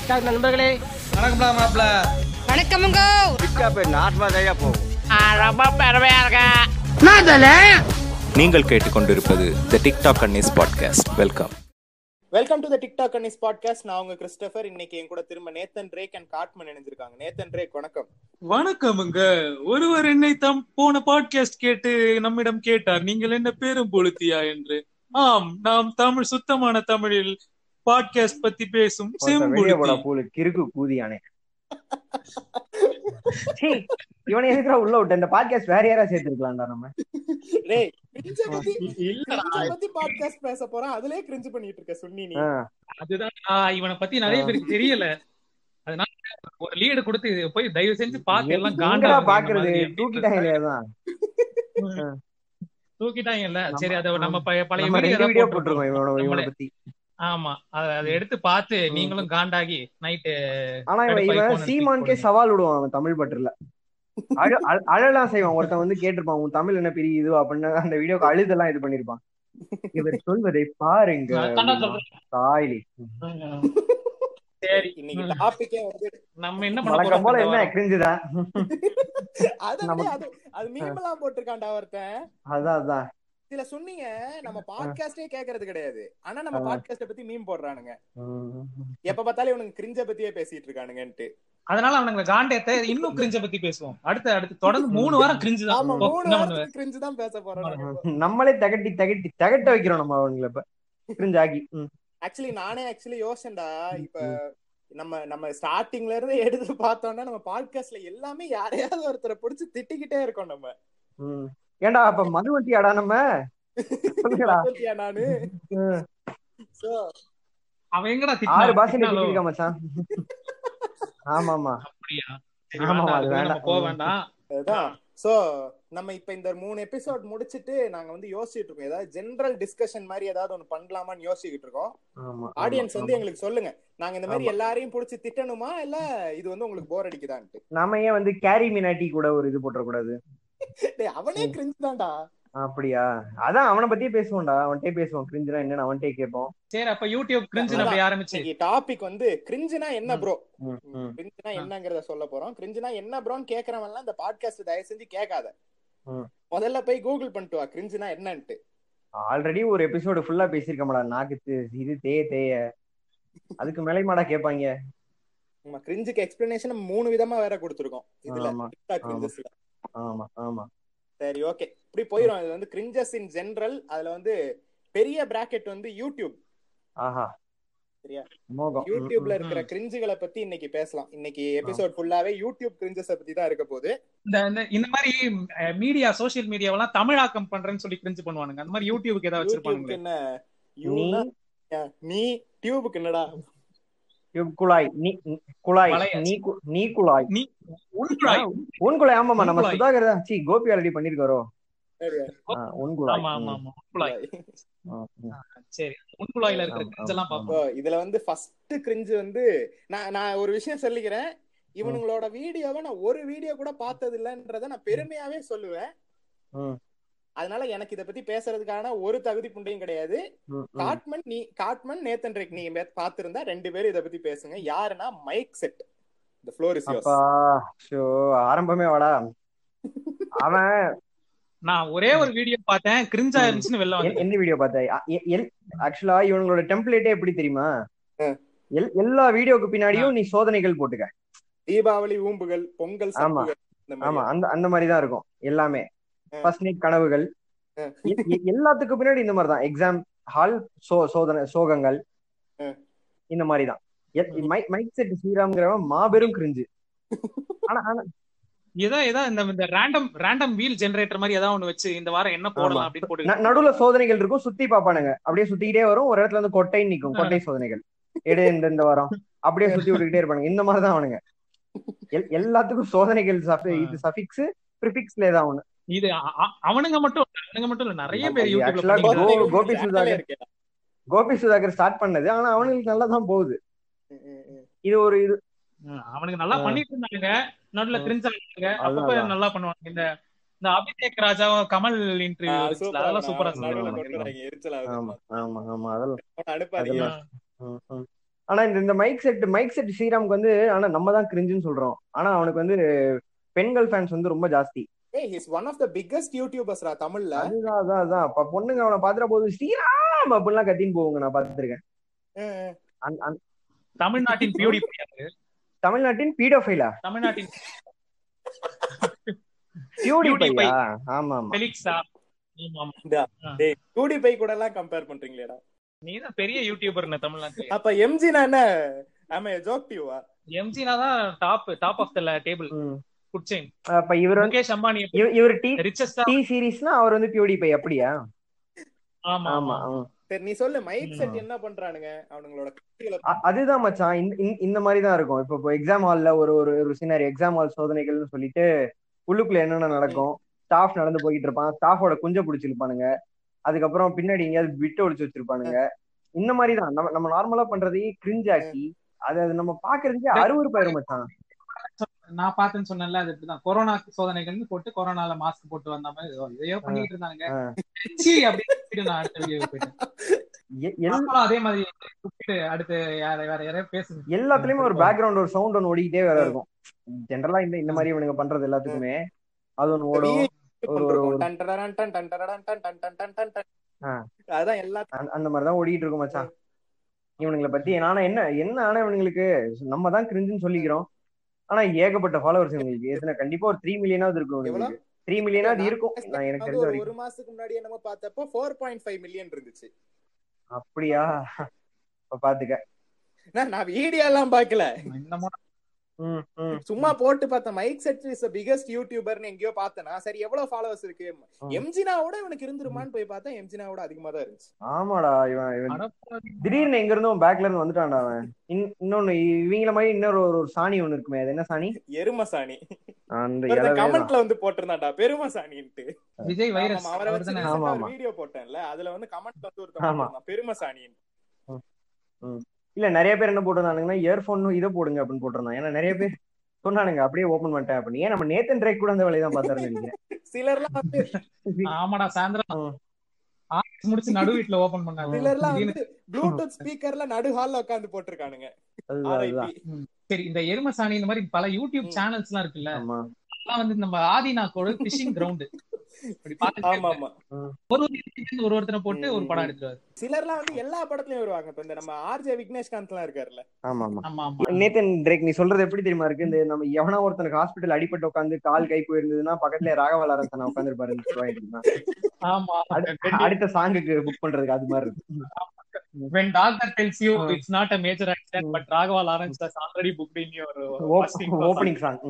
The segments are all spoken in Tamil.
டிக்டாக் நண்பர்களே வணக்கம்டா மாப்ள வணக்கமுங்க நீங்கள் கேட்டுக்கொண்டிருப்பது the TikTok அன்னிஸ் podcast welcome welcome to the TikTok அன்னிஸ் podcast நான் உங்க கிறிஸ்டபர் இன்னைக்கு என் கூட திரும்ப நேத்தன் ரேக் அண்ட் காட்மன் இணைஞ்சிருக்காங்க நேத்தன் ரேக் வணக்கம் வணக்கமுங்க ஒருவர் என்னை தம் போன பாட்காஸ்ட் கேட்டு நம்மிடம் கேட்டார் நீங்கள் என்ன பேரும் பொழுத்தியா என்று ஆம் நாம் தமிழ் சுத்தமான தமிழில் பாட்காஸ்ட் பத்தி பேசும் வெளியே போடா செம்புழுத்தி பூலு கிறுக்கு கூதியானே சீ, இவனை எதுக்குடா உள்ள விட்ட இந்த பாட்காஸ்ட் வேற யாரா சேர்த்திருக்கலாம்டா நம்ம ரேய் கிரிஞ்ச பத்தி இல்லடா கிரிஞ்ச பத்தி பாட்காஸ்ட் பேச போறோம் அதுலயே கிரிஞ்சு பண்ணிட்டு இருக்க சுன்னி நீ ஆ, அதுதான் ஆஹ், இவனை பத்தி நிறைய பேருக்கு தெரியல அதனால ஒரு லீடு கொடுத்து இது போய் தயவு செஞ்சு பார்த்து எல்லாம் எங்கடா காண்டா பாக்குறது தூக்கிட்டாங்களே அதான் தூக்கிட்டாங்கல்ல சரி அதை நம்ம ப- பழைய நம்ம வீடியோ ரெண்டு வீடியோ ஏதாவது போட்டிருக்கோம் இவனோட இவனை நம்மளே. பத்தி ஆமா அத- அதை எடுத்து பார்த்து நீங்களும் காண்டாகி நைட்டு ஆனா இவன் கடுப்பாய் இவன் phone எடுத்து சீமான்கே போடுங்க. சவால் விடுவான் அவன் தமிழ் பற்றுல அழ அழ- அழலாம் செய்வான் ஒருத்தன் வந்து கேட்டிருப்பான் உன் தமிழ் என்ன பெரிய இது அப்படின்னு அந்த வீடியோக்கு அழுதெல்லாம் இது பண்ணிருப்பான் இவர் சொல்வதை பாருங்க அதான்டா சொல்றேன். தாய்லி சரி இன்னைக்கு டாபிக்கே வந்து நம்ம என்ன பண்ண வழக்கம் போல போறோம் என்ன இந்த கிரிஞ்சுதான் அது நம்ம- அது அது மீமெல்லாம் போட்டிருக்கான்டா ஒருத்தன் அதான் அதான் இதுல சொன்னீங்க நம்ம பாட்காஸ்டே கேக்குறது கிடையாது ஆனா நம்ம பாட்காஸ்ட பத்தி மீம் போடுறானுங்க உம். எப்ப பார்த்தாலும் இவனுக்கு கிரிஞ்ச பத்தியே பேசிட்டு இருக்கானுங்கன்ட்டு அதனால அவனுங்க காண்டேத்த இன்னும் கிரிஞ்ச பத்தி பேசுவோம் அடுத்து அடுத்து தொடர்ந்து மூணு வாரம் கிரிஞ்சு தான் ஆமா போ, மூணு என்ன பண்ணுவ வாரத்துக்கு கிரிஞ்சு தான் பேச போறோம் நம்மளே தகட்டி தகட்டி தகட்ட வைக்கிறோம் நம்ம அவங்கள இப்ப கிரிஞ்சாக்கி ம். ஆக்சுவலி நானே ஆக்சுவலி யோசன்டா இப்ப நம்ம நம்ம ஸ்டார்டிங்ல இருந்து எடுத்து பார்த்தோம்னா நம்ம பாட்காஸ்ட்ல எல்லாமே யாரையாவது ஒருத்தரை பிடிச்சு திட்டிக்கிட்டே இருக்கோம் நம்ம ம். ஏன்டா அப்ப மதுவட்டியாடா நம்ம சொல்லுங்கடா பாத்தியா நானு ம். So, அவன் எங்கடா ஆறு திட்டினான்? பாஷையில திட்டினாலோ? திட்டிருக்க மச்சான் ஆமா ஆமா அப்படியா சரி, ஆமா, வேண்டாம், அது அதுக்கு வேண்டாம். நம்ம போக வேண்டாம் அதுதான் சோ நம்ம இப்ப இந்த மூணு எபிசோட் முடிச்சிட்டு நாங்க வந்து யோசிச்சுட்டு இருக்கோம் ஏதாவது ஜெனரல் டிஸ்கஷன் மாதிரி ஏதாவது ஒண்ணு பண்ணலாமான்னு யோசிச்சுட்டு இருக்கோம் ஆமா ஆடியன்ஸ் ஆமா, வந்து ஆமா. எங்களுக்கு சொல்லுங்க நாங்க இந்த மாதிரி எல்லாரையும் புடிச்சு திட்டணுமா இல்ல இது வந்து உங்களுக்கு போர் அடிக்குதான்ட்டு நாம ஏன் வந்து கேரி மினாட்டி கூட ஒரு இது போட்டுற கூடாது டேய், அவனே கிரிஞ்சு தான்டா அப்படியா அதான் அவனை பத்தியே பேசுவோம்டா அவன்கிட்டயே பேசுவோம் கிரிஞ்சுனா என்னன்னு அவன்கிட்டயே கேட்போம் சரி அப்ப யூடியூப் கிரிஞ்சு நம்ம ஆரம்பிச்சு இன்னைக்கு டாபிக் வந்து கிரிஞ்சுனா என்ன ப்ரோ ம், ம். கிரிஞ்சுனா என்னங்கறத சொல்ல போறோம் கிரிஞ்சுனா என்ன ப்ரோன்னு கேக்குறவன் எல்லாம் இந்த பாட்காஸ்ட் தயவு செஞ்சு கேட்காத ம். முதல்ல போய் கூகுள் பண்ணிட்டு வா கிரிஞ்சுனா என்னன்ட்டு ஆல்ரெடி ஒரு எபிசோடு ஃபுல்லா பேசியிருக்கமாடா நாக்கு தி- இது தேய தேய அதுக்கு மேலைமாடா கேட்பாங்க நம்ம கிரிஞ்சுக்கு எக்ஸ்பிளனேஷன் மூணு விதமா வேற கொடுத்துருக்கோம் இதுல ஆமா, TikTok cringesல. ஆமா ஆமா சரி ஓகே இப்படி போயிரும் இது வந்து கிரிஞ்சஸ் இன் ஜெனரல் அதுல வந்து பெரிய பிராக்கெட் வந்து யூடியூப் ஆஹா சரியா? மோகம் ம், யூடியூப்ல ம். இருக்கிற கிரிஞ்சுகளை பத்தி இன்னைக்கு பேசலாம் இன்னைக்கு எபிசோட் ஃபுல்லாவே யூடியூப் கிரிஞ்சஸ பத்தி தான் இருக்க போகுது இந்த இந்த- இந்த மாதிரி மீடியா சோசியல் மீடியாவெல்லாம் தமிழாக்கம் பண்றேன்னு சொல்லி கிரிஞ்சு பண்ணுவானுங்க அந்த மாதிரி யூடியூபுக்கு ஏதாவது யூடியூப்க்கு வச்சிருப்பானுங்க என்ன நீ யூனா நீ டியூபுக்கு என்னடா இவ் குழாய் நீ நீ- குழாய் வளைய. நீ கு- நீ குழாய் நீ உள்குழாய் உன் குழாய் ஆமாமா நம்ம உள்குழாய். சுதாகர் தான் சி கோபி ஆல்ரெடி பண்ணிருக்காரோ சரியா? உன் குழாய் ஆமா ஆமா ஆமா உள்குழாய் ம், ம். சரி உள்குழாயில இருக்கிற ஆமா, கிரிஞ்செல்லாம் ஆமா, பார்ப்போம் So, இதுல வந்து ஃபர்ஸ்ட் கிரிஞ்சு வந்து நான் நான் ஒரு விஷயம் சொல்லிக்கிறேன் இவனுங்களோட வீடியோவை நான் ஒரு வீடியோ கூட பார்த்தது இல்லன்றத நான் பெருமையாவே சொல்லுவேன் ம், அதனால எனக்கு இத பத்தி பேசுறதுக்கான ஒரு தகுதி புண்டையும் கிடையாது ம், ம். காட்மன் நீ காட்மன் நேத்தன் ரேக் நீங்க பாத்திருந்தா ரெண்டு பேரும் இத பத்தி பேசுங்க யாருன்னா mic set the floor is yours அப்பா ஷோ ஆரம்பமே வாடா அவன் நான் ஒரே ஒரு வீடியோ பார்த்தேன் கிரிஞ்சா ம். இருந்துச்சுன்னு வெளில எ- வந்து எந்த வீடியோ பார்த்த ஆக்சுவலா இவங்களோட டெம்ப்ளேட்டே எப்படி தெரியுமா ஆ. எல்- எல்லா வீடியோக்கு பின்னாடியும் நீ சோதனைகள் போட்டுக்க தீபாவளி ஊம்புகள் பொங்கல் ஆமா. சப்புகள் இந்த ஆமா மாதிரி அந்த அந்த மாதிரி தான் இருக்கும் எல்லாமே ஆ. ஃபர்ஸ்ட் நைட் கனவுகள் ஆ. எ- எ- எல்லாத்துக்கும் பின்னாடி இந்த மாதிரி தான் எக்ஸாம் ஹால் சோ சோதனை சோகங்கள் ஆ. இந்த மாதிரி தான் மைக் மைக் செட் ஸ்ரீராம்ங்கிறவன் மாபெரும் கிரிஞ்சு ஆனா ஆனா ஏதோ ஏதோ இந்த இந்த ரேண்டம் ரேண்டம் வீல் ஜெனரேட்டர் மாதிரி ஏதாவது ஒண்ணு வச்சு இந்த வாரம் என்ன போடலாம் ஆமா. அப்படின்னு போட்டு ந- நடுவுல சோதனைகள் இருக்கும் சுத்தி பாப்பானுங்க அப்படியே சுத்திக்கிட்டே வரும் ஒரு இடத்துல வந்து கொட்டை நிக்கும் ஆ. கொட்டை சோதனைகள் எடு இந்த இந்த வாரம் அப்படியே சுத்தி விட்டுக்கிட்டே இருப்பானுங்க இந்த மாதிரி தான் அவனுங்க எல்- எல்லாத்துக்கும் சோதனைகள் சஃபி- ஆ. இது சஃபிக்ஸ் ப்ரிஃபிக்ஸ்ல தான் ஒண்ணு இது அ- அ- அவனுங்க மட்டும் இல்ல, அவனுங்க மட்டும் இல்ல நிறைய பேர் அது யூடியூப்ல actually பண்ணிட்டு கோ- இருக்காங்க. கோபி சேனலே சுதாகர். இருக்கே. கோபி சுதாகர் ஸ்டார்ட் பண்ணது ஆனா அவனுங்களுக்கு நல்லா தான் போகுது ம், ம், ம். இது ஒரு இது ம், அவனுங்க நல்லா ஆ. பண்ணிட்டு இருந்தாங்க நடுவுல ஆ. கிரிஞ்சா இருந்தாங்க அதான், அப்பப்ப அதான். நல்லா பண்ணுவாங்க இந்த இந்த அபிஷேக் ராஜாவும் கமல் ஆ, இன்டர்வியூ சூப்பரா அதெல்லாம் நான் சூப்பரா நடுவுல ஆமா. கொண்டு வராங்க, எரிச்சலா ஆமா வருது. ஆமா ஆமா அதெல்லாம் அவனை அனுப்பாதீங்க அதெல்லாம். ம், ம். ஆனா இந்த இந்த மைக் செட் மைக் செட் ஸ்ரீராமுக்கு வந்து ஆனா நம்ம தான் கிரிஞ்சுன்னு சொல்றோம் ஆனா அவனுக்கு வந்து பெண்கள் ஃபேன்ஸ் வந்து ரொம்ப ஜாஸ்தி ஏய் he's one of the biggest யூடியூபர்ஸ்ரா தமிழ்ல அதுதான் அதான் அதான் அப்ப பொண்ணுங்க அவனை பாத்துற போது ஸ்ரீராம் அப்படிலாம் கத்தின்னு போவாங்க நான் பாத்துருக்கேன் அஹ் அந்த- அந்த- தமிழ்நாட்டின் பியூடி தமிழ்நாட்டின் பீடோஃபைலா தமிழ்நாட்டின் பியூடி PewDiePie. பையா ஆமா ஆமா ஃபெலிக்ஸா ஆமா ஆமா இந்தா, டேய் டூடி பை கூட எல்லாம் கம்பேர் பண்றீங்களேடா நீ தான் பெரிய யூடியூபர் தமிழ்நாட்டுல அப்ப எம்ஜி நான் என்ன ஆமா ஜோக் டியூவா எம்ஜினா தான் top top of the table ம். ஃபுட் செயின் அப்ப இவர் வந்து முகேஷ் அம்பானி இவ- இவர் டி ரிச்சஸ்டா டி சீரிஸ்னா அவர் வந்து பியூடி பை அப்படியா ஆமா ஆமா ஆமா ம். சரி நீ சொல்லு மைக் செட் ம். என்ன பண்றானுங்க அவனுங்களோட கருத்துக்களை அ- அதுதான் மச்சான் இந்த- இந்த- இந்த மாதிரி தான் இருக்கும் இப்போ இப்போ எக்ஸாம் ஹால்ல ஒரு ஒரு ஒரு சினாரி எக்ஸாம் ஹால் சோதனைகள்னு சொல்லிட்டு உள்ளுக்குள்ள என்னென்ன நடக்கும் ஸ்டாஃப் நடந்து போயிட்டு இருப்பான் ஸ்டாஃபோட குஞ்ச பிடிச்சிருப்பானுங்க அதுக்கப்புறம் பின்னாடி எங்கேயாவது விட்டு ஒழிச்சு வச்சிருப்பானுங்க இந்த மாதிரி தான் நம்ம நம்ம நார்மலா பண்றதையே கிரிஞ்ச் ஆக்கி அது அது நம்ம பாக்குறதுக்கே அருவருப்பாயிரும் மச்சான் நான் பார்த்தேன்னு சொன்னேன்ல அது இப்படிதான் கொரோனா சோதனைகள்னு போட்டு கொரோனால மாஸ்க் போட்டு வந்த மாதிரி ஏதோ இதையோ பண்ணிட்டு இருந்தாங்க ஆ. ச்சீ அப்படின்னு சொல்லிட்டு நான் அடுத்த வீடியோ போயிட்டேன் எ- எல்- நாமளும் அதே மாதிரி கூப்பிட்டு அடுத்து யார வேற யாரையும் பேசுங்க எல்லாத்துலயுமே ஒரு பேக்ரவுண்ட் ஒரு சவுண்ட் ஒன்று ஓடிக்கிட்டே வேற இருக்கும் ஜென்ரலா இந்த இந்த மாதிரி இவனுங்க பண்றது எல்லாத்துக்குமே அது ஒன்று ஓடும் ஒரு- ஒரு- ஒரு- டன் டடடன் டன் டன் டடடன் டன் டன் டன் டன் டன் டன். ஆ. அதான் எல்லா அந்த- அந்த மாதிரி தான் ஓடிட்டு இருக்கும் மச்சான் இவனுங்களை பத்தி ஆனா என்ன என்ன ஆனா இவனுங்களுக்கு நம்ம தான் கிரிஞ்சுன்னு சொல்லிக்கிறோம் ஆனா ஏகப்பட்ட ஃபாலோவர்ஸ் இவங்களுக்கு எத்தனை கண்டிப்பா ஒரு த்ரீ மில்லியனாவது இருக்கும் எவ்வளவு? இவங்களுக்கு த்ரீ மில்லியனாவது இருக்கும் நான் எனக்கு அது தெரிஞ்ச ஒரு வரைக்கும் ஒரு மாசத்துக்கு முன்னாடி நம்ம பார்த்தப்போ ஃபோர் பாயிண்ட் ஃபைவ் மில்லியன் இருந்துச்சு அப்படியா இப்ப பாத்துக்க நான் நான் வீடியோ எல்லாம் பாக்கல இன்னமும் ம், ம். சும்மா போட்டு பார்த்தேன் மைக் செட் இஸ் பிகஸ்ட் யூடியூபர்னு எங்கேயோ பார்த்தேனா சரி எவ்வளவு ஃபாலோவர்ஸ் இருக்கு ம். எம்ஜினாவோட இவனுக்கு இருந்துருமான்னு போய் பார்த்தா எம்ஜினாவோட அதிகமா தான் இருந்துச்சு ஆமாடா இவன் இவன் அடப்பாவி. திடீர்னு எங்க இருந்தும் பேக்ல இருந்து வந்துட்டான்டா அவன் இன்- இன்னொன்னு இவங்கள மாதிரி இன்னொரு ஒரு ஒரு சாணி ஒண்ணு இருக்குமே அது என்ன சாணி எருமசாணி அந்த ஒருத்தன் இலவே தான். கமெண்ட்ல வந்து போட்டிருந்தான்டா பெருமசாணின்ட்டு விஜய் வைரஸ் ஆமா, அவரை வச்சு அவர்தானே? ஆமா, recent ஆ ஆமா. ஒரு வீடியோ போட்டேன்ல அதுல வந்து கமெண்ட்ல வந்து ஒருத்தன் ஆமா. போட்டிருந்தான், பெருமசாணின்னு இல்ல நிறைய பேர் என்ன போட்டிருந்தானுங்கன்னா இயர்போன் இதை போடுங்க அப்படின்னு போட்டிருந்தான் ஏன்னா நிறைய பேர் சொன்னானுங்க அப்படியே ஓபன் பண்ணிட்டேன் அப்படின்னு ஏன் நம்ம நேத்தன் ட்ரேக் கூட அந்த வேலையை தான் பார்த்தாரு நினைக்கிறேன் சிலர்லாம் வந்து ஆமாடா சாயந்தரம் ம். ஆஃபீஸ் முடிச்சு நடு வீட்டுல ஓபன் பண்ணாங்க சிலர்லாம் திடீர்னு வந்து ப்ளூடூத் ஸ்பீக்கர்ல நடு ஹால்ல உட்கார்ந்து போட்டிருக்கானுங்க அதுதான் அதுதான் RIP. சரி இந்த எருமசாணி இந்த மாதிரி பல யூடியூப் ம். சேனல்ஸ் எல்லாம் இருக்குல்ல ஆமா அதெல்லாம் வந்து நம்ம ஆதினாக்கோட பிஷிங் கிரவுண்ட் ஆமா ஆமா ஒரு ஒரு ஒரு ஒருத்தனை போட்டு ஒரு படம் எடுத்துருவாரு சிலர்லாம் வந்து எல்லா படத்துலயும் வருவாங்க இப்ப இந்த நம்ம ஆர்ஜே விக்னேஷ்காந்த் எல்லாம் இருக்காருல்ல ஆமா ஆமா ஆமா ஆமா நேத்தன் ட்ரேக் நீ சொல்றது எப்படி தெரியுமா இருக்கு இந்த நம்ம எவனா ஒருத்தனுக்கு ஹாஸ்பிட்டல் அடிபட்டு உட்காந்து கால் கை போயிருந்ததுன்னா பக்கத்துல ராகவ லாரன்சன் உட்காந்து இருப்பாரு ஆமா அடுத்த சாங்குக்கு புக் பண்றதுக்கு அது மாதிரி இருக்கு when doctor tells you ஆ. it's not a major accident ம். but Raghav Lawrence has already booked in your uh, first in first opening song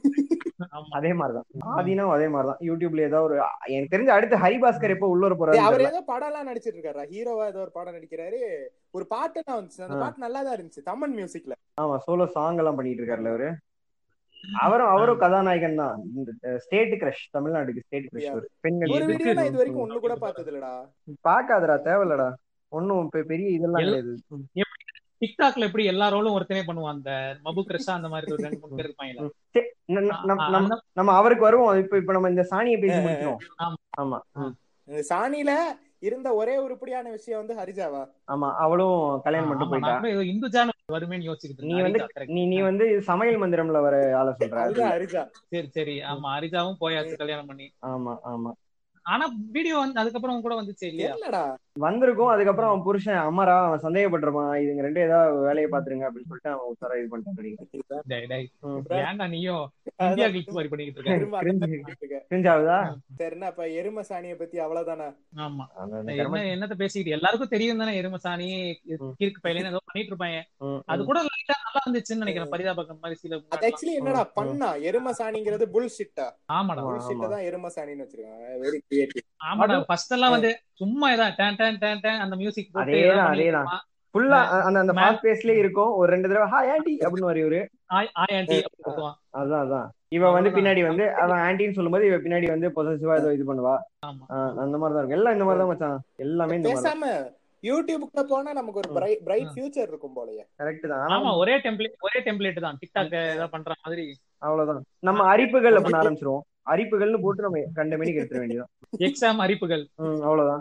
ஆமா அதே மாதிரிதான் ஆதினும் அதே மாதிரிதான் யூடியூப்ல ஏதாவது ஒரு எனக்கு தெரிஞ்ச அடுத்து ஹரிபாஸ்கர் எப்போ உள்ள வர டேய், போறாரு அவர் தெரியல. ஏதோ படம் எல்லாம் நடிச்சிட்டு இருக்காரா ஹீரோவா ஏதோ ஒரு படம் நடிக்கிறாரு ஒரு பாட்டு தான் வந்துச்சு அந்த ஆ. பாட்டு நல்லா தான் இருந்துச்சு தமிழ் மியூசிக்ல ஆமா சோலோ சாங் எல்லாம் பண்ணிட்டு இருக்காருல்ல அவரு அவரும் அவரும் கதாநாயகன் தான் இந்த ஸ்டேட் கிரஷ் தமிழ்நாட்டுக்கு ஸ்டேட் கிரஷ் ஒரு பெண்கள் ஒரு எதுக்கு? வீடியோ நான் இது வரைக்கும் ஒண்ணு கூட பார்த்தது இல்லடா பாக்காதடா தேவையில்லடா ஒன்னும் பெரிய இதெல்லாம் எல்- கிடையாது ம். டிக்டாக்ல எப்படி எல்லா ரோலும் ஒருத்தனே பண்ணுவான் அந்த மபு கிருஷ்ணா அந்த மாதிரி ஒரு ரெண்டு மூணு பேர் இருப்பாங்க சரி, ந- ந- நம்- நம்ம நம்ம அவருக்கு வருவோம் இப்ப இப்ப நம்ம இந்த சாணியை பேசி முடிச்சிடும் ஆமா. ஆமா ம். இந்த சாணியில இருந்த ஒரே உருப்படியான விஷயம் வந்து ஹரிஜாவா ஆமா அவளும் கல்யாணம் பண்ணிட்டு போயிட்டா ஏதோ இந்து ஜான வருமேன்னு யோசிச்சுக்கிட்டு நீ இருந்தேன். வந்து ஹரிஜா, correct. நீ நீ வந்து சமையல் மந்திரம்ல வர ஆள சொல்ற அது அதுதான் ஹரிஜா சரி சரி ஆமா ஹரிஜாவும் போயாச்சு கல்யாணம் பண்ணி ஆமா ஆமா ஆனா வீடியோ வந்து அதுக்கப்புறம் கூட வந்துச்சு இல்லையா தெரியலடா வந்திருக்கும் அதுக்கப்புறம் அவன் புருஷன் அமரா அவன் சந்தேகப்பட்டிருப்பான் இதுங்க ரெண்டு ஏதாவது வேலையை பாத்துருங்க அப்படின்னு சொல்லிட்டு அவன் உத்தரா இது பண்ணிட்டான் டேய், டேய். ம். ஏன்டா நீயும் இந்தியா கிளிக்ஸ் மாதிரி பண்ணிக்கிட்டு இருக்க திரும்ப அதான் பண்ணிட்டு இருக்க. தெரிஞ்சாவுதா சரிண்ணா அப்ப எரும சாணியை பத்தி அவ்வளவுதானா ஆமா அந்த- அந்த என்ன கரும- என்னத்த பேசிக்கிட்டு எல்லாருக்கும் தெரியும் தானே எருமசாணி ம். கிறுக்கு பையல ஏதோ பண்ணிட்டு இருப்பாங்க ம், அது ம். கூட லைட்டா நல்லா இருந்துச்சுன்னு நினைக்கிறேன் பரிதாபக்கம் மாதிரி சில அது ஆக்சுவலி என்னடா ம். பண்ணா எரும சாணிங்கிறது புல் ஷிட்டா ஆமாடா ஆமா, புல் ஷிட்ட ஆமா. தான் எரும சாணின்னு வச்சிருக்காங்க வெரி கிரியேட்டிவ் ஆமாடா ஃபர்ஸ்ட் எல்லாம் வந்து சும்மா இதான் டேன் டேன் டேன் டேன் அந்த மியூசிக் போட்டு அதேதான், ஏதாவது பண்ணிட்டு அதேதான். இருப்பான். ஃபுல்லா அந்த அந்த மே- ஃபாஸ்ட் பேஸ்லயே இருக்கும் ஒரு ரெண்டு தடவை ஹாய் ஆண்டி அப்படின்னு வர இவரு ஆய் ஆய் ஆண்டி அப்படி கத்துவான். அதான் அதான் இவ வந்து அவ்வளவுதான். பின்னாடி வந்து அவன் ஆன்டின்னு சொல்லும்போது இவ பின்னாடி வந்து பொசசிவா ஏதோ இது பண்ணுவா ஆமா ஆஹ் அந்த மாதிரி தான் இருக்கும் எல்லாம் இந்த மாதிரி தான் மச்சான் எல்லாமே இந்த மாதிரி பேசாம யூடியூப்குள்ள போனா நமக்கு ஒரு ம். பிரைட் பிரைட் ம். ஃபியூச்சர் இருக்கும் போலயே கரெக்ட் தான் ஆமா ஆனா ஒரே டெம்ப்ளேட் ஒரே டெம்ப்ளேட் தான் டிக்டாக் ஏதாவது பண்ற மாதிரி அவ்வளவுதான் நம்ம அரிப்புகள் அப்படின்னு ஆரம்பிச்சிருவோம் அரிப்புகள்னு போட்டு நம்ம கண்ட மணிக்கு எடுத்துட வேண்டியதான் எக்ஸாம் அரிப்புகள் ம் அவ்வளவுதான்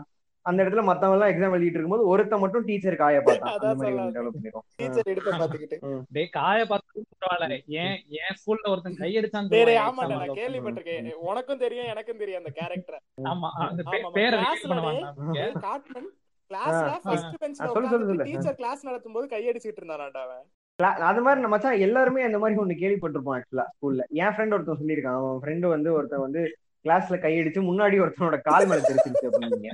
அந்த இடத்துல மத்தவங்க எல்லாம் எக்ஸாம் எழுதிட்டு இருக்கும்போது ஒருத்தன் மட்டும் டீச்சர் காய பார்த்தான் அந்த அதான் மாதிரி சொல்லலாம். ஒன்று டெவலப் பண்ணிருக்கோம் டீச்சர் எடுப்ப பாத்துக்கிட்டு டேய் காய பார்த்து பரவாயில்ல ஏன் என் ஸ்கூல்ல ஒருத்தன் கையடிச்சான் வேற தெரியுமா ஆமாடா exam நான் ல? கேள்விப்பட்டிருக்கேன் உனக்கும் தெரியும் எனக்கும் தெரியும் அந்த கேரக்டர் ஆமா அந்த பே- ஆமா, பேரை classல reveal பண்ணுவாங்க அவங்க. காட்மன் கிளாஸ்ல ஆ, ஃபர்ஸ்ட் ஆ, பெஞ்ச்ல சொல்லு, சொல்லு, உட்கார்ந்து சொல்லு. டீச்சர் கிளாஸ் நடத்தும் போது கையடிச்சிட்டு இருந்தானாடா அவன் Cla- அது மாதிரி நம்ம மச்சான் எல்லாருமே அந்த மாதிரி ஒண்ணு கேள்விப்பட்டிருப்போம் ஆக்சுவலா ஸ்கூல்ல என் ஃப்ரெண்ட் ஒருத்தன் சொல்லியிருக்கான் அவன் ஃப்ரெண்டு வந்து ஒருத்தன் வந்து கிளாஸ்ல கையடிச்சு முன்னாடி ஒருத்தனோட கால் மேல தெரிச்சிருச்சு அப்படின்னு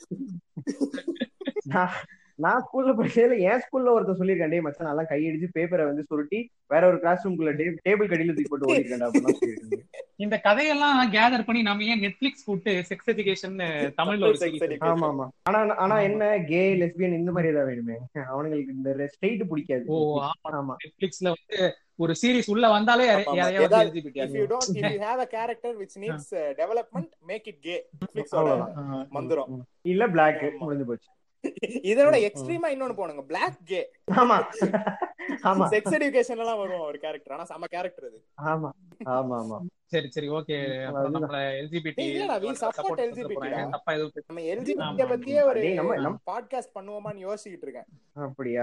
நான் நான் ஸ்கூல்ல படிச்சதுல என் ஸ்கூல்ல ஒருத்தன் சொல்லியிருக்கேன் டேய் மச்சான் நல்லா கையடிச்சு பேப்பரை வந்து சுருட்டி வேற ஒரு கிளாஸ் ரூம்குள்ள டேபிள் கடியில தூக்கி போட்டு ஓடிருக்கேன் அப்படின்னு சொல்லியிருக்கேன் இந்த கதையெல்லாம் கேதர் பண்ணி நம்ம ஏன் நெட்ஃபிளிக்ஸ் கூப்பிட்டு செக்ஸ் எஜுகேஷன் தமிழ்ல ஒரு Sex series இருக்கு. education. ஆமா ஆமா ஆனா ஆனா என்ன கே லெஸ்பியன் இந்த மாதிரி ஏதாவது வேணுமே அவனுங்களுக்கு இந்த ஸ்ட்ரெயிட் பிடிக்காது ஓ ஆமா ஆமா நெட்ஃபிளிக்ஸ்ல வந்து ஒரு சீரிஸ் உள்ள வந்தாலே யாரை- ஆமா, ஆமா. யாரையாவது ஏதாவது- LGBT if ஆக்கிடுவாங்க. you don't if you have a character which needs uh, development make it gay Netflix ஓட அவ்வளவுதான். ஆ, மந்திரம் இல்ல பிளாக் ஆமா. முடிஞ்சு போச்சு இதோட ம், ம். எக்ஸ்ட்ரீமா இன்னொன்னு போனுங்க பிளாக் கே ஆமா ஆமா செக்ஸ் எஜுகேஷன் எல்லாம் வரும் ஒரு கேரக்டர் ஆனா செம கேரக்டர் அது ஆமா ஆமா ஆமா சரி சரி ஓகே அப்புறம் அதுதான். நம்மள எல்ஜிபிடி ஏய், இல்லடா, we support LGBT டா. தப்பா எதுவும் நம்ம எல்ஜிபிடி ஆமா. பத்தியே ஒரு டேய், நம்ம- நம்ம- பாட்காஸ்ட் பண்ணுவோமான்னு யோசிச்சுட்டு இருக்கேன் அப்படியா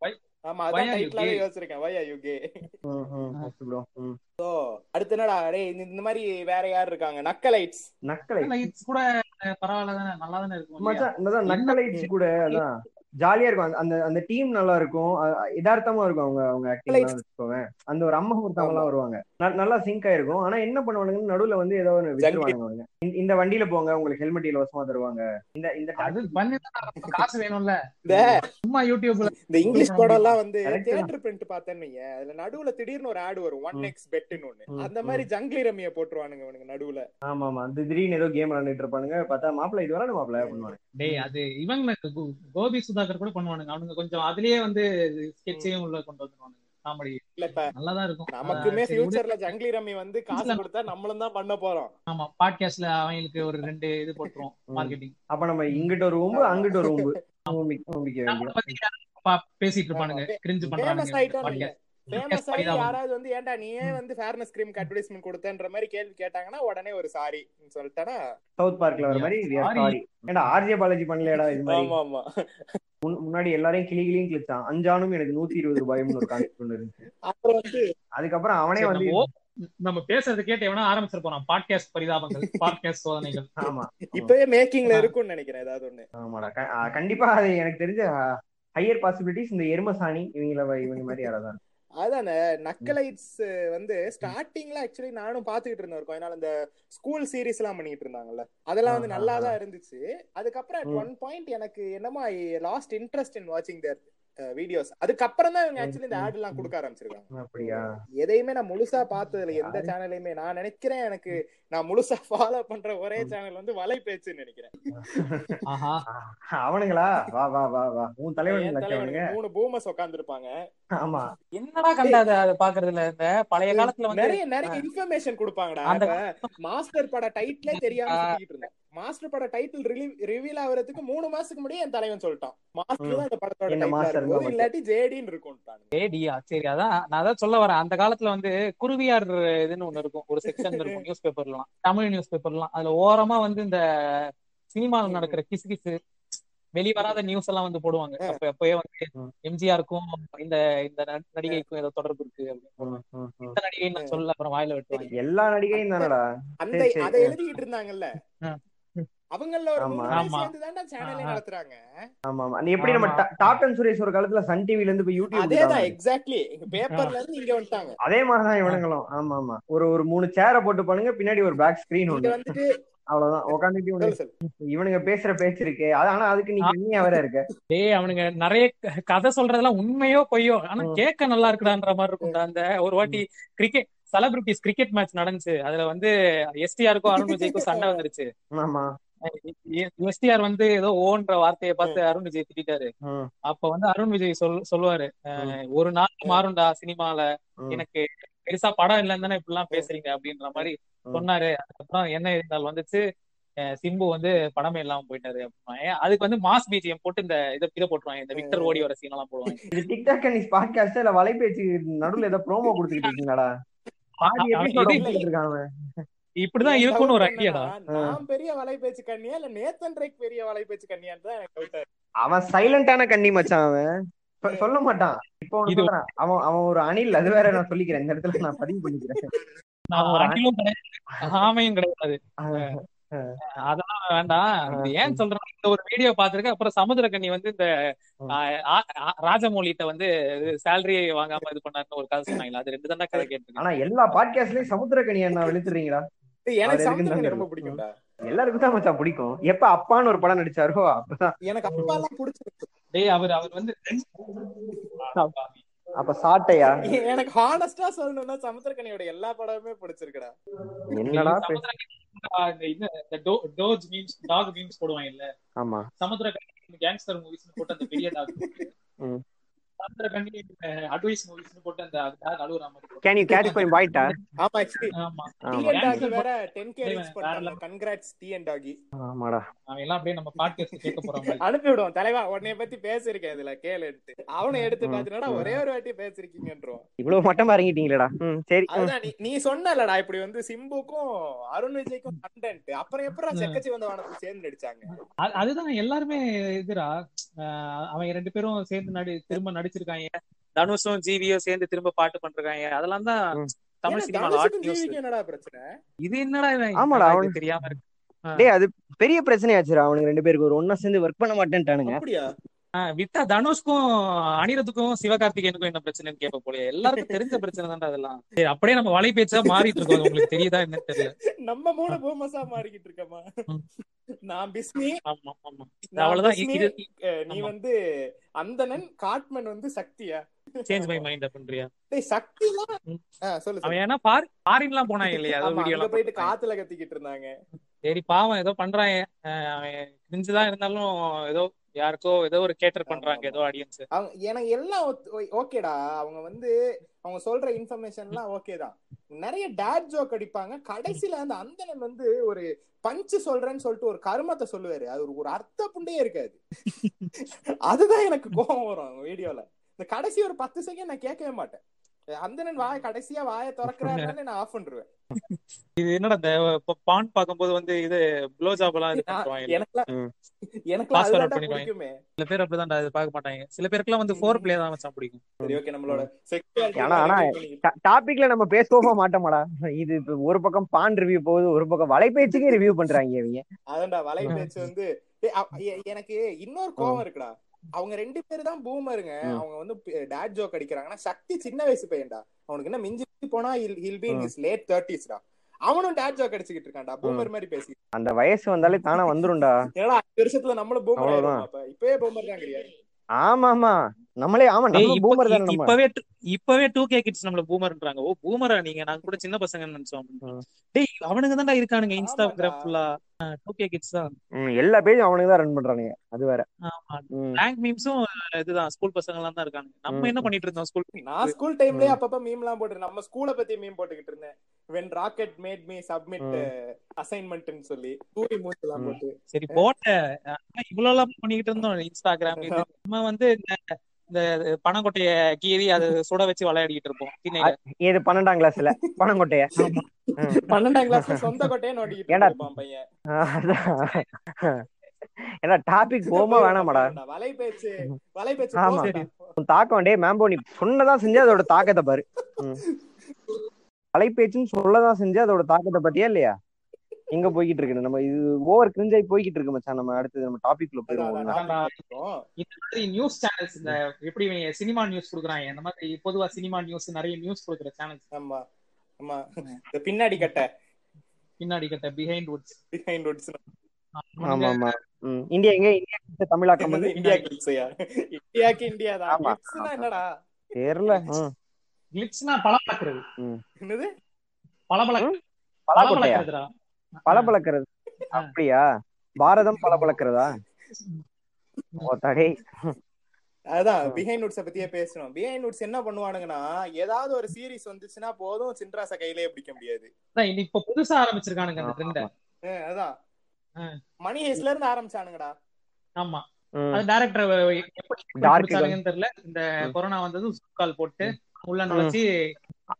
ஆமா Why அதான் are you டைட்டிலாவே gay? யோசிச்சிருக்கேன் வை ஆர் யூ கே ம், ம், okay bro. ம். அடுத்து என்னடா டேய் இந்த- இந்த மாதிரி வேற யார் இருக்காங்க நக்கலைட்ஸ் நக்கலை லைட்ஸ் கூட பரவாயில்ல தானே நல்லா தானே இருக்கும் இல்லையா? மச்சான் இந்ததான் நக்கலைட்ஸ் கூட அதான் ஜாலியா இருக்கும் அந்த- அந்த அந்த டீம் நல்லா இருக்கும் அ- அ- யதார்த்தமா இருக்கும் அவங்க அவங்க ஆக்டிங் வச்சுக்கோவேன் அந்த ஒரு அம்மா ஒருத்தவங்க எல்லாம் வருவாங்க ந- நல்லா சிங்க் ஆயிருக்கும் ஆனா என்ன பண்ணுவானுங்க நடுவுல வந்து ஏதோ ஒன்று விட்டுருவானுங்க அவங்க இந்த- இந்த வண்டியில போங்க உங்களுக்கு ஹெல்மெட் இலவசமா தருவாங்க இந்த இந்த அது பண்ணிதான் காசு வேணும்ல இந்த சும்மா யூடியூப்ல இந்த இங்கிலீஷ் படம் எல்லாம் வந்து Correct தான். தியேட்டர் பிரிண்ட் பார்த்தேன்னு வைங்க, அதுல நடுவுல திடீர்னு ஒரு ஆட் வரும் ஒன் ம். எக்ஸ் பெட்னு ஒண்ணு ம், அந்த மாதிரி ஜங்கிலி ரம்மிய போட்டுருவானுங்க அவனுங்க நடுவுல ஆமா ஆமா அந்த திடீர்னு ஏதோ கேம் விளையாண்டுட்டு இருப்பானுங்க பார்த்தா மாப்பிள்ள இது விளையாடு மாப்பிள்ள பண்ணுவாங்க டேய் அது இவங்க கோ- கோபி சுதாகர் கூட பண்ணுவானுங்க அவனுங்க கொஞ்சம் அதுலயே வந்து ஸ்கெட்சையும் உள்ள கொண்டு வந்துருவானுங்க காமெடி இல்ல இப்ப நல்லாதான் இருக்கும் நமக்குமே ஆ, சரி, விடு. ஃபியூச்சர்ல ஜங்கிலி ரம்மி வந்து காசு கொடுத்தா நம்மளும் தான் பண்ண போறோம் ஆமா பாட்காஸ்ட்ல அவங்களுக்கு ஒரு ரெண்டு இது போட்டுருவோம் ம். மார்க்கெட்டிங் அப்ப நம்ம இங்கிட்ட ஒரு ஊம்பு அங்கிட்ட ஒரு ஊம்பு ஊம்பி- ஊம்பிக்க நம்மள வேண்டியது பத்தி யாரும் பா- பேசிட்டு இருப்பானுங்க ஆமா. கிரிஞ்சு ஃபேமஸ் பண்றானுங்க ஆயிட்டோம் podcast. ஃபேமஸ் ஆகி பரிதாபம். யாராவது வந்து ஏன்டா நீ ஏன் வந்து ஃபேர்னஸ் கிரீம் அட்வர்டைஸ்மெண்ட் கொடுத்தன்ற மாதிரி கேள்வி கேட்டாங்கன்னா உடனே ஒரு சாரி சொல்லிட்டானா சவுத் பார்க்ல வர மாதிரி Sorry. சாரி ஏன்டா ஆர்ஜே பாலாஜி பண்ணலையடா இது மாதிரி ஆமா ஆமா முன்- முன்னாடி எல்லாரையும் கிளி கிளியும் கிழிச்சான் அஞ்சானும் எனக்கு நூத்தி இருபது ரூபாய்னு ஒரு கான்செப்ட் ஒன்று இருந்துச்சு அப்புறம் வந்து அதுக்கப்புறம் அவனே சரி, வந்து நம்ம ஓ- நம்ம பேசுறத கேட்டு எவனா ஆரம்பிச்சிட போறான் பாட்காஸ்ட் பரிதாபங்கள் பாட்காஸ்ட் சோதனைகள் ஆமா இப்பவே மேக்கிங்ல இருக்கும்னு நினைக்கிறேன் ஏதாவது ஒண்ணு ஆமாடா க- ஆ, கண்டிப்பா அது எனக்கு தெரிஞ்ச ஹையர் பாசிபிலிட்டிஸ் இந்த எருமசாணி இவங்கள இவங்க மாதிரி யாராவது அதான் நக்கலைட்ஸ் வந்து ஸ்டார்டிங்ல ஆக்சுவலி நானும் பாத்துக்கிட்டு இருந்தேன் கொஞ்ச நாள் இந்த ஸ்கூல் சீரிஸ் எல்லாம் பண்ணிட்டு இருந்தாங்கல்ல அதெல்லாம் வந்து ஆஹா. நல்லா தான் இருந்துச்சு அதுக்கப்புறம் at ம். ஒன் பாயிண்ட் எனக்கு என்னமோ ஐ லாஸ்ட் இன்ட்ரெஸ்ட் இன் வாட்சிங் தேர் வீடியோஸ் அதுக்கப்புறம் தான் இவங்க ஆக்சுவலி இந்த ம், ஆட் எல்லாம் ம். கொடுக்க ஆரம்பிச்சிருக்காங்க அப்படியா எதையுமே நான் முழுசா பார்த்ததுல எந்த யாரு? சேனலையுமே நான் நினைக்கிறேன் எனக்கு நான் முழுசா ஃபாலோ பண்ற ஒரே ம். சேனல் வந்து வலை பேச்சுன்னு நினைக்கிறேன் ஆஹா ஆ, அவனுங்களா வா வா வா வா உன் தலைவன் என் லட்சவனுங்க தலைவனுக்கு மூணு பூமஸ் உட்காந்துருப்பாங்க ஆமா என்னடா கண்டா அதை அதை பாக்குறதுல இந்த பழைய காலத்துல வந்து நிறைய நிறைய இன்ஃபர்மேஷன் கொடுப்பாங்கடா அந்த- இப்ப மாஸ்டர் பட டைட்டிலே தெரியாம சுத்திட்டு இருந்தேன் மாஸ்டர் பட டைட்டில் ரிவீல் ஆகுறதுக்கு மூணு மாசத்துக்கு முன்னாடியே என் தலைவன் சொல்லிட்டான் மாஸ்டர் தான் இந்த படத்தோட என்ன டைட்டிலா master இருக்கும் தான் இல்லாட்டி ஜேடின்னு இருக்கும் ஏடியா சரி அதான் நான் அதான் சொல்ல வரேன் அந்த காலத்துல வந்து குருவியார் இதுன்னு ஒண்ணு இருக்கும் ஒரு செக்ஷன் இருக்கும் நியூஸ் பேப்பர்லாம் தமிழ் நியூஸ் பேப்பர்லாம் அதுல ஓரமா வந்து இந்த சினிமாவில் நடக்கிற கிசு கிசு வெளிவராத நியூஸ் எல்லாம் வந்து போடுவாங்க அப்ப அப்பயே வந்து ம். எம்ஜிஆருக்கும் இந்த இந்த ந- நடிகைக்கும் ஏதோ தொடர்பு இருக்கு அப்படின்னு ம், ம், ம். இந்த நடிகை நான் சொல்ல அப்புறம் வாயில வெட்டுவாங்க எல்லா நடிகையும் தானடா அந்த சரி, சரி. அதை எழுதிட்டு இருந்தாங்கல்ல ஆ. அவங்கள ஒரு ஆமா. மூணு பேர் ஆமா. சேர்ந்து தான்டா சேனலே ஆ. நடத்துறாங்க ஆமா ஆமா நீ எப்படி நம்ம ஆமா. டாப் டென் சுரேஷ் ஒரு காலத்துல சன் டிவில இருந்து போய் யூடியூப் அதேதான் எக்ஸாக்ட்லி எங்க பேப்பர்ல இருந்து இங்க வந்துட்டாங்க அதே மாதிரிதான் இவனுங்களும் ஆமா ஆமா ஒரு ஒரு மூணு சேரை போட்டு பண்ணுங்க பின்னாடி ஒரு பேக் ஸ்கிரீன் இங்க ஒண்ணு வந்துட்டு அவ்வளவுதான் உட்காந்துட்டு சொல்லு சொல்லு இவனுங்க பேசுற பேச்சு இருக்கு அது ஆனா அதுக்கு நீ கண்ணியா வேற இருக்க டேய் அவனுங்க நிறைய க- கதை சொல்றதெல்லாம் உண்மையோ பொய்யோ ஆனா ம். கேட்க நல்லா இருக்குடான்ற மாதிரி இருக்கும்டா அந்த ஒரு வாட்டி கிரிக்கெட் செலிபிரிட்டிஸ் கிரிக்கெட் மேட்ச் நடந்துச்சு அதுல வந்து எஸ்டிஆருக்கும் அருண் விஜய்க்கும் சண்டை வந்துருச்சு ஆமா எஸ்டிஆர் வந்து ஏதோ ஓன்ற வார்த்தையை பார்த்து அருண் விஜய் திட்டாரு ம், அப்ப வந்து அருண் விஜய் சொல் சொல்லுவாரு அஹ், ஒரு நாள் மாறும்டா சினிமால ம். எனக்கு பெருசா படம் இல்லைன்னு தானே இப்படி எல்லாம் பேசுறீங்க அப்படின்ற மாதிரி ம். சொன்னாரு அதுக்கப்புறம் என்ன இருந்தால் வந்துச்சு அஹ், சிம்பு வந்து படமே இல்லாம போயிட்டாரு அப்படின்னா அதுக்கு வந்து மாஸ் பிஜிஎம் போட்டு இந்த இதை இதை போட்டுருவாங்க இந்த விக்டர் ஓடி வர சீன் எல்லாம் போடுவாங்க இது டிக்டாக் அண்ட் பாட்காஸ்ட் இல்ல வலைபேச்சு நடுவுல ஏதோ ப்ரோமோ கொடுத்துக்கிட்டு இருக்கீங்களாடா பாதி அவன் எபிசோட இது- முடிச்சிட்டு இருக்கான் அவன். இப்படிதான் என் இருக்கும்னு ஒரு doubt ஐடியாடா என்னன்னா, நான் பெரிய வலைபேச்சு கண்ணியா இல்ல நேத்தன் ரேக் பெரிய வலைபேச்சு கண்ணியான்னு தான் எனக்கு doubt ஆ இருக்கு. அவன் சைலண்டான கண்ணி மச்சான் அவன் சொ- சொல்ல மாட்டான் இப்போ ஒண்ணு இது- சொல்றேன் அவன் அவன் ஒரு அணில் அது வேற நான் சொல்லிக்கிறேன் இந்த இடத்துல நான் பதிவு பண்ணிக்கிறேன் நான் ஒரு அணிலும் கிடையாது ஆமையும் கிடையாது அஹ் அதெல்லாம் வேண்டாம் இது ஏன் சொல்றேன்னா இந்த ஒரு வீடியோ பாத்திருக்கேன் அப்புறம் சமுத்திரக்கண்ணி வந்து இந்த ஆ, ஆ- ஆ- ராஜமௌலிட்ட வந்து சேலரி வாங்காம இது பண்ணாருன்னு ஒரு கதை சொன்னாங்களா அது ரெண்டு தானே கதை கேட்டிருக்கேன் ஆனா எல்லா பாட்காஸ்ட்லயும் சமுத்திரக்கணி என்ன வெளுத்துறீங்களா டேய், எனக்கு அவர் சமுத்திரக்கனி எதுக்குன்னு ரொம்ப தெரியல. பிடிக்கும்டா எல்லாருக்கும் தான் மச்சான் பிடிக்கும் எப்ப அப்பான்னு ஒரு படம் நடிச்சாரோ அப்பதான் எனக்கு அப்பா எல்லாம் பிடிச்சிருக்கு டேய் அவர் அவர் வந்து அப்ப சாட்டையா எனக்கு ஹானஸ்டா சொல்லணும்னா சமுத்திரக்கனியோட எல்லா படமுமே பிடிச்சிருக்குடா என்னடா பே- சமுத்திரக்கண்ணி இந்த இது இந்த டோ- டோஜ் மீம்ஸ் டாக் மீம்ஸ் போடுவாங்க இல்ல ஆமா சமுத்திரக்கண்ணி கேங்ஸ்டர் மூவிஸ்னு போட்டு அந்த பெரிய டாக் ம். சமுத்திரக்கண்ணி அட்வைஸ் மூவிஸ்னு போட்டு அந்த டாக் அழுகுற மாதிரி போட்டு. கேன் யூ கேட்ச் மை பாய்ட்டா ஆமா ஆக்சுவலி ஆமா டி ஆமா அண்ட் டாகி Gangster வேற டென் கே வேற ரீச் பண்ணாங்க கன்கிராட்ஸ் டி அண்ட் டாகி ஆமாடா அவன் எல்லாம் அப்படியே நம்ம பாட்காஸ்ட் கேட்க போறோம் மாதிரி. அனுப்பி விடுவோம் தலைவா உன்னைய பத்தி பேசிருக்கேன் இதுல கேளுன்ட்டு அவனை எடுத்து ம். பாத்தீங்கன்னா ஒரே ஒரு வாட்டி பேசிருக்கீங்கன்றோம் இவ்வளவு மட்டமா இறங்கிட்டீங்களேடா ம் சரி ம். அதுதான் நீ- நீ சொன்னலடா இப்படி வந்து சிம்புக்கும் அருண் விஜய்க்கும் கண்டென்ட் அப்புறம் எப்படா ம். செக்கச்சி வந்த வானத்துக்கு சேர்ந்து நடிச்சாங்க அது- அதுதான் எல்லாருமே இதுடா அஹ் அவங்க ரெண்டு பேரும் சேர்ந்து நடி திரும்ப நடிச்சிருக்காங்க தனுஷும் ஜிவியும் சேர்ந்து திரும்ப பாட்டு பண்றாங்க அதெல்லாம் தான் ம். தமிழ் ஏன்னா சினிமால தனுஷுக்கும் ஆர்ட் நியூஸ் ஜீவிக்கும் என்னடா பிரச்சனை இது என்னடா இவன் ஆமாடா, என்னடா அவன்- இது தெரியாம இருக்கு டேய் அது பெரிய பிரச்சனையாச்சுடா அவனுக்கு ரெண்டு பேருக்கு ஒரு ஒன்னா சேர்ந்து ஒர்க் பண்ண மாட்டேன்ட்டானுங்க அப்படியா அஹ் விட்டா தனுஷ்க்கும் அனிருத்துக்கும் சிவகார்த்திகேயனுக்கும் என்ன பிரச்சனைன்னு கேட்ப போலயே எல்லாருக்கும் தெரிஞ்ச பிரச்சனை தான்டா அதெல்லாம் சரி அப்படியே நம்ம வலை பேச்சா மாறிட்டு இருக்கோம் அது உங்களுக்கு தெரியுதா என்னன்னு தெரியல நம்ம மூணு பூமஸா மாறிக்கிட்டு இருக்கமா ம். நான் பிஸ்மி ஆமா ஆமா நான் அவ்வளவுதான் பிஸ்மி, இது அஹ், நீ ஆமா. வந்து அந்தணன் காட்மன் வந்து சக்தியா சேஞ்ச் மை மைண்ட் அப்படின்றியா டேய் சக்திலாம் ம். ஆ, சொல்லு அவன் சொல்லு ஏன்னா பாரி ஃபாரின் எல்லாம் போனாங்க இல்லையா அதோ ஆமா, வீடியோ அங்க எல்லாம் போயிட்டு போட்டிருந்தாங்க. காத்துல கத்திக்கிட்டு இருந்தாங்க சரி பாவம் ஏதோ பண்றாங்க அஹ் அவன் கிரிஞ்சுதான் இருந்தாலும் ஏதோ யாருக்கோ ஏதோ ஒரு கேட்டர் பண்றாங்க ஆமா. ஏதோ ஆடியன்ஸ் அவங்க எனக்கு எல்லாம் ஓகேடா அவங்க வந்து அவங்க சொல்ற இன்ஃபர்மேஷன்லாம் ஓகே தான் நிறைய டேட் ஜோக் அடிப்பாங்க கடைசியில அந்த அந்தணன் வந்து ஒரு பஞ்சு சொல்றேன்னு சொல்லிட்டு ஒரு கருமத்தை சொல்லுவாரு அது ஒரு- ஒரு அர்த்த புண்டே இருக்காது அதுதான் எனக்கு கோபம் வரும் அவங்க வீடியோல இந்த கடைசி ஒரு பத்து செகண்ட் நான் கேட்கவே மாட்டேன் அந்தணன் வாய கடைசியா வாயை திறக்கிறாருனாலே நான் ஆஃப் பண்ணிருவேன் இது என்னடா இந்த ப- பான் பார்க்கும்போது வந்து இது ப்ளோ ஜாப் எல்லாம் இது பண்ணுவாங்க எனக்குலாம் ம். எனக்குலாம் Fast forward அதுதான் பண்ணிடுவாங்க. பிடிக்குமே சில பேர் அப்படிதான்டா இது பார்க்க மாட்டாங்க சில பேருக்குலாம் வந்து ஃபோர் பிளே தான் வச்சா பிடிக்கும் சரி ஓகே நம்மளோட ஆனா ஆனா செக்ஷுவாலிட்டி டாபிக்ல நம்ம பேசவும் மாட்டோமாடா இது இப்ப ஒரு பக்கம் பான் ரிவ்யூ போகுது ஒரு பக்கம் வலைபேச்சுக்கே ரிவ்யூ பண்றாங்க இவங்க அதான்டா வலை பேச்சு வந்து ஏய், அ- எ- எனக்கு இன்னொரு கோவம் இருக்குடா அவங்க ரெண்டு பேரும் தான் பூமருங்க ம். அவங்க வந்து டேட் ஜோக் அடிக்கிறாங்கன்னா சக்தி சின்ன வயசு பையன்டா அவனுக்கு என்ன மிஞ்சி போனா he'll be in his late தேர்ட்டிஸ்டா அவனும் டேட் ஜோக் அடிச்சுக்கிட்டு இருக்கான்டா பூமர் மாதிரி பேசி அந்த வயசு வந்தாலே தானே வந்துரும்டா ஏன்னா அஞ்சு வருஷத்துல நம்மளும் பூமர் அவ்வளவுதான். ஆயிடுவோம் அப்ப இப்பவே பூமர் தான் கிடையாது ஆமா ஆமா நம்மளே ஆமா டேய், நம்ம இப்ப- பூமர் தானே நம்ம இப்பவே two- இப்பவே டூ கே கிட்ஸ் நம்மள பூமர்ன்றாங்க ஓ பூமரா நீங்க நாங்க கூட சின்ன பசங்கன்னு நினைச்சோம் ம். டேய் அவனுங்க தான்டா இருக்கானுங்க இன்ஸ்டாகிராம் ஆமாண்டா. ஃபுல்லா டூ கே கிட்ஸ் தான் ம், எல்லா பேஜும் அவனுக்கு தான் ரன் பண்றானுங்க அது வேற ஆமா ம். ரேங்க் மீம்ஸும் இதுதான் ஸ்கூல் பசங்க எல்லாம் தான் இருக்காங்க நம்ம ம். என்ன பண்ணிட்டு இருந்தோம் ஸ்கூல் நான் ஸ்கூல் டைம்லயே அப்பப்ப மீம் எல்லாம் போட்டு நம்ம ஸ்கூலை பத்தி மீம் போட்டுக்கிட்டு இருந்தேன் when rocket made me submit அசைன்மெண்ட்னு சொல்லி தூரி மூச்சு எல்லாம் ம். போட்டு சரி போட்ட ஆனா இவ்வளவு எல்லாம் பண்ணிக்கிட்டு இருந்தோம் இன்ஸ்டாகிராம் இது நம்ம வந்து இந்த இந்த பணங்கொட்டைய கீறி அதை சுட வச்சு விளையாடிட்டு இருப்போம் திண்ணையில இது பன்னெண்டாம் கிளாஸ்ல பணங்கொட்டைய பன்னெண்டாம் கிளாஸ்ல சொந்த கொட்டையே நோண்டிக்கிட்டு ஏன்டா? இருப்பான் பையன் ஏன்னா டாபிக் போமா வேணாமாடா வலை பேச்சு வலை பேச்சு ஆமா. போதும்டா. உன் தாக்கம் டே மேம்போ நீ சொன்னதான் செஞ்சு அதோட தாக்கத்தை பாரு ம். அலைபேச்சுன்னு சொல்லதான் செஞ்சு அதோட தாக்கத்தை பத்தியா இல்லையா எங்க போய்கிட்டு இருக்கு நம்ம இது ஓவர் கிரிஞ்சாய் போய்கிட்டு இருக்கு மச்சான் நம்ம அடுத்து நம்ம டாபிக்ல அதான், போயிருவோம் அதான், ஒழுங்கா. topic இருக்கும். இந்த மாதிரி நியூஸ் சேனல்ஸ் இந்த எப்படி சினிமா நியூஸ் கொடுக்குறாங்க இந்த மாதிரி பொதுவா சினிமா நியூஸ் நிறைய நியூஸ் கொடுக்குற சேனல்ஸ் ஆமா ஆமா இந்த பின்னாடி கட்ட பின்னாடி கட்ட பிஹைண்ட் வுட்ஸ் பிஹைண்ட் வுட்ஸ் ஆமா ஆமா ம். இந்தியா எங்க இந்தியா கிட்ட தமிழாக்கம் வந்து இந்தியா கிளிப்ஸ்யா இந்தியாக்கு இந்தியா தான் ஆமா. கிளிப்ஸ்னா என்னடா தெரியல ம். கிளிப்ஸ்னா பளபளக்கிறது என்னது பளபளக் ம். பலாக்கொட்டையா பளபளக்கிறதுடா பளபளக்கிறது அப்படியா பாரதம் பளபளக்கிறதா ஓ தடே அதான் பிஹைண்ட் வுட்ஸ பத்தியே பேசணும் பிஹைண்ட் வுட்ஸ் என்ன பண்ணுவானுங்கன்னா ஏதாவது ஒரு சீரிஸ் வந்துச்சுன்னா போதும் சின்ராச கையிலே பிடிக்க முடியாது அதான் இது இப்ப புதுசா ஆரம்பிச்சிருக்கானுங்க அந்த ட்ரெண்ட அஹ் அதான் ஆ. மணி ஹேஸ்ல இருந்து ஆரம்பிச்சானுங்கடா ஆமா ம். அது டேரக்டர் எப்படி Dark பிடிச்சானுங்கன்னு தெரியல இந்த ம். கொரோனா வந்தது கால் போட்டு உள்ள நுழைச்சி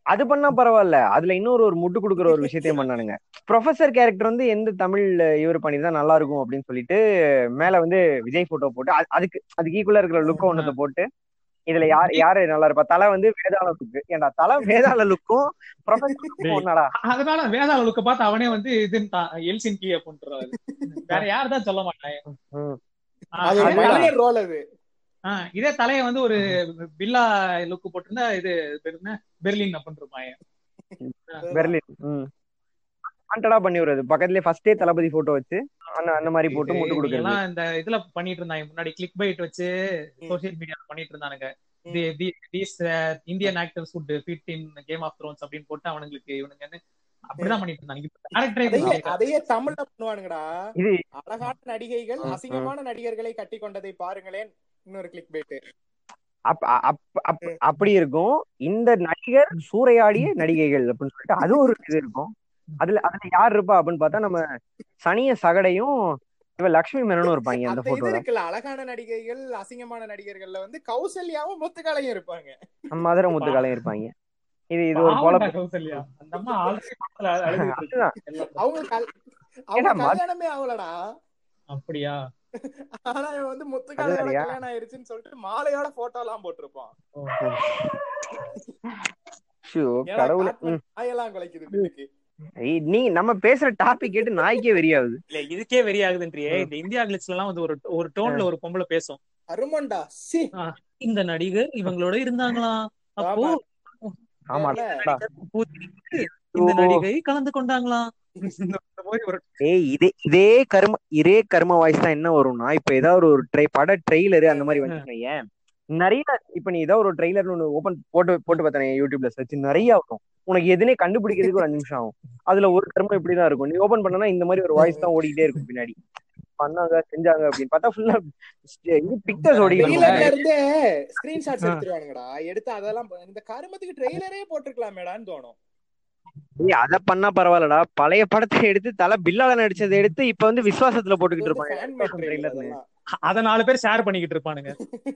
அது பண்ணா பரவாயில்ல அதுல இன்னொரு ஒரு முட்டு கொடுக்குற ஒரு விஷயத்தையும் பண்ணானுங்க ப்ரொஃபசர் கேரக்டர் வந்து எந்த தமிழ் இவர் பண்ணிருந்தா நல்லா இருக்கும் அப்படின்னு சொல்லிட்டு மேல வந்து விஜய் போட்டோ போட்டு அது- அதுக்கு அதுக்கு ஈக்குவலா இருக்கிற லுக்க ஒன்னத்தை போட்டு இதுல யார் யாரு நல்லா இருப்பா தலை வந்து வேதாள லுக்கு ஏன்டா தலை வேதாள லுக்கும் ப்ரொஃபசர் ஒன்னாடா அதனால வேதாள லுக்க பார்த்து அவனே வந்து இதுன்னு எல்சின்கி அப்படின்றாரு வேற யார் தான் சொல்ல மாட்டாங்க ம். ஆ, அது ஒரு இதே தலை- மைனர் ரோல் அது ஆ, இதே தலைய வந்து ஒரு பில்லா லுக் போட்டிருந்தா இது பேர் என்ன பெர்லின் அப்படின்னு இருப்பாங்க பெர்லின் ம் வாண்டடா பண்ணி விடுறது பக்கத்துலயே ஃபர்ஸ்டே தளபதி போட்டோ வச்சு அந்த அந்த மாதிரி போட்டு முட்டு கொடுக்குறது எல்லாம் இந்த இதுல பண்ணிட்டு இருந்தாங்க முன்னாடி கிளிக் பைட் வச்சு சோசியல் மீடியா பண்ணிட்டு இருந்தானுங்க these Indian actors would fit in Game of Thrones அப்படின்னு போட்டு அவனுங்களுக்கு இவனுங்கன்னு அப்படிதான் பண்ணிட்டு இருந்தாங்க இப்ப அதையே கேரக்டரே அதையே தமிழ்ல பண்ணுவானுங்கடா இது அழகான நடிகைகள் ம், அசிங்கமான நடிகர்களை கட்டி கொண்டதை பாருங்களேன் இன்னொரு கிளிக் பைட்டு அப் அப் அப் அப்படி இருக்கும் இந்த நடிகர் சூறையாடிய நடிகைகள் அப்படின்னு சொல்லிட்டு அது ஒரு இது இருக்கும் அதுல அதுல யார் இருப்பா அப்படின்னு பார்த்தா நம்ம சனிய சகடையும் இவ லக்ஷ்மி மேனனும் இருப்பாங்க அந்த அந்த இது போட்டோல இருக்குல்ல அழகான நடிகைகள் அசிங்கமான நடிகர்கள்ல வந்து கௌசல்யாவும் முத்துக்காலையும் இருப்பாங்க மதுரை முத்துக்காலையும் இருப்பாங்க இது இது ஒரு பொழப்பு கௌசல்யா அந்த அம்மா ஆல்ரெடி படத்துல அழுதுட்டு இருக்கு. அதுதான் எல்லாம் அவங்க கல்- அவங்க ஏன்னா, மத்- கல்யாணமே ஆகலடா அப்படியா ஆனா இவன் வந்து முத்துக்காலையோட அதுதான்யா. கல்யாணம் ஆயிருச்சுன்னு சொல்லிட்டு மாலையோட போட்டோ எல்லாம் போட்டிருப்பான் ஷோ ஏன்னா கடவுளே காட்மன் ம். நாயெல்லாம் குலைக்குது பின்னுக்கு ஏய், நீ நம்ம பேசுற டாபிக் கேட்டு நாய்க்கே வெறியாகுது இல்ல இதுக்கே வெறி ஆகுதுன்றியே இந்த இந்தியா கிளிச்ல எல்லாம் வந்து ஒரு ஒரு டோன்ல ஒரு பொம்பளை பேசும் அருமண்டா சி இந்த நடிகர் இவங்களோட இருந்தாங்களா அப்போ ஆமா தெரியல. பூத்திக்கு இந்த நடிகை கலந்து கொண்டாங்களாம் இந்த மாதிரி ஒரு ஏய் இதே இதே கர்ம இதே கர்ம வாய்ஸ் தான் என்ன வரும்னா இப்ப ஏதாவது ஒரு ட்ரை பட ட்ரெய்லரு அந்த மாதிரி வந்துச்சுன்னு ஏன் நிறைய இப்ப நீ ஏதாவது ஒரு ட்ரெய்லர் ஒன்று ஓபன் போட்டு போட்டு பார்த்தேன் யூடியூப்ல சர்ச் நிறைய வரும் உனக்கு எதுனே கண்டுபிடிக்கிறதுக்கு ஒரு அஞ்சு நிமிஷம் ஆகும் அதுல ஒரு கர்மம் இப்படிதான் இருக்கும் நீ ஓபன் பண்ணனா இந்த மாதிரி ஒரு வாய்ஸ் தான் ஓடிக்கிட்டே இருக்கும் பின்னாடி பண்ணாங்க செஞ்சாங்க அப்படின்னு பார்த்தா ஃபுல்லா இது பிக்சர்ஸ் ஓடிக்கிட்டு இருக்கும் ட்ரெய்லர்ல இருந்தே ஸ்கிரீன்ஷாட்ஸ் எடுத்துருவானுங்கடா எடுத்து அதெல்லாம் ப- இந்த கருமத்துக்கு ட்ரெய்லரே போட்டிருக்கலாமேடான்னு தோணும் ஏய் அத பண்ணா பரவாயில்லடா பழைய படத்தை எடுத்து தலை பில்லால நடிச்சதை எடுத்து இப்ப வந்து விசுவாசத்துல போட்டுக்கிட்டு இருப்பாங்க ஃபேன் மேட் ட்ரெய்லர் ட்ரெய்லர்னு அதெல்லாம் அத நாலு பேர் ஷேர் பண்ணிக்கிட்டு இருப்பானுங்க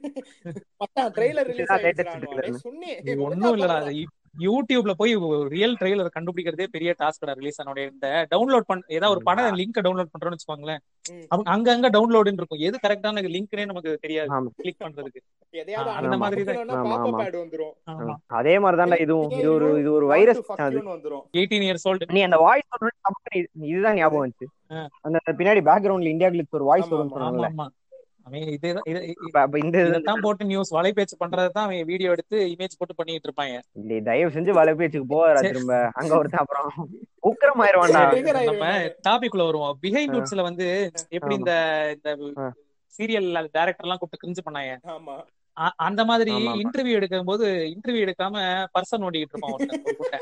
மச்சான் ட்ரெய்லர் ரிலீஸ் இதுதான் ஆயிடுச்சு latest நானும். trailer. சுன்னி இது ஒண்ணும் இல்லடா அது யூ- யூடியூப்ல போய் ரியல் ட்ரெய்லர் கண்டுபிடிக்கிறதே பெரிய டாஸ்க்டா ரிலீஸ் ஆனோட இந்த டவுன்லோட் பண்ண ஏதாவது ஒரு படம் லிங்க் டவுன்லோட் பண்றோம்னு வச்சுக்கோங்களேன் ம். அவங்க அங்க அங்க டவுன்லோடுன்னு இருக்கும் எது கரெக்டான லிங்க்னே நமக்கு தெரியாது ஆமா. கிளிக் பண்றதுக்கு எதையாவது அந்த ஆனா மாதிரி தான். அமுக்குனோம்னா ஆமா, pop-up ஆமா. ad வந்துரும் ஆமா அதே மாதிரிதான்டா இதுவும் இது ஒரு இது ஒரு வைரஸ் Want to fuck அது you-ன்னு வந்துரும் எயிட்டீன் இயர்ஸ் ஓல்டு நீ அந்த வாய்ஸ் இதுதான் ஞாபகம் வந்துச்சு ஆ. அந்த பின்னாடி பேக்ரவுண்ட்ல இந்தியா கிளிப்ஸ் ஒரு வாய்ஸ் ஆமா, வரும்னு ஆமா சொன்னாங்கல்ல ஆமா அவன் இதே இது இப்ப அப்ப இந்த இது- இதான் போட்டு நியூஸ் வலைபேச்சு பண்றதுதான் அவன் வீடியோ எடுத்து இமேஜ் போட்டு பண்ணிட்டு இருப்பாங்க டேய், தயவு செஞ்சு வலை பேச்சுக்கு போவாரா சரி. திரும்ப அங்க ஒருத்தன் அப்புறம் உக்கரம் ஆயிருவான்டா சரி. trigger நம்ம ஆயிருவேன். டாபிக் உள்ள வருவோம் பிஹைண்ட் ரூட்ஸ்ல வந்து எப்படி ஆமா. இந்த இந்த ஆ. சீரியல் டைரக்டர் எல்லாம் கூப்பிட்டு கிரிஞ்சு பண்ணாங்க ஆமா அ- அந்த மாதிரி ஆமா, ஆமா. இன்டர்வியூ எடுக்கும் போது இன்டர்வியூ எடுக்காம பர்சன் ஓடிக்கிட்டு இருப்பான் ஒருத்தன், ஒரு குட்டை.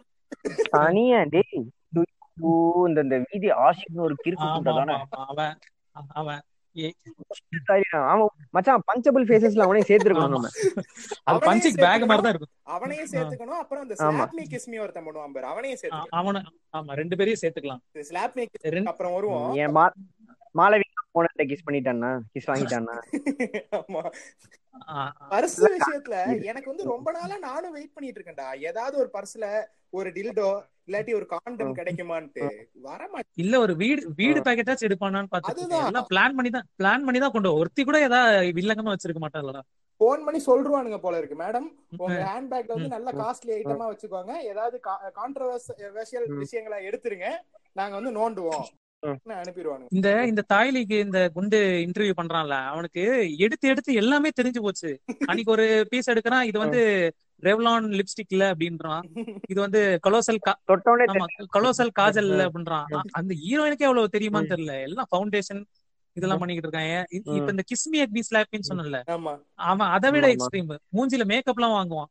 தனியா டேய் ஐயோ, இந்த இந்த வீதி ஆஷிக்னு ஒரு கிறுக்கு ஆமா, கூட்டம் ஆமா, தானே ஆமா. அவன் அ- அவன் ஏ- ஆமா மச்சான் பஞ்சபிள் ஃபேசஸ்ல அவனையும் சேர்த்திருக்கணும் ஆமா. நம்ம அது அவனையும் பஞ்சிங் பேக் சேர்த்துக்கணும். மாதிரி தான் இருக்கும் அவனையும் சேர்த்துக்கணும் அப்புறம் அந்த ஆமா. ஸ்லாப் மீ கிஸ் மீ ஒருத்தன் பண்ணுவான் பாரு அவனையும் அ- சேர்த்துக்கணும் அவன ஆமா ரெண்டு பேரையும் சேர்த்துக்கலாம் ஸ்லாப் மீ கிஸ் ரெண்டு அப்புறம் வருவோம் என் மா மாலவி போனட்ட கிஸ் பண்ணிட்டான்னா கிஸ் வாங்கிட்டான்னா ஆமா ஆ, ஆ. பர்ஸ் விஷயத்துல எனக்கு வந்து ரொம்ப நாளா நானும் வெயிட் பண்ணிட்டு இருக்கேன்டா ஏதாவது ஒரு பர்ஸ்ல ஒரு டில்டோ இல்லாட்டி ஒரு காண்டம் ம். கிடைக்குமான்ட்டு வர மாட்டேன் இல்ல ஒரு வீடு வீடு பேக்கெட்டாச்சும் எடுப்பானான்னு பாத்துட்டு அதுதான். எல்லாம் பிளான் பண்ணி தான் பிளான் பண்ணி தான் கொண்டு வா. ஒருத்தி கூட ஏதாவது வில்லங்கமா வச்சிருக்க மாட்டாங்களா போன் பண்ணி சொல்றானுங்க போல இருக்கு மேடம் உங்க ஹேண்ட்பேக்ல வந்து நல்ல காஸ்ட்லி ஐட்டமா வச்சுக்கோங்க ஏதாவது கான்ட்ரவர்ஷியல் ம். விஷயங்களை எடுத்துருங்க நாங்க வந்து நோண்டுவோம் ம். அனுப்பிடுவானுங்க இந்த இந்த தாய்லிக்கு இந்த குண்டு இன்டர்வியூ பண்றான்ல அவனுக்கு எடுத்து எடுத்து எல்லாமே தெரிஞ்சு போச்சு அன்னைக்கு ஒரு பீஸ் எடுக்கிறான் இது வந்து ரெவ்லான் லிப்ஸ்டிக் இல்ல அப்படின்றான் இது வந்து கொலோசல் தொட்டோடனே ஆமா கொலோசல் காஜல் இல்ல அப்படின்றான் அ- அந்த ஹீரோயினுக்கே அவ்வளவு தெரியுமான்னு தெரியல எல்லாம் ஃபவுண்டேஷன் இதெல்லாம் பண்ணிக்கிட்டு இருக்காங்க இ- இப்ப இந்த கிஸ்மி அக்பி ஸ்லாப்பின்னு சொன்னல ஆமா அவன் அதை விட ஆமா. எக்ஸ்ட்ரீம் மூஞ்சில மேக்கப் எல்லாம் வாங்குவான்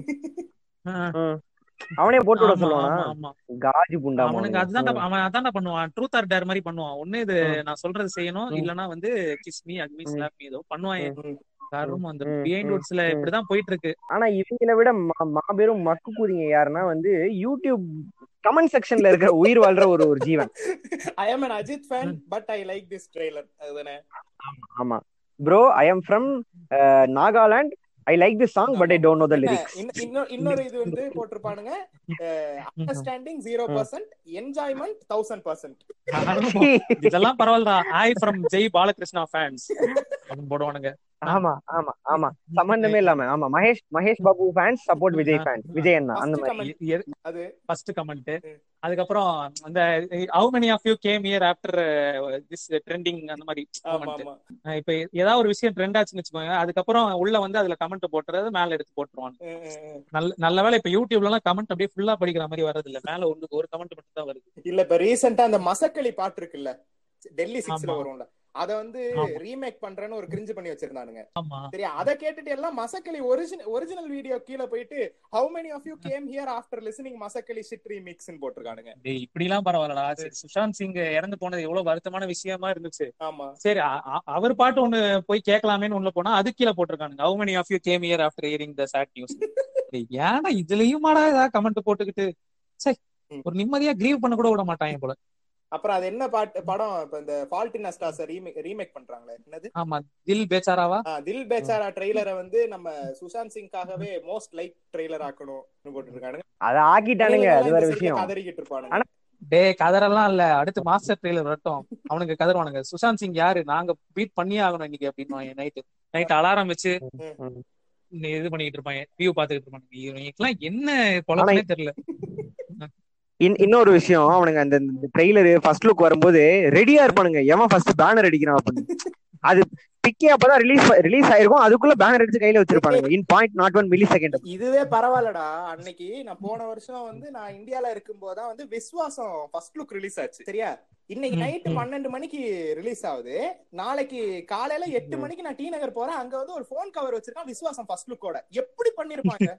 ஆ, அவனே போட்டு விட ஆமா, சொல்லுவானா ஆமா, ஆமா. காஜு புண்டா அவனுக்கு அதுதான் அவன் அதான் பண்ணுவான் ட்ரூத் ஆர் டேர் மாதிரி பண்ணுவான் ஒண்ணு இது ம். நான் சொல்றது செய்யணும் ம். இல்லனா வந்து கிஸ்மி அக்மி ம். ஸ்லாப் ஏதோ பண்ணுவாங்க ம். கரும் அந்த ம், பிஹைண்ட் ம், வுட்ஸ்ல ம். இப்படிதான் போயிட்டு இருக்கு ஆனா இவங்கள விட மா- மாபெரும் மக்கு கூதிங்க யாருன்னா வந்து யூடியூப் கமெண்ட் செக்ஷன்ல இருக்கிற உயிர் வாழ்ற ஒரு ஒரு ஜீவன் I am an Ajith fan but I like this trailer அதுதானே ஆமா bro I am from Nagaland I like this song but I don't know the என்ன, லிரிக்ஸ் இன்ன- இன்னொ- இன்னொரு இது வந்து போட்டிருப்பானுங்க understanding zero percent enjoyment thousand percent இதெல்லாம் பரவாயில்லடா hi from Jai Balakrishna fans அப்படின்னு போடுவானுங்க ஆமா ஆமா ஆமா சம்பந்தமே இல்லாம ஆமா Mahesh Mahesh Babu fans support Vijay fans Vijay அண்ணா அந்த மாதிரி அது ஃபர்ஸ்ட் கமெண்ட் ம். அதுக்கப்புறம் அந்த how many of you came here after this trending அந்த மாதிரி ஆமா comment. ஆமா அஹ் இப்ப ஏதாவது ஒரு விஷயம் ட்ரெண்ட் ஆச்சுன்னு வச்சுக்கோங்க அதுக்கப்புறம் உள்ள வந்து அதுல கமெண்ட் போட்டுறது மேல எடுத்து போட்டுருவாங்க ம், ம், ம். நல்ல நல்ல வேளை இப்ப யூடியூப்ல எல்லாம் கமெண்ட் அப்படியே ஃபுல்லா படிக்கிற மாதிரி வர்றது இல்ல மேல ஒண்ணு ஒரு கமெண்ட் மட்டும் தான் வருது இல்ல இப்ப ரீசெண்டா அந்த மசக்களி பாட்டு இருக்குல்ல டெல்லி சிக்ஸ்ல ஆமா. வரும்ல அத வந்து ஆமா. ரீமேக் பண்றேன்னு ஒரு கிரிஞ்சு பண்ணி வச்சிருந்தானுங்க ஆமா சரியா அத கேட்டுட்டு எல்லாம் மசக்களி ஒரிஜினல் ஒரிஜினல் வீடியோ கீழ போயிட்டு how many of you came here after listening Masakali shit ரீமிக்ஸ்னு போட்டிருக்கானுங்க டேய் இப்படி எல்லாம் பரவாயில்லடா சரி, சுஷாந்த் சிங் இறந்து போனது எவ்வளவு வருத்தமான விஷயமா இருந்துச்சு ஆமா சரி அ- அ- அவர் பாட்டு ஒண்ணு போய் கேட்கலாமேன்னு உள்ள போனா அது கீழே போட்டிருக்கானுங்க how many of you came here after hearing the sad news ஏன்னா இதுலயுமாடா ஏதாவது கமெண்ட் போட்டுக்கிட்டு சே ம். ஒரு நிம்மதியா கிரீவ் பண்ண கூட விட மாட்டாங்க போல அப்புறம் அது என்ன பாட்டு படம் இப்ப இந்த fault in our stars remake remake பண்றாங்களே என்னது ஆமா தில் பேச்சாராவா ஆ, தில் பேச்சாரா ட்ரெய்லரை வந்து நம்ம சுஷாந்த் சிங்காகவே மோஸ்ட் லைக் ட்ரெய்லர் ஆக்கணும்னு போட்டுருக்கானுங்க அத ஆக்கிட்டானுங்க அது வேற விஷயம் கதறிக்கிட்டு இருப்பானுங்க ஆனா- டே கதறெல்லாம் இல்ல அடுத்து மாஸ்டர் ட்ரெயிலர் வரட்டும் அவனுக்கு கதறுவானுங்க சுஷாந்த் சிங் யாரு நாங்க பீட் பண்ணியே ஆகணும் இன்னைக்கு அப்படின்னு நைட்டு நைட் அலாரம் வச்சு ம். நீ இது பண்ணிட்டு இருப்பாங்க வியூ பாத்துக்கிட்டு இருப்பாங்க இவங்களுக்குலாம் என்ன பொழப்புனே தெரியல இன்- இன்னொரு விஷயம் அவனுங்க அந்த ட்ரெய்லர் ஃபர்ஸ்ட் லுக் வரும்போது ரெடியா இருப்பானுங்க எவன் ஃபர்ஸ்ட் பேனர் அடிக்கிறான் அப்படின்னு அது பிக்கே அப்பதான் ரிலீஸ் ரிலீஸ் ஆயிருக்கும் அதுக்குள்ள பேனர் அடிச்சு கையில வச்சிருப்பானுங்க in point not one millisecond இதுவே பரவாயில்லடா அன்னைக்கு நான் போன வருஷம் வந்து நான் இந்தியால இருக்கும்போதுதான் வந்து விஸ்வாசம் ஃபர்ஸ்ட் லுக் ரிலீஸ் ஆச்சு சரியா இன்னைக்கு ம், நைட்டு ம். பன்னெண்டு மணிக்கு ரிலீஸ் ஆகுது நாளைக்கு காலையில எட்டு மணிக்கு நான் டி நகர் போறேன் அங்க வந்து ஒரு போன் கவர் வச்சிருக்கான் விஸ்வாசம் ஃபர்ஸ்ட் லுக்கோட எப்படி பண்ணிருப்பாங்க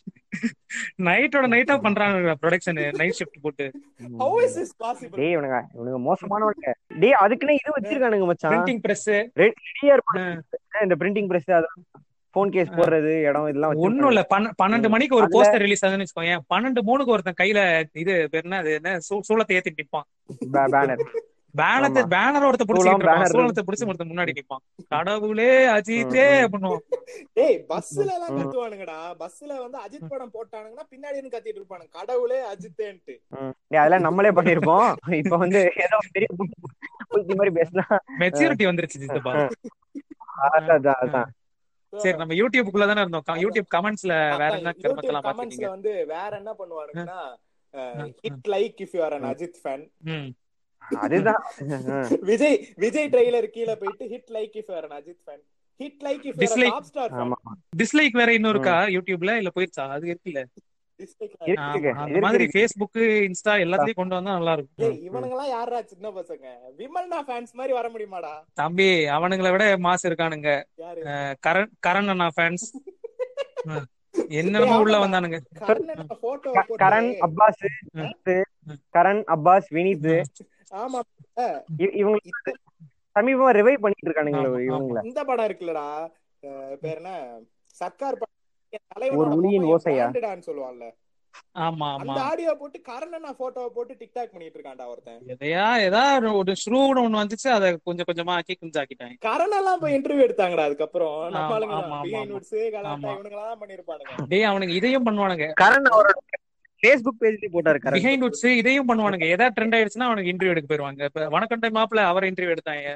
நைட்டோட நைட்டா பண்றாங்க ப்ரொடக்ஷன் நைட் ஷிஃப்ட் போட்டு ஹவு இஸ் இஸ் பாசிபிள் டேய் இவனுங்க இவனுங்க மோசமானவனுங்க டேய் அதுக்குன்னே இது வச்சிருக்கானுங்க மச்சான் பிரிண்டிங் பிரஸ் ரெடியா இருப்பானுங்க இந்த பிரிண்டிங் பிரஸ் அது போன் கேஸ் போடுறது இடம் இதெல்லாம் ஒண்ணும் வச்சிருப்பானுங்க இல்ல பன்ன- பன்னெண்டு மணிக்கு ஒரு அதுல- போஸ்டர் ரிலீஸ் ஆகுதுன்னு வச்சுக்கோங்க பன்னெண்டு மூணுக்கு ஒருத்தன் கையில இது பேர் என்ன அது என்ன சூ- சூளத்தை ஏத்தி நிப்பான் பேனர் பேனத்தை ஆமா. பேனர் ஒருத்த சூளம், பிடிச்சிட்டு banner. சூளத்தை பிடிச்சு ஒருத்தன் முன்னாடி நிப்பான் கடவுளே அஜித்தே ம், ம். பண்ணுவோம் டேய் பஸ்ல எல்லாம் ம். கத்துவானுங்கடா பஸ்ல வந்து அஜித் படம் போட்டானுங்கன்னா பின்னாடி இருந்து கத்திட்டு இருப்பானுங்க கடவுளே அஜித்தேன்ட்டு ம். டேய், அதெல்லாம் நம்மளே பண்ணிருப்போம் இப்ப வந்து ஏதோ பெரிய புத்தி மாதிரி பேசினா மெச்சூரிட்டி வந்துருச்சு சித்தப்பா அதான் அதான், அதான் சரி நம்ம யூடியூப்குள்ள தானே இருந்தோம் க- யூடியூப் கமெண்ட்ஸ்ல வேற என்ன யூடியூப் கருமத்தெல்லாம் கமெண்ட்ஸ்ல பாத்துக்கீங்க வந்து வேற என்ன பண்ணுவானுங்கன்னா ம். Hit like if you are an Ajith fan ம் அதுதான் விஜய் விஜய் ட்ரெய்லர் கீழ போயிட்டு hit like if you are an Ajith fan hit like if you are Dislike. Top star fan ஆமா டிஸ்லைக் வேற இன்னும் இருக்கா யூடியூப்ல இல்ல போயிருச்சா அது இருக்குல்ல டிஸ்லைக் இருக்கு, ஆமா, இருக்கு. அந்த இருக்கு, மாதிரி இருக்கு. ஃபேஸ்புக் இன்ஸ்டா எல்லாத்துலயும் கொண்டு வந்தா நல்லா இருக்கும் ஏய் இவனுங்க எல்லாம் யாரா சின்ன பசங்க விமல்னா ஃபேன்ஸ் மாதிரி வர முடியுமாடா தம்பி அவனுங்களை விட மாசு இருக்கானுங்க யாரு அஹ் கரண் கரண் அண்ணா ஃபேன்ஸ் என்னென்னமோ உள்ள வந்தானுங்க கர்ணன் போட்டோ க- கரண் அப்பாஸ் ம். வினீத், கரண் அப்பாஸ் வினீத் ஆமா இ- இவங்க சமீபமா ரிவைவ் பண்ணிட்டு இருக்கானுங்களே ஆமா, இவங்கள இந்த படம் இருக்குல்லடா அஹ் பேர் என்ன சர்க்கார் படம் என் தலைவனோட ஒரு ஒளியின் பொம்மையை ஓசையா? branded-ஆன்னு சொல்லுவான்ல ஆமா ஆமா அந்த ஆடியோ போட்டு கர்ணனா போட்டோவை போட்டு டிக்டாக் பண்ணிட்டு இருக்கான்டா ஒருத்தன் எதையா ஏதா ஒரு- ஒரு ஷ்ரூன்னு ஒண்ணு வந்துச்சு அதை கொஞ்சம் கொஞ்சமா ஆக்கி குஞ்சாக்கிட்டாங்க கரணெல்லாம் போய் இன்டர்வியூ எடுத்தாங்கடா அதுக்கப்புறம் நம்ம ஆமா, ஆளுங்க ஆமா, பிஹைண்ட் ஆமா. நோட்ஸ் கலாட்டா ஆமா. இவனுங்க தான் பண்ணிருப்பானுங்க டேய் அவனுக்கு இதையும் பண்ணுவானுங்க கரண் அவரோட ஃபேஸ்புக் பேஜ்லயே போட்டாரு கரண் பிஹைண்ட் உட்ஸ் இதையும் பண்ணுவானுங்க ஏதாவது ட்ரெண்ட் ஆயிடுச்சுன்னா அவனுக்கு இன்டர்வியூ எடுக்க போயிருவாங்க இப்ப வணக்கம் டைம் மாப்பிள அவர் இன்டர்வியூ எடுத்தாங்க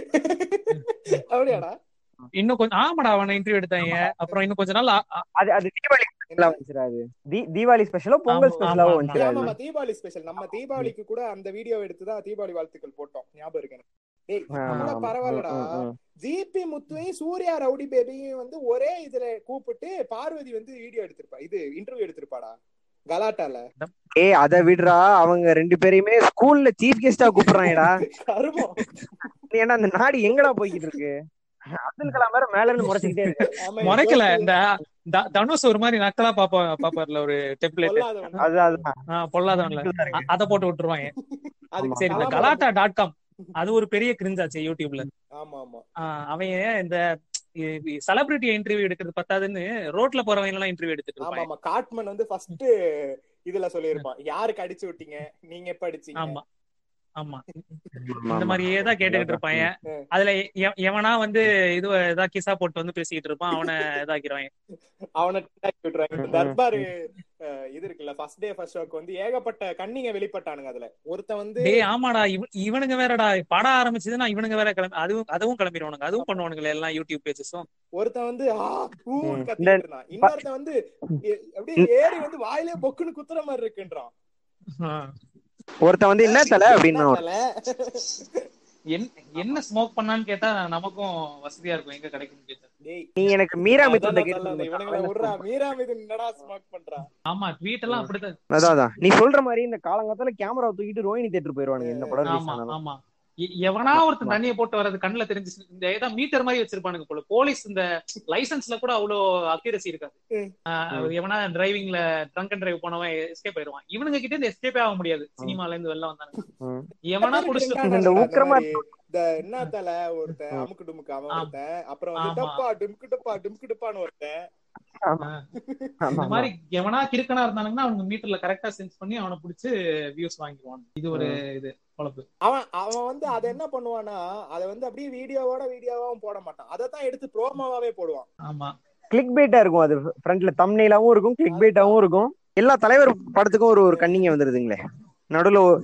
அப்படியாடா இன்னும் கொஞ்சம் ஆமாடா அவனை இன்டர்வியூ எடுத்தாங்க அப்புறம் இன்னும் கொஞ்ச நாள் ஆ- ஆ- அது அது தீபாவளி ஸ்பெஷலா வந்துச்சுடா அது தீ- தீபாவளி ஸ்பெஷலோ பொங்கல் ஆமா, ஸ்பெஷலாவோ ஆமா, வந்துச்சுடா அது ஆமாமா தீபாவளி ஸ்பெஷல் நம்ம தீபாவளிக்கு கூட அந்த வீடியோ எடுத்து தான் தீபாவளி வாழ்த்துக்கள் போட்டோம் ஞாபகம் இருக்கு எனக்கு. டேய் ஆ, இது கூட ஆமா. பரவாயில்லடா ம், ம், ம். ஜிபி முத்துவையும் சூர்யா ரவுடி பேபியும் வந்து ஒரே இதுல கூப்பிட்டு பார்வதி வந்து வீடியோ எடுத்திருப்பா இது இன்டர்வியூ எடுத்திருப்பாடா கலாட்டால ஏய் அத விடுறா அவங்க ரெண்டு பேரையுமே ஸ்கூல்ல சீஃப் கெஸ்டா கூப்பிடுறாங்கடா கருமம் ஏன்னா அந்த நாடு எங்கடா போய்கிட்டு இருக்கு அப்துல் கலாம் வேற மேல இருந்து முறைச்சுக்கிட்டே இருக்கு ஆமா, முறைக்கல ஜோக்கு இந்த த- தனுஷ் ஒரு மாதிரி நக்கலா பாப்பா பாப்பார்ல ஒரு டெம்ப்ளேட் பொல்லாதவன். அது அதுதான் பொல்லாதவன்ல அ- அத போட்டு விட்டுருவாங்க அதுக்கு சரி இந்த கலாபரம். கலாட்டா டாட் காம் அது ஒரு பெரிய கிரிஞ்சாச்சு யூடியூப்ல ஆமா ஆமா ஆஹ் அவன் இந்த செலிபிரிட்டி இன்டர்வியூ எடுக்கிறது பத்தாதுன்னு ரோட்ல போறவங்க எல்லாம் இன்டர்வியூ எடுத்துட்டு ஆமா இருப்பாங்க ஆமா காட்மன் வந்து ஃபர்ஸ்ட் இதுல சொல்லியிருப்பான் யாருக்கு அடிச்சு விட்டீங்க நீங்க எப்ப அடிச்சீங்க ஆமா ஆமா ஆமா, இந்த ஆமா. மாதிரியே தான் கேட்டுக்கிட்டு இருப்பாங்க ம். அதுல எ- எவனா வந்து இது ஏதா கிசா போட்டு வந்து பேசிக்கிட்டு இருப்பான் அவனை இதாக்கிடுவாங்க அவனை டாக்கி விட்டுருவாங்க ம், தர்பார் அஹ், இது இருக்குல்ல ஃபர்ஸ்ட் டே ஃபர்ஸ்ட் ஷோக்கு வந்து ஏகப்பட்ட கண்ணிங்க வெளிப்பட்டானுங்க அதுல ஒருத்தன் வந்து டேய் ஆமாடா இவ- இவனுங்க வேறடா படம் ஆரம்பிச்சதுன்னா இவனுங்க வேற கிளம்பி அதுவும் அதுவும் கிளம்பிடுவானுங்க அதுவும் பண்ணுவானுங்களே எல்லாம் யூடியூப் பேஜஸும் ஒருத்தன் வந்து ஆ ஊன்னு ம். கத்திட்டு இருந்தான் இன்னொருத்தன் வந்து எ- அப்படியே ஏறி வந்து வாயிலே பொக்குன்னு குத்துற மாதிரி இருக்குன்றான் ஒருத்தன் வந்து என்ன தலை அப்படின்னா என்ன தல? என்ன ஸ்மோக் பண்ணான்னு கேட்டா நமக்கும் வசதியா இருக்கும் எங்க கிடைக்கும் கேட்டா டேய், நீ எனக்கு மீரா மித்தத்தை அதான் தல, அந்த இவனுங்களை விட்றா, கேட்டு மீரா மீது என்னடா smoke பண்றா? ஆமா ட்வீட் எல்லாம் அப்படிதான் அதான் அதான் நீ சொல்ற மாதிரி இந்த காலங்காத்தால கேமரா தூக்கிட்டு ரோஹினி தேட்டர் போயிருவானுங்க இந்த படம் ரிலீஸ் ஆமா ஆனாலும் ஆமா எ- எவனா ஒருத்தன் தண்ணியை போட்டு வர்றது கண்ணுல தெரிஞ்சு இந்த ஏதாவது மீட்டர் மாதிரி வச்சிருப்பானுங்க போல போலீஸ் இந்த லைசன்ஸ்ல கூட அவ்வளவு அக்யூரசி இருக்காது ம். ஆஹ் எவனா டிரைவிங்ல ட்ரங்க் அண்ட் டிரைவ் போனவன் எஸ்கேப் ஆயிடுவான் இவனுங்க கிட்ட இருந்து எஸ்கேப்பே ஆக முடியாது சினிமால இருந்து வெளில வந்தாங்க ம். எவனா குடிச்சிட்டு இருந்தானுங்க இந்த அந்த ஊக்கரமா மாதிரி. இந்த என்ன தல ஒருத்தன் ம். அமுக்கு டுமுக்கு அவன் ஆமா. ஒருத்தன் அப்புறம் வந்து ஆமா. டப்பா டுமுக்கு டப்பா டுமுக்கு டப்பான்னு ஒருத்தன் ஆமா இந்த ஆமா மாதிரி எவனா கிறுக்கனா இருந்தானுங்கன்னா அவங்க மீட்டர்ல கரெக்டா சென்ஸ் பண்ணி அவனை புடிச்சு வியூஸ் வாங்கிக்குவான் இது ஒரு இது பொழப்பு அவன் அவன் வந்து அதை என்ன பண்ணுவானா அதை வந்து அப்படியே வீடியோவோட வீடியோவாவும் போட மாட்டான் அதை தான் எடுத்து ப்ரோமோவாவே போடுவான் ஆமா கிளிக் பைட்டா இருக்கும் அது ஃப்ரண்ட்ல தம்னைலாவும் இருக்கும் கிளிக் பைட்டாவும் இருக்கும் எல்லா தலைவர் படத்துக்கும் ஒரு ஒரு கண்ணிங்க வந்துருதுங்களே நடுவுல ஒரு-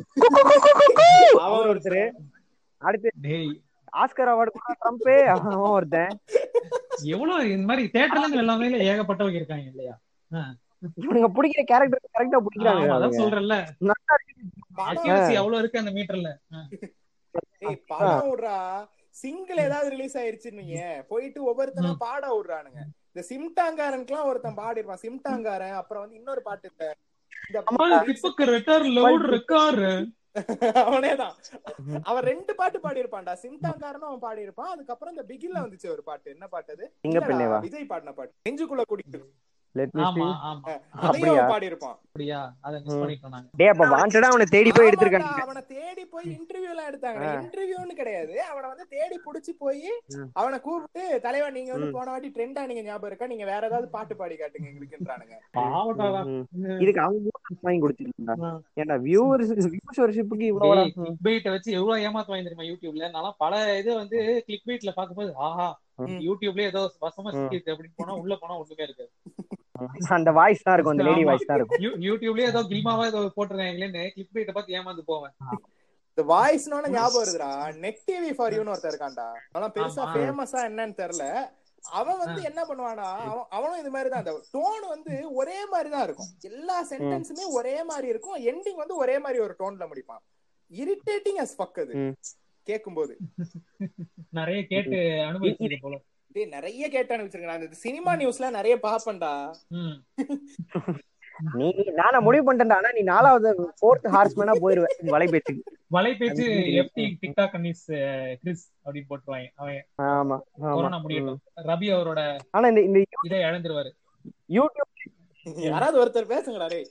அவர் ஒருத்தர் அடுத்து டேய் ஆஸ்கர் அவார்டு ட்ரம்ப்பே அவன் ஒருத்தன் எவ்வளவு இந்த மாதிரி தேட்டர்ல இருந்து எல்லாமே ஏகப்பட்டவங்க இருக்காங்க இல்லையா இவனுங்க பிடிக்கிற கேரக்டர் கரெக்டா பிடிக்கிறாங்க ஆமா, அதான் அவனுங்க. சொல்றேன்ல நல்லா படம் அக்யூரசி அவ்வளவு இருக்கு அந்த மீட்டர்ல ஏய், படம் விடுறா சிங்கிள் ஏதாவது ரிலீஸ் ஆயிருச்சுன்னு போயிட்டு ஒவ்வொருத்தனா பாட விடுறானுங்க இந்த சிம்டாங்காரனுக்குலாம் ஒருத்தன் பாடிருப்பான் சிம்டாங்காரன் அப்புறம் வந்து இன்னொரு பாட்டு இந்த இந்த டிப்புக்கு ரெட்டர் லவுட் இருக்காரு அவனேதான் அவன் ரெண்டு பாட்டு பாடியிருப்பான்டா சிம்டாங்காரனும் அவன் பாடியிருப்பான் அதுக்கப்புறம் இந்த பிகில்ல வந்துச்சு ஒரு பாட்டு என்ன பாட்டு அது எங்க இல்லடா, பெண்ணேவா விஜய் பாடின பாட்டு நெஞ்சுக்குள்ள குடிக்குது லெட் மீ ஆமா ஆமா அதையும் அப்படியா? அவன் பாடியிருப்பான் அப்படியா அதை மிஸ் ம். பண்ணிட்டோம் நாங்க டேய் அப்ப வாண்டடா அவனை தேடி போய் ஆமாண்டா, எடுத்திருக்காங்க அவனை தேடி போய் இன்டர்வியூ எல்லாம் எடுத்தாங்க ஆ. இன்டர்வியூன்னு கிடையாது அவனை வந்து தேடி புடிச்சு போய் ம். அவனை கூப்பிட்டு தலைவா நீங்க வந்து ம். போன வாட்டி ட்ரெண்டா நீங்க ஞாபகம் இருக்கா நீங்க வேற ஏதாவது பாட்டு பாடி காட்டுங்க எங்களுக்குன்றானுங்க பாவடா ம். இதுக்கு அவங்க காசு வாங்கி கொடுத்துருக்கா ஏன்டா வியூவர்ஸ் வியூஸ் வருஷத்துக்கு இவ்வளவு கிளிக் பைட்டை வச்சு எவ்வளவு ஏமாத்துவாங்க தெரியுமா யூடியூப்ல நான் பல இது வந்து கிளிக் பைட்ல பாக்கும்போது ஆஹா ம். யூடியூப்ல ஏதோ வசமா ம். சிக்கிட்டு அப்படின்னு போனா உள்ள போனா ஒண்ணுமே இருக்காது அந்த வாய்ஸ் தான் இருக்கும் அந்த லேடி ஆமா. வாய்ஸ் தான் இருக்கும் யூ- யூடியூப்லயே ஏதோ கில்மாவா ஏதோ போட்டிருக்காங்களேன்னு கிளிக் பைட்டை பார்த்து ஏமாந்து போவேன் இந்த வாய்ஸ்னோட ஞாபகம் வருதுடா நெட் டிவி ஃபார் யூன்னு ஒருத்தர் இருக்கான்டா அவன் பெருசா ஆமா. ஃபேமஸா என்னன்னு தெரியல அவன் வந்து என்ன பண்ணுவானா அவன் அவனும் இது மாதிரி தான் அந்த டோன் வந்து ஒரே மாதிரி தான் இருக்கும் எல்லா சென்டென்ஸுமே ஒரே மாதிரி இருக்கும் எண்டிங் வந்து ஒரே மாதிரி ஒரு டோன்ல முடிப்பான் இரிட்டேட்டிங் அஸ் ஃபக் அது ம். கேட்கும்போது நிறைய கேட்டு அனுபவிச்சது போல டேய் நிறைய கேட்டு அனுப்பிச்சிருக்கேன் நான் இந்த சினிமா நியூஸ்ல நிறைய பாப்பேன்டா ம். நீ நானா முடிவு பண்ணிட்டேன்டா ஆனா நீ நாலாவது ஃபோர்த் ஹார்ஸ்மேனா போயிருவேன் வலைபேச்சுக்கு வலை பேச்சு அது- எஃப்டி டிக்டாக் அன்னிஸ் கிறிஸ் அப்படின்னு போட்டுருவாங்க அவன் ஆமா ஆமா கொரோனா முடியட்டும் ரவி அவரோட ஆனா இந்த இந்த இதை இழந்துருவாரு யூடியூப் யாராவது ஒருத்தர் பேசுங்கடா டேய்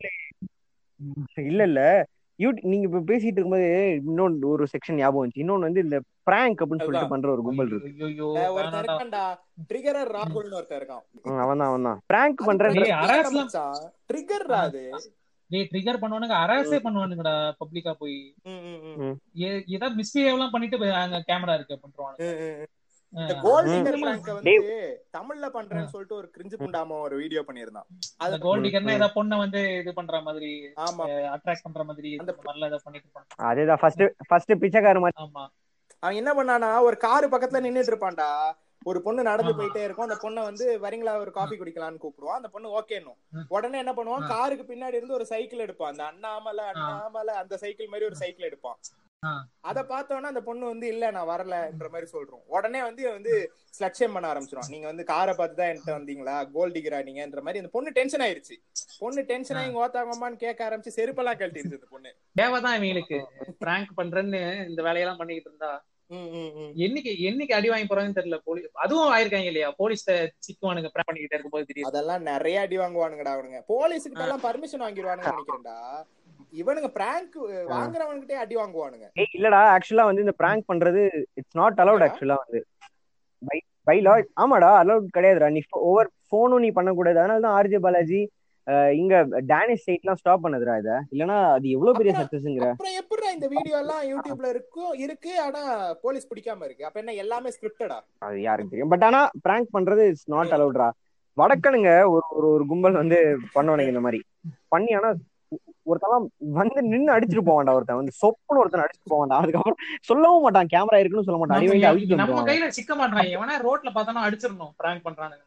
இல்ல இல்ல யூடி நீங்க இப்ப பேசிட்டு இருக்கும்போது இன்னொன்னு ஒரு செக்ஷன் ஞாபகம் வந்துச்சு இன்னொன்னு வந்து இந்த பிராங்க் அப்படின்னு சொல்லிட்டு அதான். பண்ற ஒரு கும்பல் இருக்கு ஐயோ அஹ் ஒருத்தன் வேணாம்டா. இருக்கான்டா ட்ரிகரர் ராகுல்னு ஒருத்தன் இருக்கான் அவன் தான் அவன் தான் பிராங்க் பண்ற டேய், அரேஸ்லாம் ட்ரிகர் அது டேய் ட்ரிகர் பண்ணுவானுங்க அரேஸே பண்ணுவானுங்கடா பப்ளிக்கா போய் ம், ம், ம். ஏ- ஏதாவது மிஸ்பிஹேவ் எல்லாம் பண்ணிட்டு போய் அங்க கேமரா இருக்கு பண்றானுங்க ம், ம், ம். இந்த கோல்ட் ம். டிகர் பிராங்க வந்து தமிழ்ல பண்றேன்னு சொல்லிட்டு ஒரு கிரிஞ்சு புண்டாம ஒரு வீடியோ பண்ணியிருந்தான் அந்த அது கோல்ட் டிகர்னா ஏதாவது பொண்ணை வந்து இது பண்ற மாதிரி ஆமா அட்ராக்ட் பண்ற மாதிரி அந்த- இந்த மாதிரிலாம் ஏதாவது பண்ணிட்டு இருப்பாங்க அதேதான் ஃபர்ஸ்ட் ஃபர்ஸ்ட் பிச்சைக்கார மாதிரி ஆமா அவன் என்ன பண்ணானா ஒரு காரு பக்கத்துல நின்னுட்டு இருப்பான்டா ஒரு பொண்ணு நடந்து ஆமா. போயிட்டே இருக்கும் அந்த பொண்ணை வந்து வரீங்களா ஒரு காஃபி குடிக்கலாம்னு கூப்பிடுவான் அந்த பொண்ணு ஓகேன்னு ம். உடனே என்ன பண்ணுவான் ஆ. காருக்கு பின்னாடி இருந்து ஒரு சைக்கிள் எடுப்பான் அந்த அண்ணாமலை அண்ணாமலை அந்த சைக்கிள் மாதிரி ஒரு சைக்கிள் எடுப்பான் ஆ. அத பார்த்தோன்னா அந்த பொண்ணு வந்து இல்ல நான் வரலன்ற மாதிரி சொல்றோம் உடனே வந்து இவன் வந்து ஸ்லட்சியம் பண்ண ஆரம்பிச்சிடும் நீங்க வந்து காரை பார்த்து தான் என்கிட்ட வந்தீங்களா கோல்ட் டிகரா நீங்கன்ற மாதிரி அந்த பொண்ணு டென்ஷன் ஆயிருச்சு பொண்ணு டென்ஷன் ஆகி ஓத்தாங்கம்மான்னு கேட்க ஆரம்பிச்சு செருப்பெல்லாம் கழட்டிருச்சு அந்த பொண்ணு தேவைதான் இவங்களுக்கு பிராங்க் பண்றேன்னு இந்த வேலையெல்லாம் பண்ணிக்கிட்டு இருந்தா ம், ம், ம். என்னைக்கு என்னைக்கு அடி வாங்கி போறாங்கன்னு தெரியல போலீஸ் அதுவும் ஆயிருக்காங்க இல்லையா போலீஸ் சிக்குவானுங்க பிராங்க் பண்ணிக்கிட்டே இருக்கும்போது திடீர்னு அதெல்லாம் நிறைய அடி வாங்குவானுங்கடா அவனுங்க போலீஸ்கிட்ட எல்லாம் பர்மிஷன் வாங்கிடுவானுங்க நினைக்கிறேன்டா இவனுங்க பிராங்க் வாங்குறவனுக்கிட்டே அடி வாங்குவானுங்க ஏய் இல்லடா ஆக்சுவலா வந்து இந்த பிராங்க் பண்றது இட்ஸ் நாட் அலௌட் இல்லடா. ஆக்சுவலா வந்து பை பை லா ஆமாடா அலௌட் கிடையாதுடா நீ ஓவர் போனும் நீ பண்ணக்கூடாது அதனால தான் ஆர்ஜே பாலாஜி அஹ், இங்க டேனிஷ் ஸ்டேட்லாம் ஸ்டாப் பண்ணதுடா இத இல்லனா அது எவ்வளவு பெரிய அப்புறம் சக்சஸ்ங்கிற அப்புறம் எப்படிடா இந்த வீடியோ எல்லாம் யூடியூப்ல இருக்கும் இருக்கு ஆனா போலீஸ் பிடிக்காம இருக்கு அப்ப என்ன எல்லாமே ஸ்கிரிப்டடா அது யாருக்கு தெரியும் பட் ஆனா பிராங்க் பண்றது இட்ஸ் நாட் அலவுட்ரா வடக்கனுங்க ஒரு ஒரு ஒரு கும்பல் வந்து பண்ணுவானுங்க இந்த மாதிரி பண்ணி ஆனா ஒருத்தன் வந்து நின்னு அடிச்சுட்டு போவான்டா ஒருத்தன் வந்து சொப்புன்னு ஒருத்தன் அடிச்சுட்டு போவான்டா அதுக்கப்புறம் சொல்லவும் மாட்டான் கேமரா இருக்குன்னு சொல்ல மாட்டான் அடி வாங்கி நம்ம அழிச்சிட்டு நம்ம வந்துருவான் கையில சிக்க மாட்டான் எவனா ரோட்ல பார்த்தாலும் அடிச்சிடணும் பிராங்க் பண்றானுங்க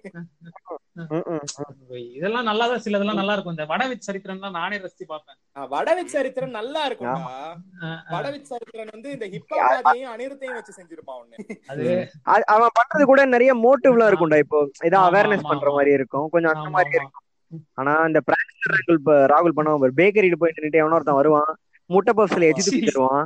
ம், ம், ம். இதெல்லாம் நல்லா தான் சில இதெல்லாம் நல்லா இருக்கும் இந்த வடவிச் சரித்திரம்லாம் நானே ரசிச்சு பார்ப்பேன் வடவிச் சரித்திரன் நல்லா இருக்கும்டா அஹ் அஹ் வடவிச் சரித்திரன் வந்து இந்த ஹிப்பாபாதையும் அனிருத்தையும் வச்சு செஞ்சிருப்பான் ஒண்ணு அது அது- அவன் பண்றது கூட நிறைய மோட்டிவ்லாம் இருக்கும்டா இப்போ ஏதோ ஆமா, அவேர்னஸ் ஆமா, பண்ற ஆமா. மாதிரி இருக்கும் கொஞ்சம் அந்த ஆமா, மாதிரி ஆமா. இருக்கும் ஆனா இந்த பிராங்க் ராகுல் ப- ராகுல் பண்ணுவான் பேக்கரியில போய் நின்னுட்டு எவனோ ஒருத்தன் வருவான் முட்டை பப்ஸ்ல எச்சு துப்பி தருவான்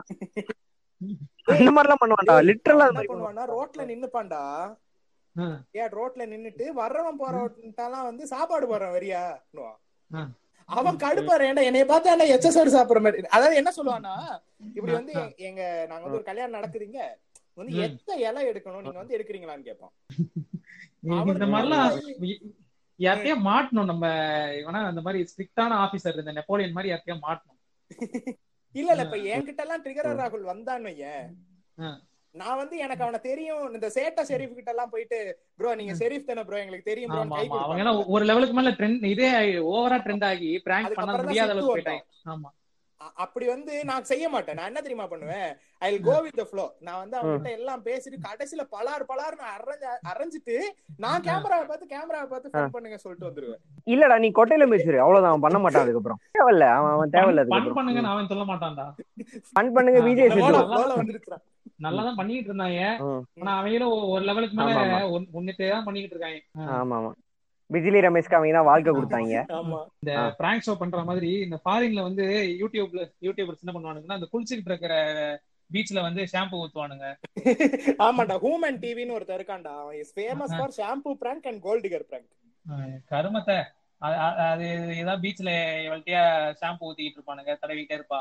அந்த மாதிரி எல்லாம் பண்ணுவான்டா டேய், லிட்டரலா அவன் என்ன பண்ணுவான்னா ரோட்ல நின்னுப்பான்டா ஹம். ஏன் ரோட்ல நின்னுட்டு வர்றவன் போறவன்ட்டாலாம் வந்து சாப்பாடு போடுறான் வரியா ஹம். அவன் கடுப்பாரு ஏன்டா என்னைய பார்த்தா என்ன எச்சசோடு சாப்பிடுற மாதிரி அதாவது என்ன சொல்லுவானா இப்படி வந்து எ- எங்க நாங்க வந்து ஒரு கல்யாணம் நடக்குதுங்க வந்து ம். எத்த இலை எடுக்கணும் நீங்க வந்து எடுக்கிறீங்களான்னு கேட்பான் இந்த அவனுக்கு மாதிரிலாம் போய் யார்கிட்டயா மாட்டணும் நம்ம இவனா அந்த மாதிரி ஸ்ட்ரிக்டான ஆபீசர் இந்த நெப்போலியன் மாதிரி யார்கிட்டயா மாட்டணும் இல்ல இல்ல இப்ப என்கிட்ட எல்லாம் ட்ரிகர் ராகுல் வந்தான்னு வையேன் ஆ. நான் வந்து எனக்கு அவனை தெரியும் இந்த சேட்டா ஷெரீஃப் கிட்ட எல்லாம் போயிட்டு ப்ரோ நீங்க ஷெரீஃப் தானே ப்ரோ எங்களுக்கு தெரியும் bro ஆமா கை ஆமா அவங்க கொடுப்பாங்க. எல்லாம் ஒரு லெவலுக்கு மேல ட்ரெண்ட் இதே ஓவரா ட்ரெண்ட் ஆகி பிராங்க் பண்ண அதுக்கப்புறம் தான் முடியாத சித்து அளவுக்கு வந்தான். போயிட்டாங்க ஆமா அ- அப்படி வந்து நான் செய்ய மாட்டேன் நான் என்ன தெரியுமா பண்ணுவேன் ஐ கோ வித் த ஃப்ளோ நான் வந்து அவன்கிட்ட எல்லாம் பேசிட்டு கடைசியில பலார் பலார்னு அரைஞ்சு அரைஞ்சிட்டு நான் கேமராவை பார்த்து கேமராவை பார்த்து ஃபன் பண்ணுங்க சொல்லிட்டு வந்துருவேன் இல்லடா நீ கொட்டையில பேசுற அவ்வளவுதான் அவன் பண்ண மாட்டான் அதுக்கப்புறம் தேவையில்ல அவன் அவன் தேவையில்ல பண் அதுக்கப்புறம் பண்ணுங்கன்னு அவன் சொல்ல மாட்டான்டா ஃபன் பண்ணுங்க ஆ, விஜய் அந்த செட்டு போல- ஃப்ளோல வந்துருக்கான் நல்லாதான் பண்ணிட்டு இருந்தாங்க ம். ஆனா அவங்களும் ஒரு லெவலுக்கு மேல ஆமா, ஒன்னுட்டே தான் பண்ணிட்டு இருக்காங்க ஆமா ஆமா பிஜிலி ரமேஷ்க்கு அவங்க தான் வாழ்க்கை கொடுத்தாங்க ஆமா ஆ. பிராங்க் ஷோ பண்ற மாதிரி இந்த ஃபாரின்ல வந்து யூடியூப்ல யூடியூபர்ஸ் என்ன பண்ணுவானுங்கன்னா அந்த குளிச்சுக்கிட்டு இருக்கிற பீச்ல வந்து ஷாம்பு ஊத்துவானுங்க ஆமாண்டா ஹூமன் டிவின்னு ஒருத்தர் இருக்கான்டா அவன் is famous for shampoo prank and gold digger prank அஹ் கருமத்தை அ- அ- அது ஏதாவது பீச்ல இவள்கிட்டயா ஷாம்பு ஊத்திக்கிட்டு இருப்பானுங்க தடவிட்டே இருப்பா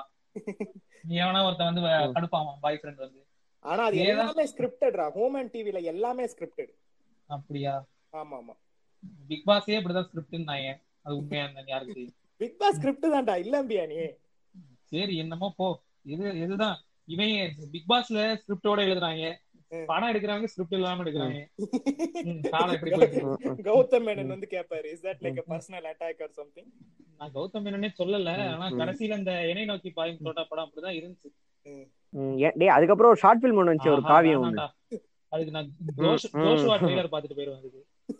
நீ எவனா ஒருத்தன் வந்து ம். கடுப்பாவான் பாய் ஃப்ரெண்ட் வந்து ஆனா அது ஏதா- எல்லாமே ஸ்கிரிப்டட்ரா ஹூமன் டிவில எல்லாமே ஸ்கிரிப்டட் அப்படியா ஆமா ஆமா பிக் பாஸே இப்படிதான் ஸ்கிரிப்ட்னாங்க அது உண்மையா இருந்தா யாருக்கு தெரியும் பிக் பாஸ் ஸ்கிரிப்ட் தான்டா இல்லம்பியா நீ சரி என்னமோ போ இது இதுதான் இவன் பிக் பாஸ்ல ஸ்கிரிப்டோட எழுதுறாங்க ம். படம் எடுக்கிறவங்க ஸ்கிரிப்ட் இல்லாம எடுக்கிறாங்க ம், காலம் எப்படி போயிட்டு இருக்கு. ம், ம். கௌதம் மேனன் வந்து கேட்பாரு is that like a personal attack or something நான் கௌதம் மேனனே சொல்லல ம், ஆனா ம். கடைசியில இந்த இணை நோக்கி பாயும் தோட்டா படம் அப்படிதான் இருந்துச்சு ம், ஏன் டேய் அதுக்கப்புறம் ஒரு ஷார்ட் பிலிம் ஒன்று வந்துச்சு ஒரு ஆஹா, காவியம் ஒண்ணு வேணாம்டா. அதுக்கு நான் ஜோஷ்- ம். ஜோஷுவா ட்ரெய்லர் பாத்துட்டு போயிருவேன் அதுக்கு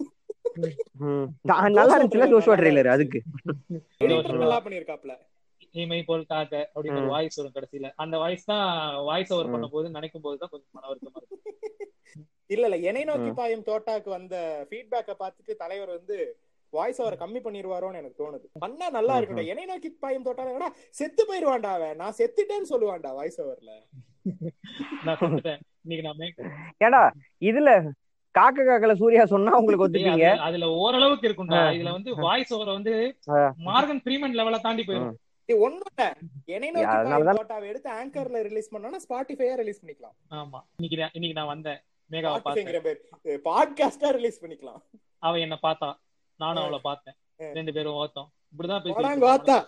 ம். நா- நல்லா இருந்துச்சுல ஜோஷுவா ட்ரெய்லர் அதுக்கு எடிட்டர் நல்லா பண்ணிருக்காப்ல இமை போல் காக்க அப்படின்னு ஒரு ம். வாய்ஸ் வரும் கடைசியில அந்த வாய்ஸ் தான் வாய்ஸ் ஓவர் ம். பண்ணும்போது நினைக்கும் போது தான் கொஞ்சம் மன வருத்தமா இருக்கு இல்ல இல்ல என்னை நோக்கி ம். பாயும் தோட்டாக்கு வந்த ஃபீட்பேக்க பார்த்துட்டு தலைவர் வந்து வாய்ஸ் ஓவர் கம்மி பண்ணிடுவாரோன்னு எனக்கு தோணுது பண்ணா நல்லா இருக்கும்டா என்னை நோக்கி பாயும் தோட்டால கூட செத்து போயிருவான்டா அவன் நான் செத்துட்டேன்னு சொல்லுவான்டா வாய்ஸ் ஓவர்ல நான் சொல்லிட்டேன் இன்னைக்கு நான் make- ஏடா இதுல காக்க காக்கல சூர்யா சொன்னா உங்களுக்கு டேய், ஒத்துப்பீங்க அதுல- அதுல ஓரளவுக்கு இருக்கும்டா ஆ. இதுல வந்து வாய்ஸ் ஓவர் வந்து ஆ. மார்கன் ஃப்ரீமன் லெவல தாண்டி போயிடும் டேய், ஒண்ணும் இல்ல என்னை நோக்கி பாயும் அதனாலதான் தோட்டாவை எடுத்து ஆங்கர்ல ரிலீஸ் பண்ணோம்னா ஸ்பாட்டிஃபையா ரிலீஸ் பண்ணிக்கலாம் ஆமா இன்னைக்கு நான்- இன்னைக்கு நான் வந்தேன் மேகாவை பார்த்தேன் ஸ்பாட்டிஃபைங்கிற பேர் பாட்காஸ்டா ரிலீஸ் பண்ணிக்கலாம் அவ என்ன பார்த்தா நானும் அவளை பார்த்தேன் ஆ. ரெண்டு பேரும் ஓத்தோம் இப்படிதான் பேசிட்டு போடாங்க இருக்கோம். வாத்தா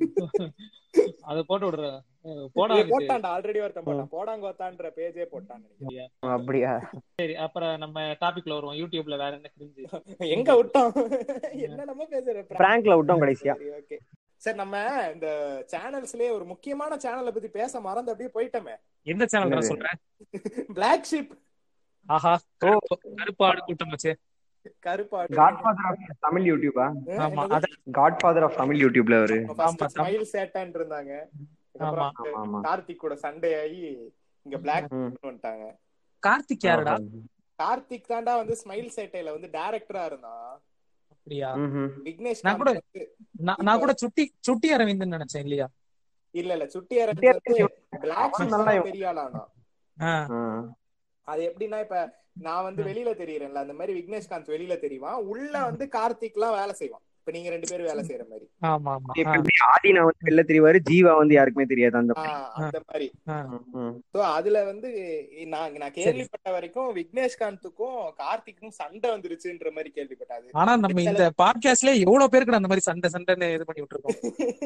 அதை போட்டு விடுற அஹ் போடா இது அதுக்கு. போட்டான்டா ஆல்ரெடி ஒருத்தன் போட்டான் போடாங்க வாத்தான்ற பேஜே போட்டான் நினைக்கிறேன். அப்படியா சரி அப்புறம் நம்ம டாபிக்ல வருவோம் யூடியூப்ல வேற என்ன கிரிஞ்சு எங்க விட்டோம் என்ன நம்ம பேசுற பிராங்க்ல விட்டோம் கடைசியா சரி ஓகே சரி நம்ம இந்த சேனல்ஸ்லயே ஒரு முக்கியமான சேனலை பத்தி பேச மறந்து அப்படியே போயிட்டோமே எந்த சேனல் என்னது? சொல்றேன் பிளாக் ஷிப் ஆஹா கருப்பு- கருப்பாடு கூட்டம் வச்சு கருப்பாடு காட்ஃபாதர் ஆஃப் தமிழ் யூடியூபா ஆமா அத காட்ஃபாதர் ஆஃப் தமிழ் யூடியூப்ல அவரு ஆமா, ஸ்மைல் சேட்டான் இருந்தாங்க அதுக்கப்புறம் ஆமா ஆமா கார்த்திக் கூட சண்டே ஆகி இங்க பிளாக் ம். வந்துட்டாங்க கார்த்திக் யாருடா கார்த்திக் தாண்டா வந்து ஸ்மைல் சேட்டையில வந்து டைரக்டரா இருந்தான் அப்படியா ம்ஹும். விக்னேஷ் நான் கூட- காந்த் வந்து- நான் நான் கூட சுட்டி சுட்டி அரவிந்தன் நினைச்சேன் இல்லையா இல்ல இல்ல சுட்டி சுட்டி அரவிந்த் பிளாக் அவன் நல்லா பெரிய ஆளானா ஆ, ஆ. அது எப்படின்னா இப்ப நான் வந்து வெளியில தெரியறேன்ல அந்த மாதிரி விக்னேஷ் காந்த் வெளியில தெரியுவான் உள்ள வந்து கார்த்திக் எல்லாம் வேலை செய்வான் இப்ப நீங்க ரெண்டு பேரும் வேலை செய்யற மாதிரி ஆமா ஆமா இப்ப ஆ, எப்படி ஆதினா வந்து வெளில தெரிவாரு ஜீவா வந்து யாருக்குமே தெரியாது அந்த ஆஹ் அந்த மாதிரி ஆ. ம். சோ அதுல வந்து நான் நான் கேள்விப்பட்ட வரைக்கும் விக்னேஷ்காந்துக்கும் கார்த்திக்கும் சண்டை வந்துருச்சுன்ற மாதிரி கேள்விப்பட்டேன் அது ஆனா நம்ம இந்த பாட்காஸ்ட்ல எவ்வளவு பேருக்கு அந்த மாதிரி சண்டை சண்டைன்னு இது பண்ணி விட்டுருக்கோம்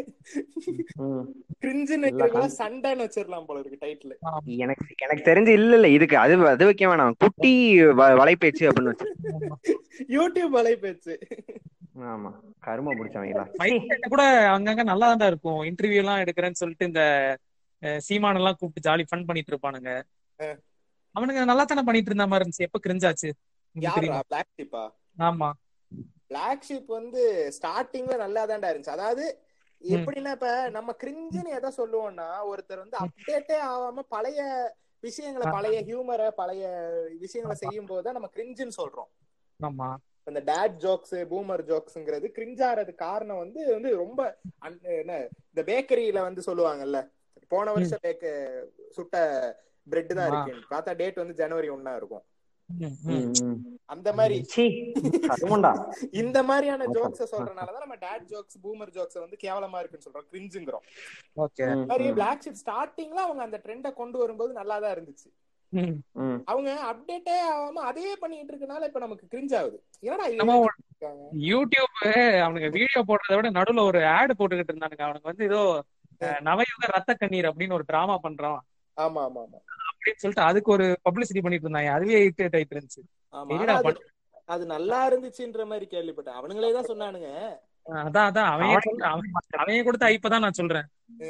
ம். கிரிஞ்சு நிக்கிறவங்க சண்டைன்னு வச்சிடலாம் போல இருக்கு டைட்டில் எனக்கு எனக்கு தெரிஞ்சு இல்ல இல்ல இதுக்கு அது அது வைக்க வேணாம் குட்டி வ- வலைபேச்சு அப்படின்னு வச்சு யூடியூப் வலை பேச்சு ஆமா கரும பிடிச்சவங்களா ஃபைட் கூட அங்கங்க நல்லா தான் இருக்கும் இன்டர்வியூ எல்லாம் எடுக்கிறேன்னு சொல்லிட்டு இந்த அஹ், சீமான் எல்லாம் கூப்பிட்டு ஜாலி ஃபன் பண்ணிட்டு இருப்பானுங்க அஹ். அவனுங்க நல்லா தானே பண்ணிட்டு இருந்த மாதிரி இருந்துச்சு எப்ப கிரிஞ்சாச்சு உங்களுக்கு யாரா தெரியுமா பிளாக் ஷிப்பா ஆமா பிளாக் ஷிப் வந்து ஸ்டார்டிங்ல நல்லா தான்டா இருந்துச்சு அதாவது ம். எப்படின்னா இப்ப நம்ம கிரிஞ்சுன்னு எதை சொல்லுவோம்னா ஒருத்தர் வந்து அப்டேட்டே ஆகாம பழைய விஷயங்களை ஆ. பழைய ஹியூமரை பழைய விஷயங்களை செய்யும் போது நம்ம கிரிஞ்சுன்னு சொல்றோம் ஆமா இந்த டேட் ஜோக்ஸ் பூமர் ஜோக்ஸ்ங்கிறது கிரிஞ்சாறது காரணம் வந்து வந்து ரொம்ப அன்- என்ன இந்த பேக்கரியில வந்து சொல்லுவாங்கல்ல போன வருஷம் பேக்க சுட்ட பிரெட் தான் ஆமா. இருக்கு பார்த்தா டேட் வந்து ஜனவரி ஒன்னா இருக்கும் ம், ம். அந்த மாதிரி சி கருமண்டா இந்த மாதிரியான ஜோக்ஸ சொல்றதுனாலதான் நம்ம டேட் ஜோக்ஸ் பூமர் ஜோக்ஸ் வந்து கேவலமா இருக்குன்னு சொல்றோம் கிரிஞ்சுங்கிறோம் ஓகே ம், மாதிரி ம், பிளாக் ஷிப் ஸ்டார்டிங்ல அவங்க அந்த ட்ரெண்டை கொண்டு வரும்போது நல்லா தான் இருந்துச்சு ம். ம். அவங்க அப்டேட்டே ஆகாம அதே பண்ணிட்டு இருக்கனால இப்ப நமக்கு கிரிஞ்ச் ஆகுது ஏன்னா நம்ம யூடியூப் அவனுங்க வீடியோ போடுறதை விட நடுவுல ஒரு ஆட் போட்டுக்கிட்டு இருந்தானுங்க அவனுக்கு வந்து ஏதோ அஹ், நவயுக ரத்த கண்ணீர் அப்படின்னு ஒரு டிராமா பண்றான் ஆமா ஆமா ஆமா அப்படின்னு சொல்லிட்டு அதுக்கு ஒரு பப்ளிசிட்டி பண்ணிட்டு இருந்தாங்க அதுவே இரிட்டேட் ஆயிட்டு இருந்துச்சு ஆமா என்னடா ஆனா அது- அது நல்லா இருந்துச்சுன்ற மாதிரி கேள்விப்பட்டேன் அவனுங்களே தான் சொன்னானுங்க அஹ், அதான் அதான் அவன் சொல்ல- அவன் அவன் கொடுத்த ஐப்பதான் நான் சொல்றேன்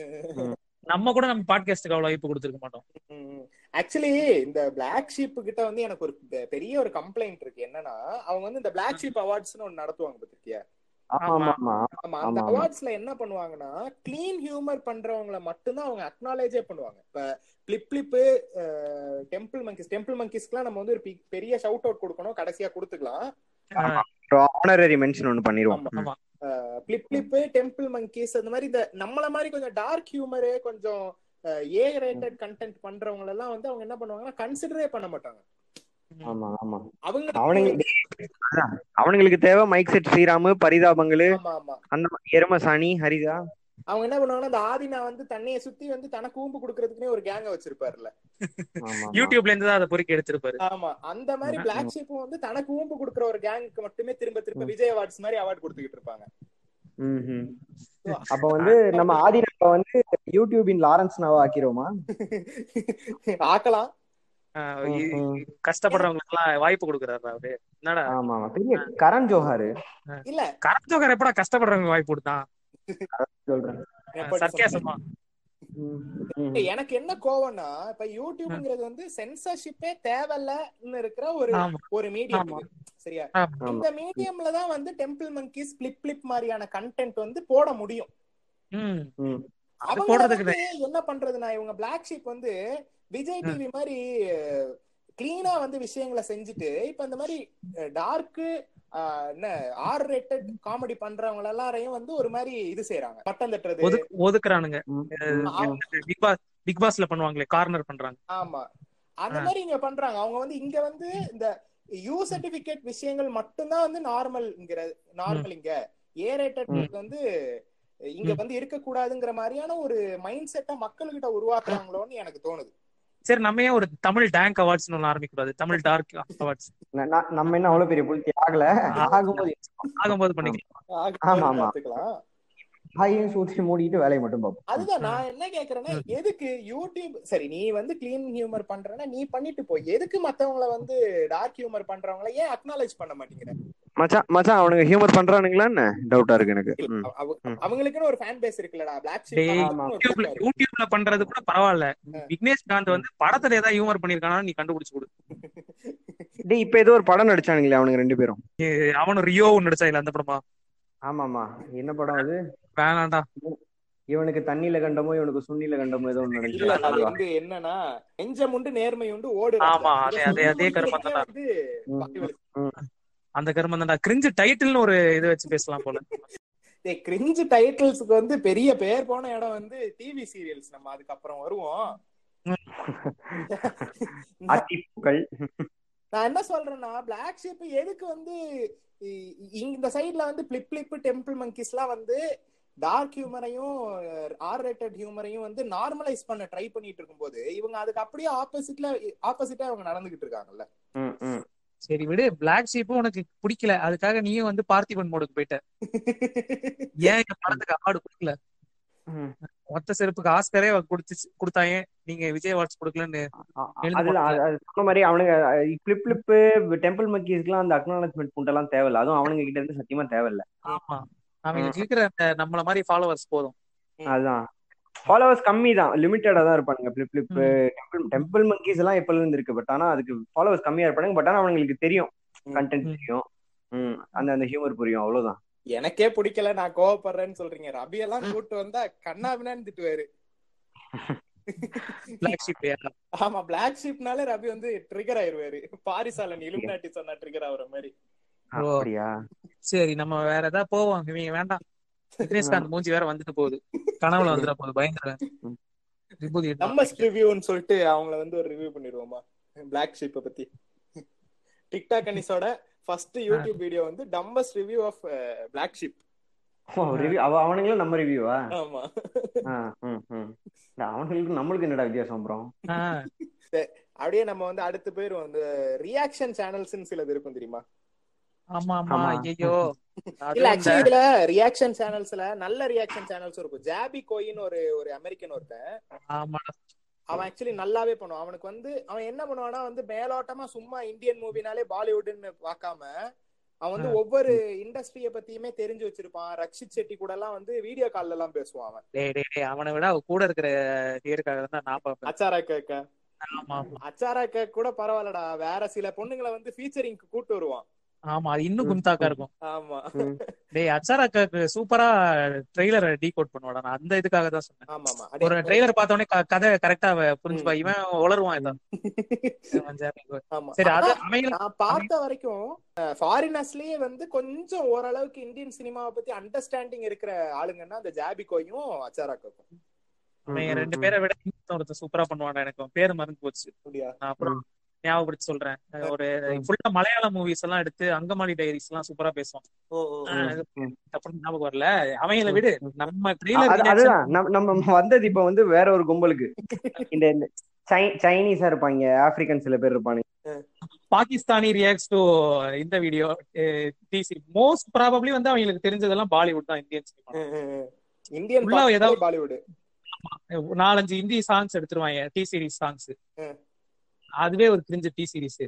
நம்ம கூட நம்ம பாட்காஸ்டுக்கு அவ்வளவு ஐப்பு கொடுத்துருக்க மாட்டோம் ஆக்சுவலி இந்த பிளாக் ஷீப் கிட்ட வந்து எனக்கு ஒரு பெ- பெரிய ஒரு கம்ப்ளைண்ட் இருக்கு என்னன்னா அவங்க வந்து இந்த பிளாக் ஷீப் அவார்ட்ஸ்னு ஒன்னு நடத்துவாங்க பாத்திருக்கியா ஆமா ஆமா ஆமா ஆமா அந்த ஆமா, ஆமா. அவார்ட்ஸ்ல என்ன பண்ணுவாங்கன்னா க்ளீன் ஹியூமர் பண்றவங்கள மட்டும்தான் அவங்க அக்னாலேஜே பண்ணுவாங்க இப்ப flip flip temple monkeys temple மங்கிஸ்க்குலாம் நம்ம வந்து ஒரு பி- பெரிய ஷவுட் அவுட் கொடுக்கணும் கடைசியா கொடுத்துக்கலாம் ஆனரரி மென்ஷன் ஒண்ணு பண்ணிடுவோம் ஆமா, ஆமா பிளிப் பிளிப்பு டெம்பிள் மங்கிஸ் அந்த மாதிரி இந்த நம்மள மாதிரி கொஞ்சம் டார்க் ஹியூமரு கொஞ்சம் ஏ ரேட்டட் கண்டென்ட் பண்றவங்க எல்லாம் வந்து அவங்க என்ன பண்ணுவாங்கன்னா கன்சிடரே பண்ண மாட்டாங்க ஆமா ஆமா அவங்க அவனுங்களுக்கு அதான், அவனுங்களுக்கு தேவை மைக் செட் ஸ்ரீராமு பரிதாபங்களு ஆமா ஆமா அந்த மாதிரி எரும சாணி ஹரிதா அவங்க என்ன பண்ணுவாங்கன்னா அந்த ஆதினா வந்து தண்ணியை சுத்தி வந்து தனக்கு ஊம்பு கொடுக்கறதுக்குனே ஒரு கேங்க வச்சிருப்பாருல ஆமா, ஆமா. யூடியூப்ல இருந்து தான் அதை பொறுக்கி எடுத்திருப்பாரு ஆமா அந்த மாதிரி பிளாக் ஷிப்பும் வந்து தனக்கு ஊம்பு கொடுக்குற ஒரு கேங்குக்கு மட்டுமே திரும்ப திரும்ப விஜய் அவார்ட்ஸ் மாதிரி அவார்ட் கொடுத்துக்கிட்டு இருப்பாங்க ம், ம். அப்ப வந்து நம்ம ஆதினாவை வந்து யூடியூபின் லாரன்ஸ் நாவா ஆக்கிரோமா ஆக்கலாம் அஹ், ம், இ- ம். கஷ்டப்படுறவங்களுக்கு எல்லாம் வாய்ப்பு கொடுக்குறாரு அவரு என்னடா ஆமா ஆமா பெரிய கரண் ஜோஹாரு இல்ல கரஞ்சோகர் எப்படா கஷ்டப்படுறவங்க வாய்ப்பு கொடுத்தான் சொல்றேன் எப்படி சத்தியாசமா ம், ம். எனக்கு என்ன கோவம்னா இப்ப யூடியூப்ங்கிறது வந்து சென்சர்ஷிப்பே தேவையில்லன்னு இருக்கிற ஒரு ஆமா ஒரு மீடியம் ஆமா. சரியா ஆமா. இந்த மீடியம்ல தான் வந்து டெம்பிள் மங்கிஸ் பிளிப் பிளிப் மாதிரியான கண்டென்ட் வந்து போட முடியும் ம் ம். அது அவங்க போடுறதுக்கு வந்து என்ன பண்றதுன்னா இவங்க பிளாக் ஷீப் வந்து விஜய் டிவி மாதிரி கிளீனா வந்து விஷயங்களை செஞ்சுட்டு இப்ப இந்த மாதிரி டார்க்கு என்ன ஆர் ரேட்டட் காமெடி பண்றவங்க எல்லாரையும் வந்து ஒரு மாதிரி இது செய்யறாங்க பட்டம் தட்டுறது ஒதுக்கு ஒதுக்குறானுங்க ம், ம், ம். பிக் பாஸ் பிக் பாஸ்ல பண்ணுவாங்களே கார்னர் பண்றாங்க ஆமா அந்த ஆ. மாதிரி இங்க பண்றாங்க அவங்க வந்து இங்க வந்து இந்த யூ சர்டிபிகேட் விஷயங்கள் மட்டும்தான் வந்து நார்மல்ங்கிற நார்மல் இங்க ஏ ரேட்டட் வந்து இங்க வந்து இருக்கக்கூடாதுங்கிற மாதிரியான ஒரு மைண்ட் செட்டை மக்கள்கிட்ட உருவாக்குறாங்களோன்னு எனக்கு தோணுது சரி நம்ம ஏன் ஒரு தமிழ் டேங்க் அவார்ட்ஸ் ஒன்று ஆரம்பிக்க கூடாது தமிழ் டார்க் அவார்ட்ஸ் ந- ந- நம்ம என்ன அவ்வளவு பெரிய புல்தி ஆகல ஆகும்போது ஆகும்போது பண்ணிக்கலாம் ஆமா, ஆமா. பார்த்துக்கலாம் வாயையும் சூத்தி மூடிட்டு வேலையை மட்டும் பார்ப்போம் அதுதான் நான் என்ன கேக்குறேன்னா எதுக்கு யூடியூப் சரி நீ வந்து கிளீன் ஹியூமர் பண்றேன்னா நீ பண்ணிட்டு போய் எதுக்கு மத்தவங்கள வந்து டார்க் ஹியூமர் பண்றவங்கள ஏன் அக்னாலேஜ் பண்ண மாட்டேங்கிற மச்சான் மச்சான் அவனுங்க ஹியூமர் பண்றானுங்களா என்ன டவுட்டா இருக்கு எனக்கு ம். அவ- ம். அவங்களுக்குன்னு ஒரு ஃபேன் பேஸ் இருக்குல்லடா பிளாக் டேய், ஷீப் யூடியூப்ல யூடியூப்ல பண்றது கூட பரவாயில்ல விக்னேஷ் காந்த் வந்து படத்துல ஏதாவது ஹியூமர் பண்ணிருக்கானா நீ கண்டுபிடிச்சு கொடு டேய் இப்ப ஏதோ ஒரு படம் நடிச்சானுங்களே அவனுங்க ரெண்டு பேரும் ஏய், அவனும் ரியோ நடிச்சா இல்ல அந்த படமா ஆமாமா என்ன படம் அது வேணாண்டா இவனுக்கு தண்ணியில கண்டமோ இவனுக்கு சுண்ணில கண்டமோ ஏதோ ஒண்ணு இல்ல அது நடிச்சான் வந்து என்னன்னா நெஞ்சம் உண்டு நேர்மை உண்டு ஓடு ஆமா, அதே- அதே- அதே கருமம் தான். வந்து ம். பாதி வலி. அந்த கருமம் தான்டா கிரிஞ்சு டைட்டில்னு ஒரு இது வச்சு பேசலாம் போல டேய் கிரிஞ்சு டைட்டில்ஸ்க்கு வந்து பெரிய பேர் போன இடம் வந்து டிவி சீரியல்ஸ் நம்ம அதுக்கப்புறம் வருவோம் அத்திப்பூக்கள் நான் என்ன சொல்றேன்னா பிளாக் ஷீப் எதுக்கு வந்து இ- இ- இந்த சைடுல வந்து பிளிப் பிளிப் டெம்பிள் மங்கிஸ்லாம் வந்து டார்க் ஹியூமரையும் ஆர் ரேட்டட் ஹியூமரையும் வந்து நார்மலைஸ் பண்ண ட்ரை பண்ணிட்டு இருக்கும்போது இவங்க அதுக்கு அப்படியே ஆப்போசிட்ல ஆப்போசிட்டா அவங்க நடந்துகிட்டு இருக்காங்கல்ல ம், ம். சரி விடு பிளாக் ஷீப்பும் உனக்கு பிடிக்கல அதுக்காக நீயும் வந்து பார்த்திபன் மோடுக்கு போயிட்ட ஏன் இந்த படத்துக்கு அவார்டு கொடுக்கல ம். ஒத்த செருப்புக்கு ஆஸ்கரே கொடுத்து கொடுத்தாங்க நீங்க விஜய் வாட்ச் கொடுக்கலன்னு அ- அ- எழுந்து அதுதான் அது- அது சொன்ன மாதிரி அவனுங்க கிளிப் கிளிப்பு டெம்பிள் மக்கீஸ்க்குலாம் அந்த அக்னாலஜ்மெண்ட் புண்டெல்லாம் தேவையில்ல அதுவும் அவனுங்க கிட்ட இருந்து சத்தியமா தேவையில்ல ஆமா அவங்களுக்கு இருக்கிற அந்த நம்மள மாதிரி ஃபாலோவர்ஸ் போதும் அதுதான் ஃபாலோவர்ஸ் கம்மி தான் லிமிட்டடா தான் இருப்பானுங்க flip flip temple temple monkeys எல்லாம் எப்பல இருந்து இருக்கு பட் ஆனா அதுக்கு ஃபாலோவர்ஸ் கம்மியா இருப்பானுங்க பட் ஆனா அவங்களுக்கு தெரியும் கண்டென்ட் ம். தெரியும் ம் அந்த அந்த ஹியூமர் புரியும் அவ்வளவுதான் எனக்கே பிடிக்கல நான் கோவப்படுறேன்னு சொல்றீங்க ரபி எல்லாம் கூட்டு வந்தா கண்ணாபினான்னு திட்டுவாரு பிளாக் ஷீப் ஆமா பிளாக் ஷீப்னாலே ரபி வந்து ட்ரிகர் ஆயிருவாரு பாரிசாலன் இலுமினாட்டி சொன்னா ட்ரிகர் ஆகுற மாதிரி ஓ. அப்படியா சரி நம்ம வேற ஏதாவது போவோம் இவங்க வேண்டாம் விக்னேஷ்காந்த் மூஞ்சி வேற வந்துட்டு போகுது கனவுல வந்துட போகுது பயந்துருவேன் விபூதி எடுத்து நம்ம ரிவ்யூன்னு சொல்லிட்டு அவங்கள வந்து ஒரு ரிவ்யூ பண்ணிடுவோமா பிளாக் ஷீப்பை பத்தி டிக்டாக் அனிஸோட ஃபர்ஸ்ட் யூடியூப் வீடியோ வந்து dumbass review of black sheep ஓ ரிவ்யூ அவ அவனுங்களும் நம்ம ரிவ்யூவா ஆமா ம் ம் இல்ல, அவனுங்களுக்கு நம்மளுக்கு என்னடா வித்தியாசம் அப்புறம் ஆ, அப்படியே நம்ம வந்து அடுத்து போயிருவோம் இந்த ரியாக்ஷன் சேனல்ஸ்னு சிலது இருக்கும் தெரியுமா ஆமா ஆமா ஆமா. ஐயோ இல்ல ஆக்சுவலி இதுல ரியாக்ஷன் சேனல்ஸ்ல நல்ல ரியாக்ஷன் சேனல்ஸ் இருக்கும் ஜாபி கோயின்னு ஒரு ஒரு அமெரிக்கன் ஒருத்தன் ஆமா அவன் ஆக்சுவலி நல்லாவே பண்ணுவான் அவனுக்கு வந்து அவன் என்ன பண்ணுவான்னா வந்து மேலோட்டமா சும்மா இந்தியன் மூவினாலே பாலிவுட்னு பார்க்காம அவன் வந்து ஒவ்வொரு இண்டஸ்ட்ரிய பத்தியுமே தெரிஞ்சு வச்சிருப்பான் ரக்ஷித் செட்டி கூட எல்லாம் வந்து வீடியோ கால்ல எல்லாம் பேசுவான் அவன் டேய் டேய் டேய் அவனை விட அவ கூட இருக்கிற ஹியருக்காக தான் நான் பார்ப்பேன் அச்சாரா கேக்க ஆமா ஆமா அச்சாரா கேக் கூட பரவாயில்லடா வேற சில பொண்ணுங்களை வந்து ஃபீச்சரிங்க்கு கூட்டு வருவான் ஆமா அது இன்னும் குந்தாக்கா இருக்கும் ஆமா டேய் அச்சாராக்காக்கு சூப்பரா ட்ரெய்லர் டீகோட் பண்ணுவாடா நான் அந்த இதுக்காக தான் சொன்னேன் ஆமா ஆமா ஒரு அடே, ட்ரெய்லர் பார்த்த உடனே க- கதை கரெக்டா புரிஞ்சுப்பா இவன் உளருவான் இதான் இவன் ஜாமி கோய். ஆமா சரி அது ஆனா, அமையல நான் பார்த்த வரைக்கும் ஃபாரினர்ஸ்லயே வந்து கொஞ்சம் ஓரளவுக்கு இந்தியன் சினிமாவை பத்தி அண்டர்ஸ்டாண்டிங் இருக்கிற ஆளுங்கன்னா அந்த ஜாபிகோயும் அச்சாராக்கும் அவன் ரெண்டு பேரை விட இன்னொருத்தன் ஒருத்தன் சூப்பரா பண்ணுவான்டா எனக்கு அவன் பேரு மறந்து போச்சு அப்படியா நான் அப்புறம் ஞாபகப்படுத்தி சொல்றேன் ஒரு ஃபுல்லா மலையாள மூவிஸ் எல்லாம் எடுத்து அங்கமாலி டைரிஸ் எல்லாம் சூப்பரா பேசுவான் ஓ ஓ தப்பு ஞாபகம் வரல அவங்கள விடு நம்ம அது- ட்ரெய்லர் அதுதான் நம்ம- நம்ம வந்தது இப்ப வந்து வேற ஒரு கும்பலுக்கு இந்த இந்த சை- சைனீஸா இருப்பாங்க ஆப்பிரிக்கன் சில பேர் இருப்பானுங்க பாகிஸ்தானி ரியாக்ட்ஸ் டு இந்த வீடியோ டிசி மோஸ்ட் ப்ராபப்ளி வந்து அவங்களுக்கு தெரிஞ்சதெல்லாம் பாலிவுட் தான் இந்தியன் சினிமா இந்தியன் உள்ள ஏதாவது- பாலிவுட் நாலஞ்சு இந்தி சாங்ஸ் எடுத்துருவாங்க டி சீரிஸ் சாங்ஸ் ம். அதுவே ஒரு கிரிஞ்சு டி சீரிஸ்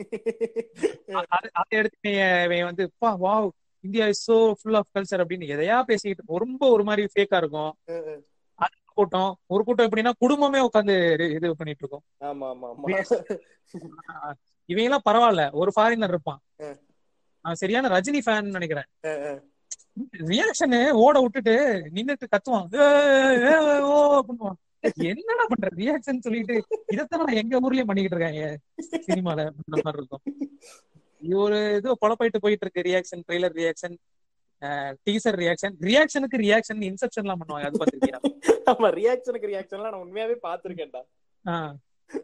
அதை எடுத்து இவன் இவன் வந்து பா wow India is so full of culture அப்படின்னு எதையா பேசிக்கிட்டு ரொம்ப ஒரு மாதிரி ஃபேக்கா இருக்கும் அது ஒரு கூட்டம் ஒரு கூட்டம் எப்படின்னா குடும்பமே உட்காந்து இது பண்ணிட்டு இருக்கோம் ஆமா ஆமா ஆமா இவங்க எல்லாம் பரவாயில்ல ஒரு ஃபாரினர் இருப்பான் ம். அவன் சரியான ரஜினி ஃபேன் நினைக்கிறேன் அஹ், அஹ். ரியாக்ஷன் ஓட விட்டுட்டு நின்னுட்டு கத்துவான் ஏய், ஏய், ஓ பண்ணுவான் என்னடா பண்ற ரியாக்ஷன் சொல்லிட்டு இதைத்தான் நான் எங்க ஊர்லயும் பண்ணிக்கிட்டு இருக்காங்க சினிமால இந்த மாதிரி இருக்கும் இது ஒரு இது குழப்பாயிட்டு போயிட்டு இருக்கு reaction trailer reaction teaser reaction ரியாக்ஷனுக்கு ரியாக்ஷன் இன்செப்ஷன் எல்லாம் பண்ணுவாங்க அது பாத்திருக்கியா ஆமா ரியாக்ஷனுக்கு ரியாக்ஷன்லாம் நான் உண்மையாவே பாத்திருக்கேன்டா ஆஹ்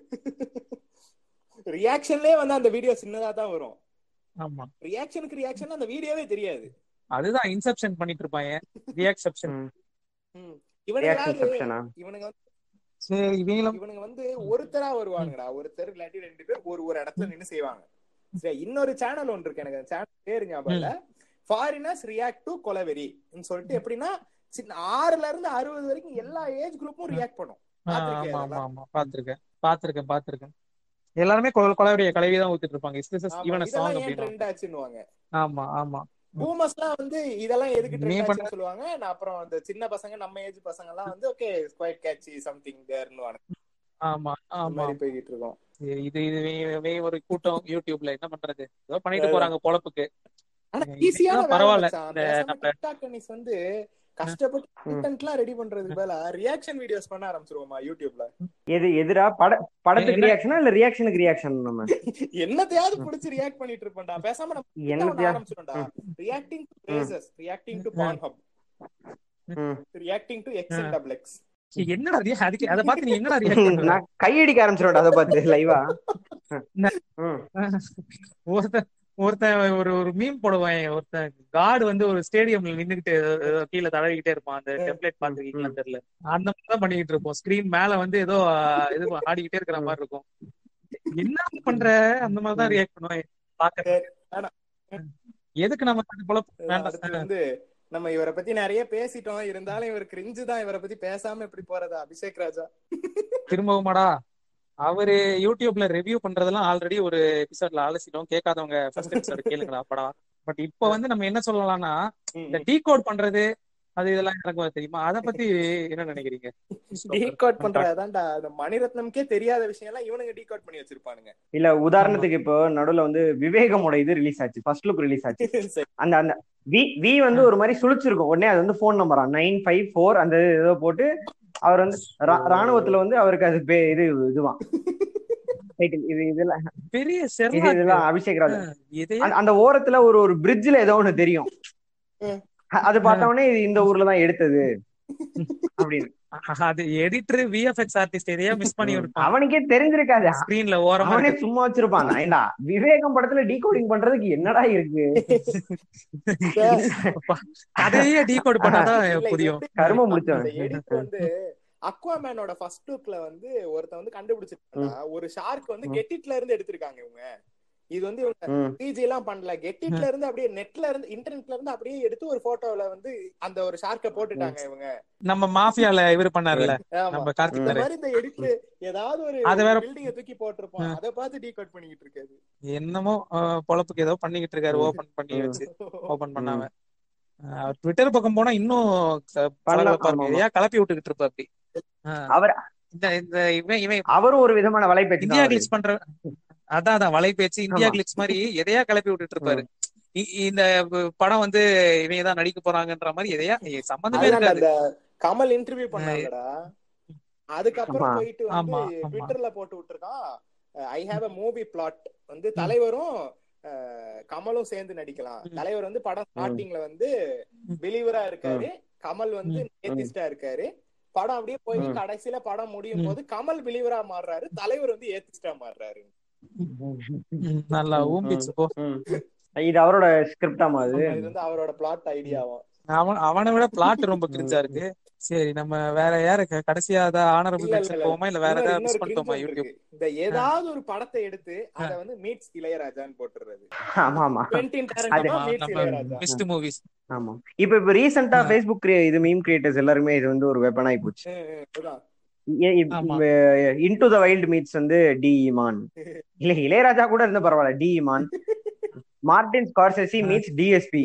ரியாக்ஷன்லயே வந்து அந்த வீடியோ சின்னதா தான் வரும் ஆமா ரியாக்ஷனுக்கு ரியாக்ஷன் அந்த வீடியோவே தெரியாது அதுதான் இன்செப்ஷன் பண்ணிட்டு இருப்பாங்க ரியாக்செப்ஷன் ம். இவனுங்க ரியாக்ஷன் செப்ஷனா இவனுங்க வந்து சரி இவங்களும் இவனுங்க வந்து ஒருத்தரா வருவாங்கடா ஒருத்தர் இல்லாட்டி ரெண்டு பேர் ஒரு ஒரு இடத்துல நின்னு செய்வாங்க சரி இன்னொரு சேனல் ஒன்று இருக்கு எனக்கு சேனல் பேரு ஞாபகம் இல்ல ஃபாரினர்ஸ் ரியாக்ட் டு கொலவெரி சொல்லிட்டு எப்படின்னா சின்ன ஆறுல இருந்து அறுபது வரைக்கும் எல்லா ஏஜ் குரூப்பும் ரியாக்ட் பண்ணும் ஆஹ் பாத்திருக்கியா ஆமா ஆமா இதெல்லாம்? ஆமா பாத்திருக்கேன் பாத்திருக்கேன் பாத்திருக்கேன் எல்லாருமே கொல கொலவடைய கலவி தான் ஊத்திட்டு இருப்பாங்க இஸ் திஸ் ஆமா, ஈவன் சாங் இதெல்லாம் ஏன் அப்படின்னு ட்ரெண்ட் ஆச்சுன்னுவாங்க ஆமா ஆமா பூமர்ஸ்லாம் வந்து இதெல்லாம் எதுக்கு நீ ட்ரெண்ட் பண்ண- ஆச்சுன்னு சொல்லுவாங்க நான் அப்புறம் அந்த சின்ன பசங்க நம்ம ஏஜ் பசங்க எல்லாம் வந்து ஓகே குவைட் கேட்சி சம்திங் தேர்னு ஆமா ஆமா மாதிரி போய்கிட்டு இருக்கோம் சரி, இது இது வே- வே ஒரு கூட்டம் யூடியூப்ல என்ன பண்றது ஏதோ பண்ணிட்டு அதான். போறாங்க பொழப்புக்கு ஆனா இது- ஈஸியான இதெல்லாம் பரவாயில்ல பரவாயில்ல. இந்த நம்ம- டிக்டாக் கன்னிஸ் வந்து கஷ்டப்பட்டு கண்டென்ட்லாம் ரெடி பண்றதுக்கு பதிலா ரியாக்ஷன் வீடியோஸ் பண்ண ஆரம்பிச்சிருவோமா யூடியூப்ல எது எதிரா பட படத்துக்கு என்ன- ரியாக்ஷனா இல்ல ரியாக்ஷனுக்கு ரியாக்ஷன் நம்ம என்னத்தையாவது புடிச்சு ரியாக்ட் பண்ணிட்டு இருப்பேன்டா பேசாம நம்ம கிட்ட ஒண்ணு என்னத்தையா ஆரம்பிச்சிட்டோம்டா reacting to braces reacting to Pornhub ம். Reacting to X and double X என்னடா ரியா- அதுக்கு அதை பார்த்து நீ என்னடா ரியாக்ட் பண்ற நான் கையடிக்க ஆரம்பிச்சிடும் அதை பார்த்து லைவா ம். ஒருத்தன் ஒருத்தன் ஒரு ஒரு மீம் போடுவான் ஒருத்தன் கார்டு வந்து ஒரு ஸ்டேடியம்ல நின்னுகிட்டு ஏதோ கீழே தடவிக்கிட்டே இருப்பான் அந்த டெம்ப்ளேட் பாத்துருக்கீங்களா தெரியல அந்த மாதிரி தான் பண்ணிக்கிட்டு இருப்போம் ஸ்கிரீன் மேல வந்து ஏதோ ஆஹ், இது ஆடிக்கிட்டே இருக்கிற மாதிரி இருக்கும் என்ன பண்ற அந்த மாதிரி தான் ரியாக்ட் பண்ணுவேன் பாக்க ஆனா- எதுக்கு நம்ம அது போல அடுத்து வேண்டாம் வந்து நம்ம இவரை பத்தி நிறைய பேசிட்டோம் இருந்தாலும் இவர் கிரிஞ்சு தான் இவரை பத்தி பேசாம எப்படி போறதா அபிஷேக் ராஜா திரும்பவுமாடா அவரு யூடியூப்ல ரிவ்யூ பண்றதெல்லாம் ஆல்ரெடி ஒரு எபிசோட்ல அலசிட்டோம் கேட்காதவங்க ஃபர்ஸ்ட் எபிசோட் கேளுங்களா படம் பட் இப்ப வந்து நம்ம என்ன சொல்லலாம்னா இந்த டீ கோட் பண்றது அது இதெல்லாம் எனக்கு தெரியுமா அத பத்தி என்ன நினைக்கிறீங்க டீகோட் பண்றதான்டா அந்த மணிரத்னம்க்கே தெரியாத விஷயம் எல்லாம் இவனுங்க டீகோட் பண்ணி வச்சிருப்பானுங்க இல்ல உதாரணத்துக்கு இப்போ நடுவுல வந்து விவேகமோட இது ரிலீஸ் ஆச்சு ஃபர்ஸ்ட் லுக் ரிலீஸ் ஆச்சு சரி. அந்த அந்த வி வி வந்து ஒரு மாதிரி சுழிச்சிருக்கும் உடனே அது வந்து ஃபோன் நம்பரா நைன் ஃபைவ் ஃபோர் அந்த ஏதோ போட்டு அவர் வந்து ரா- ராணுவத்துல வந்து அவருக்கு அது பே- இது இதுவான் டைட்டில் இது இதெல்லாம் பெரிய இது செர்லாக் இதெல்லாம் அபிஷேக் ராஜ் இதே அந்த- அந்த ஓரத்துல ஒரு ஒரு பிரிட்ஜ்ல ஏதோ ஒண்ணு தெரியும் ம். அ- அது பார்த்த உடனே இது இந்த ஊர்ல தான் எடுத்தது அப்படின்னு அது எடிட்டர் விஎஃப்எக்ஸ் ஆர்டிஸ்ட் எதையா மிஸ் பண்ணி இருப்பான் அவனுக்கே தெரிஞ்சிருக்காது ஸ்கிரீன்ல ஓரமா அவனே இருக்கு. சும்மா வச்சிருப்பான் ஏண்டா விவேகம் படத்துல டீகோடிங் பண்றதுக்கு என்னடா இருக்கு கதையே டீகோட் பண்ணாதான் இல்ல, புரியும் எப்படி கரும அந்த முடிச்சவன் edit வந்து அக்வாமேனோட ஃபர்ஸ்ட் லுக்ல வந்து ஒருத்தன் வந்து கண்டுபிடிச்சிருக்காங்க ஒரு ஷார்க் வந்து ம். கெட்டிட்ல இருந்து எடுத்திருக்காங்க இவங்க இது வந்து இவங்க ம். பிஜி எல்லாம் பண்ணல கெட்டிட்ல இருந்து அப்படியே நெட்ல இருந்து இன்டர்நெட்ல இருந்து அப்படியே எடுத்து ஒரு போட்டோல வந்து அந்த ஒரு ஷார்க்க போட்டுட்டாங்க இவங்க நம்ம மாஃபியால இவர் பண்ணாருல்ல ஆமா நம்ம கார்த்திக் இந்த சார் மாதிரி இந்த எடிட் ஏதாவது ஒரு அது வேற- பில்டிங்க தூக்கி போட்டிருப்பான் அத பார்த்து டீகோட் பண்ணிக்கிட்டு இருக்காது என்னமோ அஹ், பொழப்புக்கு ஏதோ பண்ணிக்கிட்டு இருக்காரு ம். ஓபன் பண்ணி ம். வச்சு ஓபன் பண்ணாம அஹ், அவர் ட்விட்டர் பக்கம் போனா இன்னும் க- பண்ணலாம், கலகலப்பா ஆமா, இருக்கு ஏன் கிளப்பி விட்டுக்கிட்டு இருப்பா அப்படி அஹ், அவர் இந்த இந்த இவன் இவன் அவரும் ஒரு விதமான வலைப்பேச்சு இந்தியா தான் அவரு. கிளிக்ஸ் பண்ற அதான் அதான் வலைபேச்சு இந்தியா ஆமா. கிளிக்ஸ் மாதிரி எதையா கிளப்பி விட்டுட்டு இருப்பாரு இ- இந்த படம் வந்து இவங்க தான் நடிக்க போறாங்கன்ற மாதிரி எதையா சம்பந்தமே அதுதான் இருக்காது அந்த கமல் இன்டர்வியூ பண்ணாங்கடா அதுக்கப்புறம் ஆமா, போயிட்டு ஆமா, வந்து ஆமா. ட்விட்டர்ல போட்டு விட்டுருக்கான் I have a movie plot வந்து தலைவரும் அஹ், கமலும் சேர்ந்து நடிக்கலாம் ம். தலைவர் வந்து படம் ஸ்டார்டிங்ல வந்து பிலீவரா இருக்காரு கமல் வந்து ஏத்திஸ்டா இருக்காரு படம் அப்படியே போய் ம். கடைசியில படம் முடியும் ம். போது கமல் பிலீவரா மாறுறாரு தலைவர் வந்து ஏத்திஸ்டா மாறுறாரு ம், நல்லா ஊம்பிச்சு போ ம். இது அவரோட ஸ்கிரிப்டாமா அது இது வந்து அவரோட பிளாட் ஐடியாவும் அவன் அவனை விட பிளாட் ரொம்ப கிரிஞ்சா இருக்கு சரி நம்ம வேற யாரு க- கடைசியா அதான் ஆனரபிள் இல்ல, இல்ல, மென்ஷன் இல்ல. போவோமா இல்ல வேற இன்னொரு- ஏதாவது மிஸ் இன்னொரு பண்ணிட்டோமா cringe யூடியூப் இருக்கு. இந்த ஏதாவது ஒரு படத்தை எடுத்து அத வந்து மீட்ஸ் இளையராஜான்னு போட்டுறது ஆமா ஆமா குவென்டின் அது- டாரண்டினோ மீட்ஸ் நம்ம இளையராஜா மிஸ்ட் மூவிஸ் ஆமா இப்ப இப்ப ரீசெண்டா ஆ. ஃபேஸ்புக் இது மீம் கிரியேட்டர்ஸ் எல்லாருமே இது வந்து ஒரு வெப்பன் ஆகி போச்சு ம், ம், அதான். ஆமா. இன்டு த வைல்ட் மீட்ஸ் வந்து டி இமான் இல்ல இளையராஜா கூட இருந்தா பரவாயில்ல D Imman Martin Scorsese meets DSP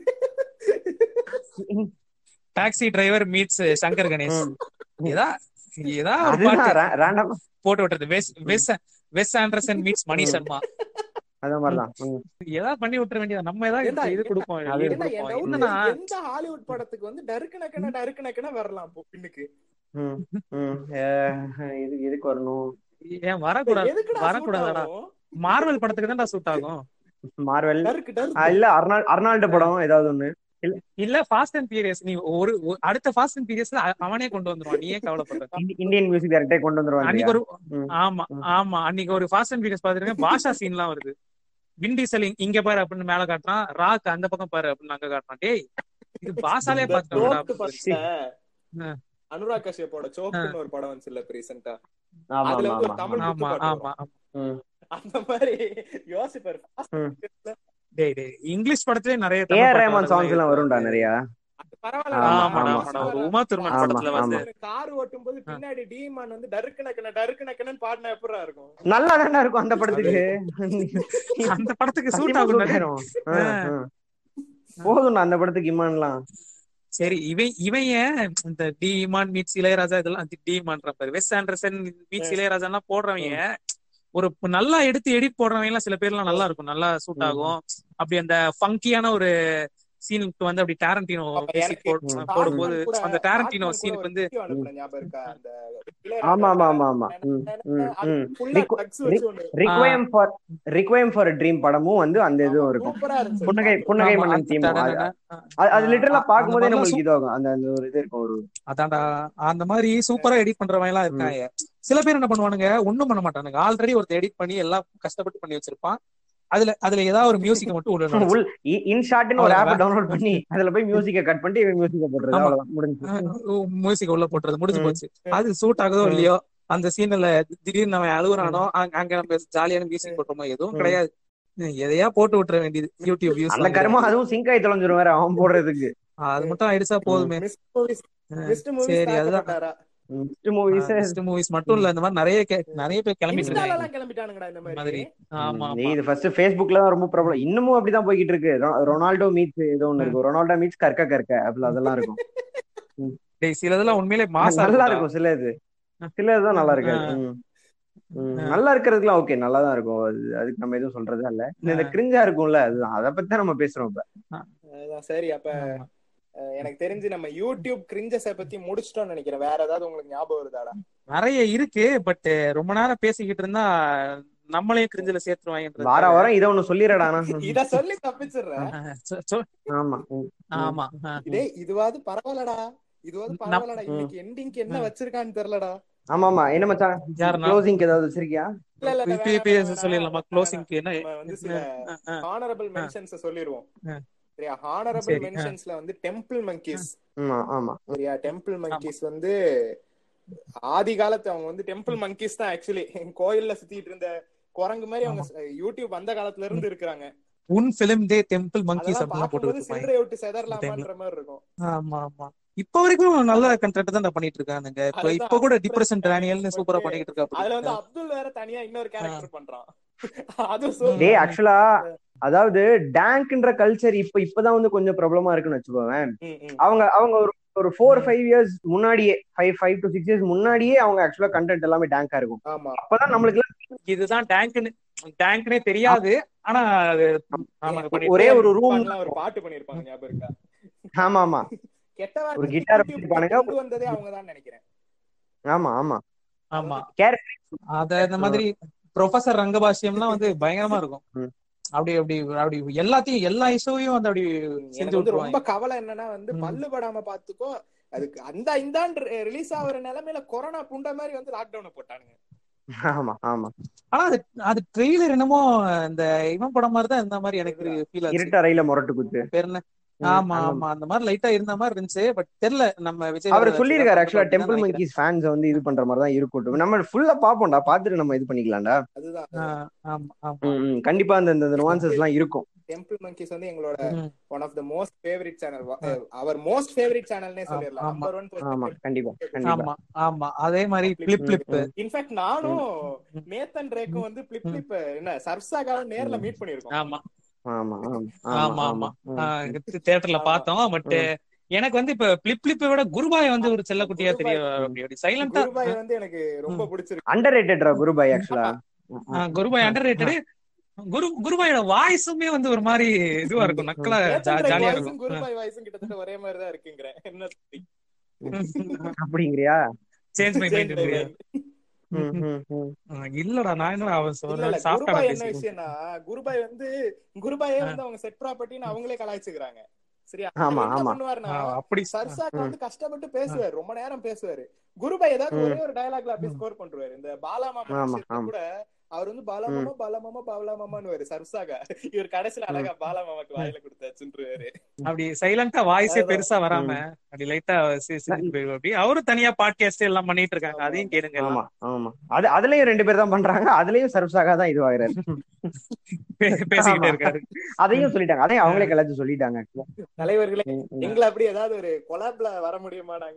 taxi driver meets Shankar Ganesh ஏதா ஏதா ஒரு அதுதான் பாட்டு ரேண்டம் போட்டு விட்டுறது Wes Wes Wes Anderson meets Mani Sharma அத மாதிரிதான் ம். ஏதாவது பண்ணி விட்டுற வேண்டியது நம்ம ஏதாவது ஏண்டா, இது கொடுப்போம் அது lead ஏன்னா, என் கொடுப்போம் doubt என்னன்னா எந்த ஹாலிவுட் படத்துக்கு வந்து டருக்கு நக்கன டருக்கு நக்கன வரலாம் இப்போ பின்னுக்கு ம். ம். அஹ் இது எதுக்கு வரணும் ஏன் வரக்கூடாது எதுக்குடா வரக்கூடாதுடா. சூட் ஆகும்? மார்வல் படத்துக்கு தான்டா சூட் ஆகும் மார்வெல் டருக்கு டருக்கு. ஆ, இல்ல அர்னால் அர்னால்டு படம் ஏதாவது ஒண்ணு இல்ல ஃபாஸ்ட் அண்ட் பீரியஸ் நீ ஒரு ஒரு- அடுத்த ஃபாஸ்ட் அண்ட் பீரியஸ்ல அவனே கொண்டு வந்துருவான் நீயே கவலைப்படுற இந்தி- இந்தியன் மியூசிக் டைரக்டே கொண்டு வந்துருவாங்க அன்னைக்கு ஒரு ம். ஆமா ம். ஆமா அன்னைக்கு ஒரு ஃபாஸ்ட் அண்ட் பீரியஸ் பாத்துருக்கேன் பாஷா சீன்லாம் வருது விண்டீசல் இங்க பாரு அப்படின்னு மேல காட்டுறான் ராக் அந்த பக்கம் பாரு அப்படின்னு அங்க காட்டுறான் டேய் இது பாஷாலே இந்த சோக்கு பாத்துட்டோம்டா படத்துல ஆ. அனுராக் கஷ்யப்போட சோக்குன்னு ஒரு படம் வந்துச்சுல்ல இப்ப ரீசெண்டா ஆமா அதுல ஆமா வந்து ஒரு ஆமா தமிழ் ஆமா குத்து பாட்டு ஆமா வரும். ஆமா. ம். அந்த மாதிரி யோசிப்பாரு Fast ம். and Furious-ல டேய் டேய் இங்கிலீஷ் படத்துலயே நிறைய ஏ தமிழ் ஆர் பாட்டு ரஹ்மான் வரதெல்லாம் சாங்ஸ் எல்லாம் வரும்டா இருக்கு. நிறைய அது பரவாயில்லடா. ஆமா, ஆமாடா ஆமா. ஆமாடா ஒரு உமா திருமன் ஆமா, படத்துல வந்து ஆமா. கார் ஓட்டும் போது பின்னாடி டீமான் வந்து டருக்கு நக்கன டருக்கு நக்கனன்னு பாடினா எப்படா இருக்கும் நல்லா தானே இருக்கும் அந்த படத்துக்கு அந்த படத்துக்கு சூட் சத்தியமா ஆகும் suit ஆயிரும். ஆ, ஆ. போதும்டா அந்த படத்துக்கு இமான்லாம் சரி இவன் இவன் ஏன் இந்த டி இமான் மீட்ஸ் இளையராஜா இதெல்லாம் டி இமான்ற பாரு வெஸ் ஆண்டர்சன் மீட்ஸ் இளையராஜா எல்லாம் போடுறவங்க ஒரு நல்லா எடுத்து எடிட் போடுறவங்க எல்லாம் சில பேர்லாம் நல்லா இருக்கும் நல்லா சூட் ம். ஆகும் அப்படி அந்த ஃபங்கியான ஒரு சீனுக்கு வந்து அப்படி டாரண்டினோ அப்ப மியூசிக் எனக்கு ம். போடும்போது காட்மேன் கூட அந்த டாரண்டினோ காட்மேன் கூட சீனுக்கு ஒரு வந்து video அனுப்புனேன் ஞாபகம் இருக்கா அந்த ஆமா ஆமா ஆமா ஆமா ம், ம், அது ம். ஃபுல்லா Requ- ட்ரக்ஸ் வச்சு ஒண்ணு requiem for requiem for dream படமும் வந்து அந்த ஆமா இதுவும் இருக்கும் சூப்பரா இருந்துச்சு புன்னகை புன்னகை ஆமா மன்னன் அந்த தீமும் அது டடடட, அது- அது லிட்டரலா ஆ, பார்க்கும்போதே அந்த மாதிரிலாம் நம்மளுக்கு இதாகும் அந்த அந்த ஒரு இது இருக்கும் ஒரு அதான்டா அந்த மாதிரி சூப்பரா எடிட் பண்றவங்க எல்லாம் இருக்காங்க சில பேர் என்ன பண்ணுவானுங்க ஒண்ணும் பண்ண மாட்டானுங்க ஆல்ரெடி ஒருத்தர் எடிட் பண்ணி எல்லாம் கஷ்டப்பட்டு பண்ணி வச்சிருப்பான் அதுல அதுல ஏதாவது ஒரு மியூசிக் மட்டும் உள்ள நுழைச்சு. உள் இன் ஷாட்னு ஒரு ஆப் அவ்வளவுதான். டவுன்லோட் பண்ணி அதுல போய் மியூசிக்கை கட் பண்ணிட்டு இவன் மியூசிக்கை போடுறது ஆமா. அவ்வளவுதான் முடிஞ்சு மியூசிக் உள்ள போட்டுறது முடிஞ்சு ம். போச்சு அது சூட் ஆகுதோ ம். இல்லையோ அந்த சீன்ல திடீர்னு அவன் அழுகுறானோ அங்க அங்க நம்ம ஜாலியான மியூசிக் போட்டோமோ எதுவும் ம். கிடையாது எதையா போட்டு விட்டுற வேண்டியது யூடியூப் வியூஸ் அந்த கருமம் அதுவும் சிங்க் ஆகி தொலைஞ்சிரும் வேற அவன் போடுறதுக்கு அது மட்டும் ஆயிடுச்சா போதுமே மிஸ் மூவிஸ் மிஸ்ட் மூவிஸ் சரி அதுதான் தாக்கப்பட்டாரா மூவிஸ் மூவிஸ் மட்டும் இல்ல இந்த மாதிரி நிறைய கே- நிறைய பேர் கிளம்பிட்டு இன்ஸ்டால இருக்காங்க எல்லாம் கிளம்பிட்டானுங்கடா இந்த இந்த மாதிரி மாதிரி ஆமா நீ ஆமா இது ஃபர்ஸ்ட் Facebookல தான் ரொம்ப ப்ராப்ளம் இன்னமும் அப்படிதான் போய்கிட்டு இருக்கு ரொ- ரொனால்டோ மீட்ஸ் ஏதோ ஒண்ணு இருக்கும் ரொனால்டோ மீட்ஸ் கற்க கற்க அப்படி அதெல்லாம் இருக்கும் டேய் சிலதெல்லாம் உண்மையிலே மாசா நல்லா இருக்கும்டா. இருக்கும் சில இது சில இதுதான் நல்லா இருக்காது ஆ. ம். ம். ஆ. நல்லா இருக்கிறதுலாம் ஓகே நல்லா தான் இருக்கும் அது அதுக்கு நம்ம எதுவும் சொல்றதா இல்ல இந்த- இந்த கிரிஞ்சா இருக்கும்ல அது அதை பத்தி தான் நம்ம பேசுறோம் இப்ப அதான் சரி அப்ப ஆமா. அஹ், எனக்கு தெரிஞ்சு நம்ம யூடியூப் கிரிஞ்சஸ பத்தி முடிச்சிட்டோம்னு நினைக்கிறேன் வேற ஏதாவது உங்களுக்கு ஞாபகம் வருதாடா நிறைய இருக்கு பட் ரொம்ப நேரம் பேசிக்கிட்டு இருந்தா நம்மளையும் கிரிஞ்சில சேர்த்துருவாங்க வார வாரம் இதை ஒண்ணு சொல்லிடுறடா ஆனா. இத சொல்லி தப்பிச்சிடுறேன் ஆமா ம். ஆமா ஆ. டேய் இதுவாது பரவாயில்லடா இதுவாது நம்- பரவாயில்லடா ம். இன்னைக்கு எண்டிங்க்கு என்ன வச்சிருக்கான்னு தெரியலடா ஆமா ஆமா என்ன மச்சான் யாருண்ணா? க்ளோசிங் ஏதாவது வச்சிருக்கியா இல்ல இல்ல இல்ல, இப்ப- வேணாம், இப்ப வேணாம், வேணாம், சொல்லிடலாமா வேணாம், க்ளோசிங்க்கு என்ன நம்ம வந்து சில ஆ, ஆ. ஹானரபிள் மென்ஷன்ஸ் சொல்லிடுவோம் ஆ. சரியா ஹானரபிள் சரி, ஆ. மென்ஷன்ஸ்ல வந்து டெம்பிள் மங்கீஸ் ஆமா ஆமா சரியா டெம்பிள் மங்கீஸ் வந்து ஆதி காலத்து அவங்க வந்து டெம்பிள் மங்கீஸ் தான் ஆக்சுவலி கோயில்ல சுத்திட்டு இருந்த குரங்கு மாதிரி அவங்க யூடியூப் அந்த காலத்துல இருந்து இருக்கிறாங்க உன் பிலிம் டே டெம்பிள் மங்கீஸ் அதெல்லாம் அப்படிலாம் போட்டு பார்க்கும்போது வச்சிருப்பாங்க சில்லறை விட்டு செதறலாமான்ற மாதிரி இருக்கும் ஆமா ஆமா இப்ப வரைக்கும் நல்ல கண்டென்ட் தான் பண்ணிட்டு இருக்கானுங்க இப்ப அதுதான் இப்ப கூட அப்துல் டிப்ரெஷன் டேனியல்னு சூப்பரா வந்து பண்ணிட்டு இருக்கா அதுல வந்து அப்துல் வேற தனியா இன்னொரு கேரக்டர் பண்றான் அது so- டேய் ஆக்சுவலா அதாவது டேங்க்ன்ற கல்ச்சர் இப்ப இப்பதான் வந்து கொஞ்சம் ப்ராப்ளமா இருக்குன்னு வச்சுக்கோவேன் ம், ம். அவங்க அவங்க ஒரு ஒரு ஃபோர் ஃபைவ் இயர்ஸ் முன்னாடியே five five to six years முன்னாடியே அவங்க ஆக்சுவலா கண்டென்ட் எல்லாமே டேங்கா இருக்கும் ஆமா அப்பதான் நம்மளுக்கு இதுதான் டேங்க்னு டேங்க்னே தெரியாது ஆனா அது ஆமாங்க பண்ணிட்டு ஒரே ஒரு ரூம் பண்ணலாம் ஒரு பாட்டு பண்ணிருப்பாங்க ஞாபகம் இருக்கா ஆமா ஆமா கெட்ட ஒரு வார்த்தை guitar YouTube வச்சிருப்பானுங்க. கொண்டு வந்ததே அவங்க தான் நினைக்கிறேன் ஆமா ஆமா ஆமா Character. அத இந்த மாதிரி ப்ரொஃபசர் ரங்கபாஷ்யம்லாம் வந்து பயங்கரமா இருக்கும் ம். அப்படி அப்படி அப்படி எல்லாத்தையும் எல்லா இஷ்யூவையும் வந்து அப்படி செஞ்சு எனக்கு வந்து ரொம்ப விட்டுருவாங்க கவலை என்னன்னா வந்து ம். பல்லு படாம பாத்துக்கோ அதுக்கு அந்த இந்தாண்டு ரிலீஸ் ஆகுற நிலைமையில கொரோனா புண்ட மாதிரி வந்து லாக்டவுனை போட்டானுங்க ஆமா ஆமா ஆனா அது அது ட்ரெய்லர் என்னமோ இந்த இவன் படம் மாதிரி தான் இருந்த மாதிரி எனக்கு ஃபீல் ஆச்சு இருட்ட ரயில முரட்டு குத்து பேர் என்ன ம், ஆமா அந்த- ஆமா அந்த மாதிரி லைட்டா இருந்த மாதிரி இருந்துச்சு பட் தெரியல நம்ம விஜய் அவர் வரதராஜ் சொல்லியிருக்காரு தான் ஆக்சுவலா பண்றாரு டெம்பிள் அப்படின்னு மங்கீஸ் ஃபேன்ஸ் வந்து இது பண்ற மாதிரி தான் இருக்கட்டும் நம்ம ஃபுல்லா பாப்போம்டா பாத்துட்டு நம்ம இது பண்ணிக்கலாம்டா அதுதான் நினைக்கிறேன். ஆ, ஆமா ஆமா ம், ம். கண்டிப்பா அந்த இந்த நுவான்சஸ் எல்லாம் இருக்கும் டெம்பிள் மங்கீஸ் வந்து எங்களோட ம். One of the most favourite channel our most favourite சேனல்னே சொல்லிடலாம் ஆமா. நம்பர் ஒன் ஆமா கண்டிப்பா கண்டிப்பா ஆமா ஆமா அதே மாதிரி பிளிப் பிளிப் இன்ஃபேக்ட் நானும் நேத்தன் ரேக்கும் வந்து பிளிப் பிளிப் என்ன சர்சாகாவும் நேர்ல மீட் பண்ணிருக்கோம் ஆமா ஆமா ஆமா ஆமா, ஆமா ஆ, ம். தியேட்டர்ல ஆமா. பார்த்தோம் பட் எனக்கு வந்து இப்ப பிளிப் பிளிப்பை விட குருபாய் வந்து ஒரு செல்லக்குட்டியா குருபாய். தெரியும் அப்படி அப்படி சைலண்டா குருபாய் வந்து எனக்கு ரொம்ப பிடிச்சிருக்கு அண்டர் ரேட்டட்ரா குருபாய் ஆக்சுவலா குருபாய் அண்டர் ரேட்டடு குரு குருபாயோட வாய்ஸுமே வந்து ஒரு மாதிரி இதுவா இருக்கும் நக்கலா நேத்தன் ரேக் ஜாலியா வாய்ஸும் இருக்கும் குருபாய் வாய்ஸும் கிட்டத்தட்ட ஒரே மாதிரி தான் இருக்குங்கிறேன் என்ன சொல்லி? அப்படிங்கிறியா change my Change my mind mind. ம், ம், ம். இல்லடா நான் என்ன அவன் இல்ல இல்ல சாஃப்டா குருபாய் என்ன பேசுறேன் விஷயம்னா குருபாய் வந்து குருபாயே வந்து அவங்க செட் ப்ராப்பர்ட்டின்னு அவங்களே கலாய்ச்சுக்கிறாங்க சரியா ஆமா, அவர் என்ன ஆமா. பண்ணுவாருன்னா அப்படி சர்சாக்கு ம். வந்து கஷ்டப்பட்டு பேசுவாரு ரொம்ப நேரம் பேசுவாரு குருபாய் ஏதாவது ம். ஒரே ஒரு டயலாக்ல அப்படியே ஸ்கோர் பண்றாரு இந்த பாலாமாமா ஆமா, விஷயத்துல ஆமா. கூட அவர் வந்து பாலாமாமா பாலாமாமா பாலாமாமான்னு சர்சாக இவர் கடைசியில அழகா பாலாமாமாக்கு வாயில கொடுத்தாச்சுன்றாரு அப்படி சைலண்டா வாய்ஸே அதான். பெருசா வராம அப்படி லைட்டா அப்படி அவரும் தனியா பாட்காஸ்ட் எல்லாம் பண்ணிட்டு இருக்காங்க ஆமா. அதையும் கேளுங்க எல்லாம். ஆமா ஆமா அது அதுலயும் ரெண்டு பேர் தான் பண்றாங்க அதுலயும் சர்ப்சாகா தான் இதுவாகிறாரு பே- பேசிக்கிட்டே ஆமா. இருக்காரு அதையும் சொல்லிட்டாங்க அதையும் அவங்களே கலாச்சு சொல்லிட்டாங்க actually. தலைவர்களே ம், ம். எங்களை அப்படி ஏதாவது ஒரு கொலாப்ல வர முடியுமா நாங்க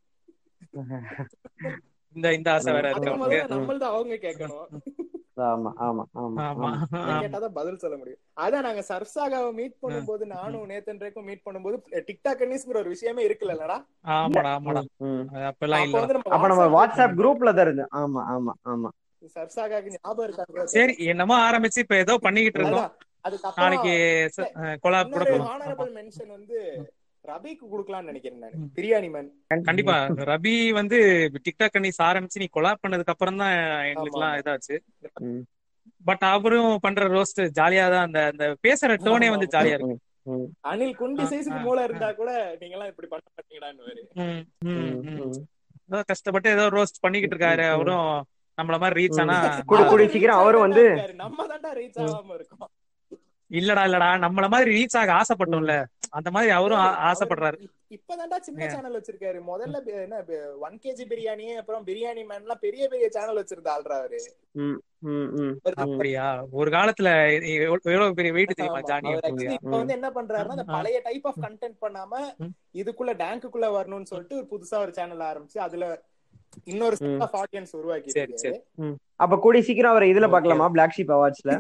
இந்த இந்த ஆசை வேற இருக்கு அதுக்கு அவனுக்கு முதல்ல நம்மள்ட்ட அவங்க கேட்கணும் ஆமா ஆமா ஆமா ஆமா ஆமா இதை கேட்டாதான் பதில் சொல்ல முடியும் அதான் நாங்க சர்சாகாவை மீட் பண்ணும்போது நானும் நேத்தன் ரேக்கும் மீட் பண்ணும்போது டிக்டாக் கன்னிஸ்ங்கிற ஒரு விஷயமே இருக்குல்லடா ஆமாடா ஆமாடா ம். அது அப்பெல்லாம் அப்ப இல்ல வந்து அப்ப நம்ம நம்ம வாட்ஸ்அப் குரூப்ல தான் இருந்தோம் ஆமா ஆமா ஆமா சர்சாகாக்கு ஞாபகம் இருக்காங்க சரி என்னமோ ஆரம்பிச்சு இப்ப ஏதோ பண்ணிக்கிட்டு இருக்கோம் அதான் அதுக்கப்புறம் நாளைக்கு கொலாப் கூட இன்னொரு போகலாம் ஹானரபிள் மென்ஷன் வந்து ரபிக்கு குடுக்கலாம்னு நினைக்கிறேன் நான் பிரியாணி மேன் கண்டிப்பா ரபி வந்து டிக்டாக் கன்னிஸ் ஆரம்பிச்சு நீ கொலாப் பண்ணதுக்கு அப்புறம் தான் எங்களுக்கு எல்லாம் ஆமா. இதாச்சு ம். பட் அவரும் பண்ற ரோஸ்ட் ஜாலியா தான் அந்த அந்த பேசுற டோனே வந்து ஜாலியா இருக்கு ம், அனில் குண்டி ஆ, சைஸ்க்கு ஆ, மூளை ஆ. இருந்தா கூட நீங்க எல்லாம் இப்படி பண்ண மாட்டீங்கடான்னு ம், ம், ம், ம். ம். ஏதோ கஷ்டப்பட்டு ஏதோ ரோஸ்ட் பண்ணிக்கிட்டு இருக்காரு ம், ம். அவரும் நம்மள மாதிரி ரீச் ஆனா கூடி கூடி சீக்கிரம் அவரும் வந்து நம்ம தான்டா ரீச் ஆகாம இருக்கோம் இல்லடா இல்லடா நம்மள மாதிரி ரீச் ஆக ஆசைப்பட்டோம்ல அந்த மாதிரி அவரும் ஆ- ஆசைப்படுறாரு இப்- இப்பதான்டா சின்ன Yeah. சேனல் வச்சிருக்காரு முதல்ல பி- என்ன ஒன் கேஜி பிரியாணி அப்புறம் பிரியாணி மேன் எல்லாம் பெரிய பெரிய சேனல் வச்சிருந்த ஆள்றா அவரு ம், ம், ம், ம். அப்படியா ஒரு காலத்துல எவ்வளவு எவ்வளவு பெரிய வெயிட் தெரியுமா ஆமா. ஜானி அவர் actually இப்ப வந்து என்ன பண்றாருன்னா அந்த ஆ. பழைய டைப் ஆஃப் கண்டென்ட் பண்ணாம ம். இதுக்குள்ள டேங்க்குள்ள வரணும்னு சொல்லிட்டு ஒரு புதுசா ஒரு சேனல் ஆரம்பிச்சு அதுல இன்னொரு செட் ம். ஆஃப் ஆடியன்ஸ் உருவாக்கி சரி, சரி. அப்ப கூடி சீக்கிரம் அவரை இதுல Okay. பாக்கலாமா பிளாக் ஷீப் அவார்ட்ஸ்ல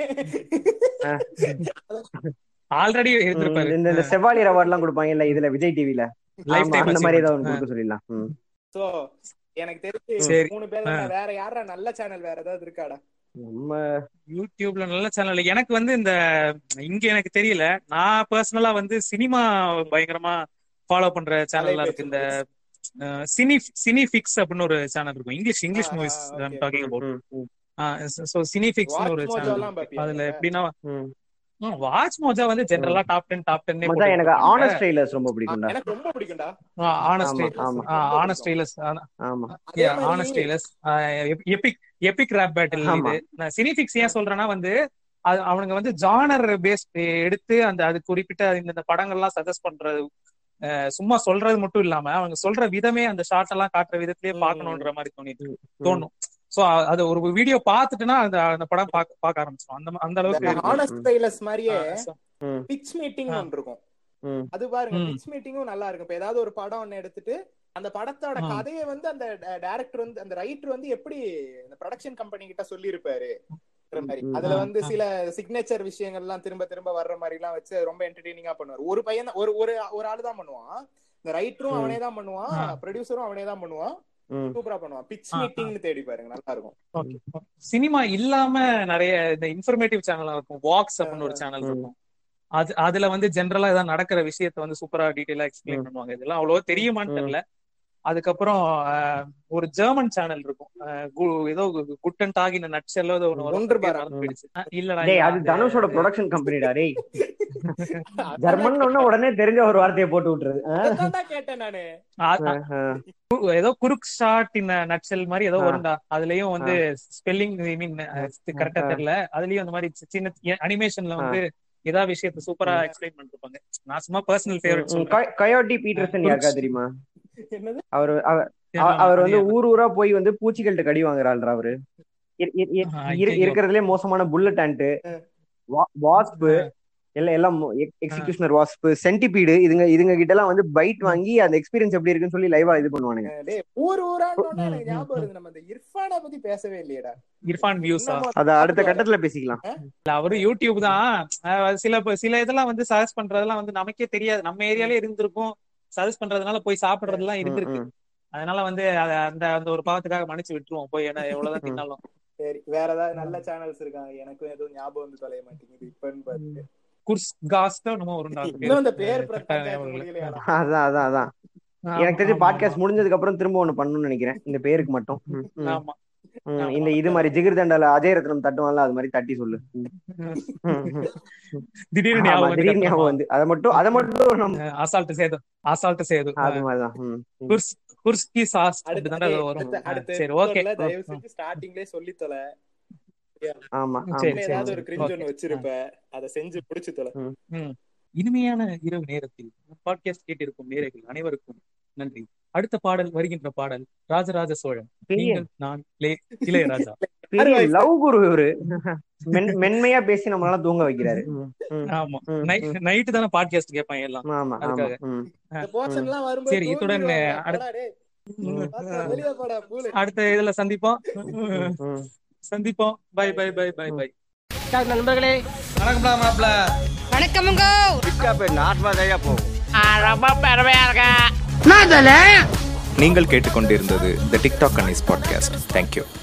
ஆல்ரெடி இருந்திருப்பாரு இந்த இந்த செவ்வாலியர் அவார்ட் எல்லாம் கொடுப்பாங்க இல்ல இதுல விஜய் டிவில லைஃப் டைம் அந்த மாதிரி ஏதாவது ஒண்ணு கொடுக்க சொல்லிடலாம் ம். சோ எனக்கு தெரிஞ்சு சரி. மூணு பேர்ல வேற யாரா நல்ல சேனல் வேற ஏதாவது இருக்காடா நம்ம யூடியூப்ல நல்ல சேனல் எனக்கு வந்து இந்த இங்க எனக்கு தெரியல நான் பர்சனலா வந்து சினிமா பயங்கரமா ஃபாலோ பண்ற சேனல்லாம் இருக்கு இந்த சினி சினிஃபிக்ஸ் அப்படின்னு ஒரு சேனல் இருக்கும் இங்கிலீஷ் இங்கிலீஷ் ஆ, மூவிஸ் okay. டாக்கிங் அபவுட் ம், ம், சோ சினிஃபிக்ஸ்னு ஒரு Watch Mojo சேனல் எல்லாம் பாப்பியா? அதுல எப்படின்னா ம். வாட்ச் மோஜா வந்து ஜெனரலா டாப் டென் டாப் டென் மச்சான் எனக்கு ஆனஸ்ட் ட்ரெய்லர்ஸ் ரொம்ப பிடிக்கும்டா எனக்கு ரொம்ப பிடிக்கும்டா ஆனஸ்ட் ஆமா, ஆமா. ஆனஸ்ட் ட்ரெய்லர்ஸ் ஆமா அதே மாதிரி- honest trailers epic epic rap battle ஆமா. இது நான் சினிஃபிக்ஸ் ஏன் சொல்றேன்னா வந்து அது அவனுங்க வந்து ஜானர் பேஸ் எடுத்து அந்த அது குறிப்பிட்ட இந்த இந்த படங்கள்லாம் சஜஸ்ட் பண்றது அஹ், சும்மா சொல்றது மட்டும் இல்லாம அவங்க சொல்ற விதமே அந்த ஷார்ட் எல்லாம் காட்டுற விதத்திலேயே ம். பார்க்கணுன்ற மாதிரி தோணிட்டு தோணும் சோ அது ஒரு வீடியோ பார்த்துட்டுனா அந்த அந்த படம் பார்க்க பார்க்க ஆரம்பிச்சிடும் அந்த அந்த அளவுக்கு இந்த honest trailers மாதிரியே ஆ, so- ம், பிச் மீட்டிங் ஆ. ஒன்று இருக்கும் ம். அது பாருங்க ம். பிச் மீட்டிங்கும் நல்லா இருக்கும் இப்ப ஏதாவது ஒரு படம் ஒண்ணு எடுத்துட்டு அந்த படத்தோட ஆ. கதையை வந்து அந்த டைரக்டர் வந்து அந்த ரைட்டர் வந்து எப்படி இந்த ப்ரொடக்ஷன் கம்பெனி கிட்ட சொல்லி இருப்பாரு மாதிரி ம். அதுல ஆ, வந்து ஆ. சில சிக்னேச்சர் விஷயங்கள் எல்லாம் திரும்ப திரும்ப வர்ற மாதிரி எல்லாம் வச்சு ரொம்ப என்டர்டெய்னிங்கா பண்ணுவார் ஒரு பையன் தான்- ஒரு ஒரு ஒரு ஆளு தான் பண்ணுவான் இந்த ரைட்டரும் ம். அவனே தான் பண்ணுவான் ஆ. ப்ரொடியூசரும் அவனே தான் பண்ணுவான் ம். சூப்பரா பண்ணுவான் பிச் ஆ, ஆ. மீட்டிங்னு தேடி பாருங்க நல்லா இருக்கும் சினிமா இல்லாம நிறைய இந்த இன்ஃபர்மேட்டிவ் சேனல் இருக்கும் வாக்ஸ் அப்படின்னு ஒரு சேனல் ம். இருக்கும் அது அதுல வந்து ஜென்ரலா ஏதாவது நடக்கிற விஷயத்த வந்து சூப்பரா டீடைலா எக்ஸ்பிளைன் ம். பண்ணுவாங்க இதெல்லாம் அவ்வளவா தெரியுமான்னு ம். தெரியல அதுக்கப்புறம் அஹ், ஒரு ஜெர்மன் சேனல் இருக்கும் அஹ், கு- ஏதோ குட் அண்ட் டாக் இந்த நட்சல் ஏதோ ஒண்ணு வரும். ஒன்று பாரா. மறந்து போயிடுச்சு. அஹ், இல்லடா டேய் இல்ல, அது தனுஷோட ப்ரொடக்ஷன் கம்பெனிடா டேய் ஜெர்மன் உடனே தெரிஞ்ச ஒரு வார்த்தையை போட்டு விட்டுறது ஆ? அதைத்தான்டா கேட்டேன் நானு அ- அ- ஆ, கு- ஏதோ குறுக் ஷாட் இந்த நட்சல் மாதிரி ஏதோ ஆ. வரும்டா அதுலயும் வந்து ஸ்பெல்லிங் ஐ மீன் கரெக்டா ஆ. தெரியல அதுலயும் அந்த மாதிரி சி- சின்ன அனிமேஷன்ல வந்து ஏதாவது விஷயத்த சூப்பரா எக்ஸ்பிளைன் பண்ணிருப்பாங்க நான் சும்மா பர்சனல் ஃபேவரட் ம், சொல்றேன் கய- கயோட்டி பீட்டர்சன் யாருக்கா தெரியுமா என்னது அவர் அவர் அவ- அவர் வந்து ஊர் ஊரா போய் வந்து பூச்சிகள்கிட்ட கடி வாங்குறாள்ரா அவரு இரு- இரு- இரு- ஆ, இரு- ஐயையோ. இருக்கிறதுலே மோசமான புல்லட் ஆண்ட் வாஸ்ப் எல்லாம் எல்லாம் எக்ஸிகியூஷனர் வாஸ்ப் சென்டிபீடு இதுங்க இதுங்க கிட்ட எல்லாம் வந்து பைட் வாங்கி அந்த எக்ஸ்பீரியன்ஸ் எப்படி இருக்குன்னு சொல்லி லைவா இது பண்ணுவானுங்க டேய் ஊர் ஊரான்னு ம், எனக்கு ம், ஞாபகம் வருது நம்ம இந்த இர்ஃபான பத்தி பேசவே இல்லையேடா இர்ஃபான் வியூஸா இன்னமும் அத அடுத்த கட்டத்துல பேசிக்கலாம் இல்ல அவரு யூடியூப் தான் அஹ் சில ப- சில இதெல்லாம் வந்து சஜஸ்ட் பண்றதெல்லாம் வந்து நமக்கே தெரியாது நம்ம ஏரியாலே இருந்திருக்கும் சஜஸ்ட் பண்றதுனால போய் சாப்பிடுறதெல்லாம் ம், இருந்திருக்கு ம். அதனால வந்து அத- அந்த அந்த ஒரு பாவத்துக்காக மன்னிச்சு விட்டுருவோம் போய் என்ன எவ்வளவுதான் தின்னாலும் சரி வேற ஏதாவது நல்ல சேனல்ஸ் இருக்காங்க எனக்கும் எதுவும் ஞாபகம் வந்து தொலைய மாட்டேங்குது இப்பன்னு பார்த்து குர்ஸ் காஸ்டோ நம்ம ஒரு நாலு இன்னும் அந்த பேர் கரெக்டா பிரச்சனை ஞாபகம் இல்ல. முடியலையாடா அதான் அதான் அதான் ஆமா, எனக்கு தெரிஞ்சு ஆமா, பாட்காஸ்ட் முடிஞ்சதுக்கு அப்புறம் திரும்ப ஒண்ணு பண்ணணும்னு நினைக்கிறேன் இந்த பேருக்கு மட்டும் ம், ம். ஆமா ம், ஆமா. இந்த இது மாதிரி ஜிகிர் தண்டால அஜய் ரத்னம் தட்டுவான்ல அது மாதிரி தட்டி சொல்லு ம், ம், ம். திடீர்னு ஆமா, ஞாபகம் வந்து திடீர்னு ஞாபகம் கத்துறோமா? வந்து அதை மட்டும் அதை மட்டும் நம்ம அஹ் அசால்ட் சேது அசால்ட் சேது அது மாதிரிதான் ம், ம். குர்ஸ் குர்ஸ்கி சாஸ் அடுத்த அப்படிதானே அது வரும் அடுத்த- அடுத்த அஹ் சரி ஓகே episodeல தயவு செஞ்சு ஸ்டார்டிங்லயே சொல்லி தொலை ஆமா சரி, ஆமா ஏதாவது சரி. ஒரு கிரிஞ்ச் Okay. ஒண்ணு வச்சிருப்ப அதை செஞ்சு புடிச்சு தொலை இனிமையான இரவு நேரத்தில் பாட்காஸ்ட் கேட்டிருக்கும் நேரர்கள் அனைவருக்கும் நன்றி அடுத்த பாடல் வருகின்ற பாடல் ராஜராஜ சோழன் பெரிய நீங்கள் நான் லே- இளையராஜா பெரிய லவ் குரு இவரு மென்- மென்மையா பேசி நம்மளால தூங்க வைக்கிறாரு ம், ம், ஆமா ம், ம். நைட்டு தானே பாட்காஸ்ட் கேட்பாங்க எல்லாம் ஆமா ஆமா அதுக்காக. ம். இந்த போர்ஷன் எல்லாம் வரும்போது சரி, இத்துடன் தூங்கிடுவாங்க. அடுத்த- போடா டேய். ம். பாத்தா வெளிய போடா பூலு அடுத்த இதுல சந்திப்போம் ம். சந்திப்போம் bye bye bye bye bye நண்பர்களே வணக்கமுங்க நீங்கள் கேட்டுக்கொண்டிருந்தது த டிக்டாக் அன்னிஸ் பாட்காஸ்ட் தேங்க்யூ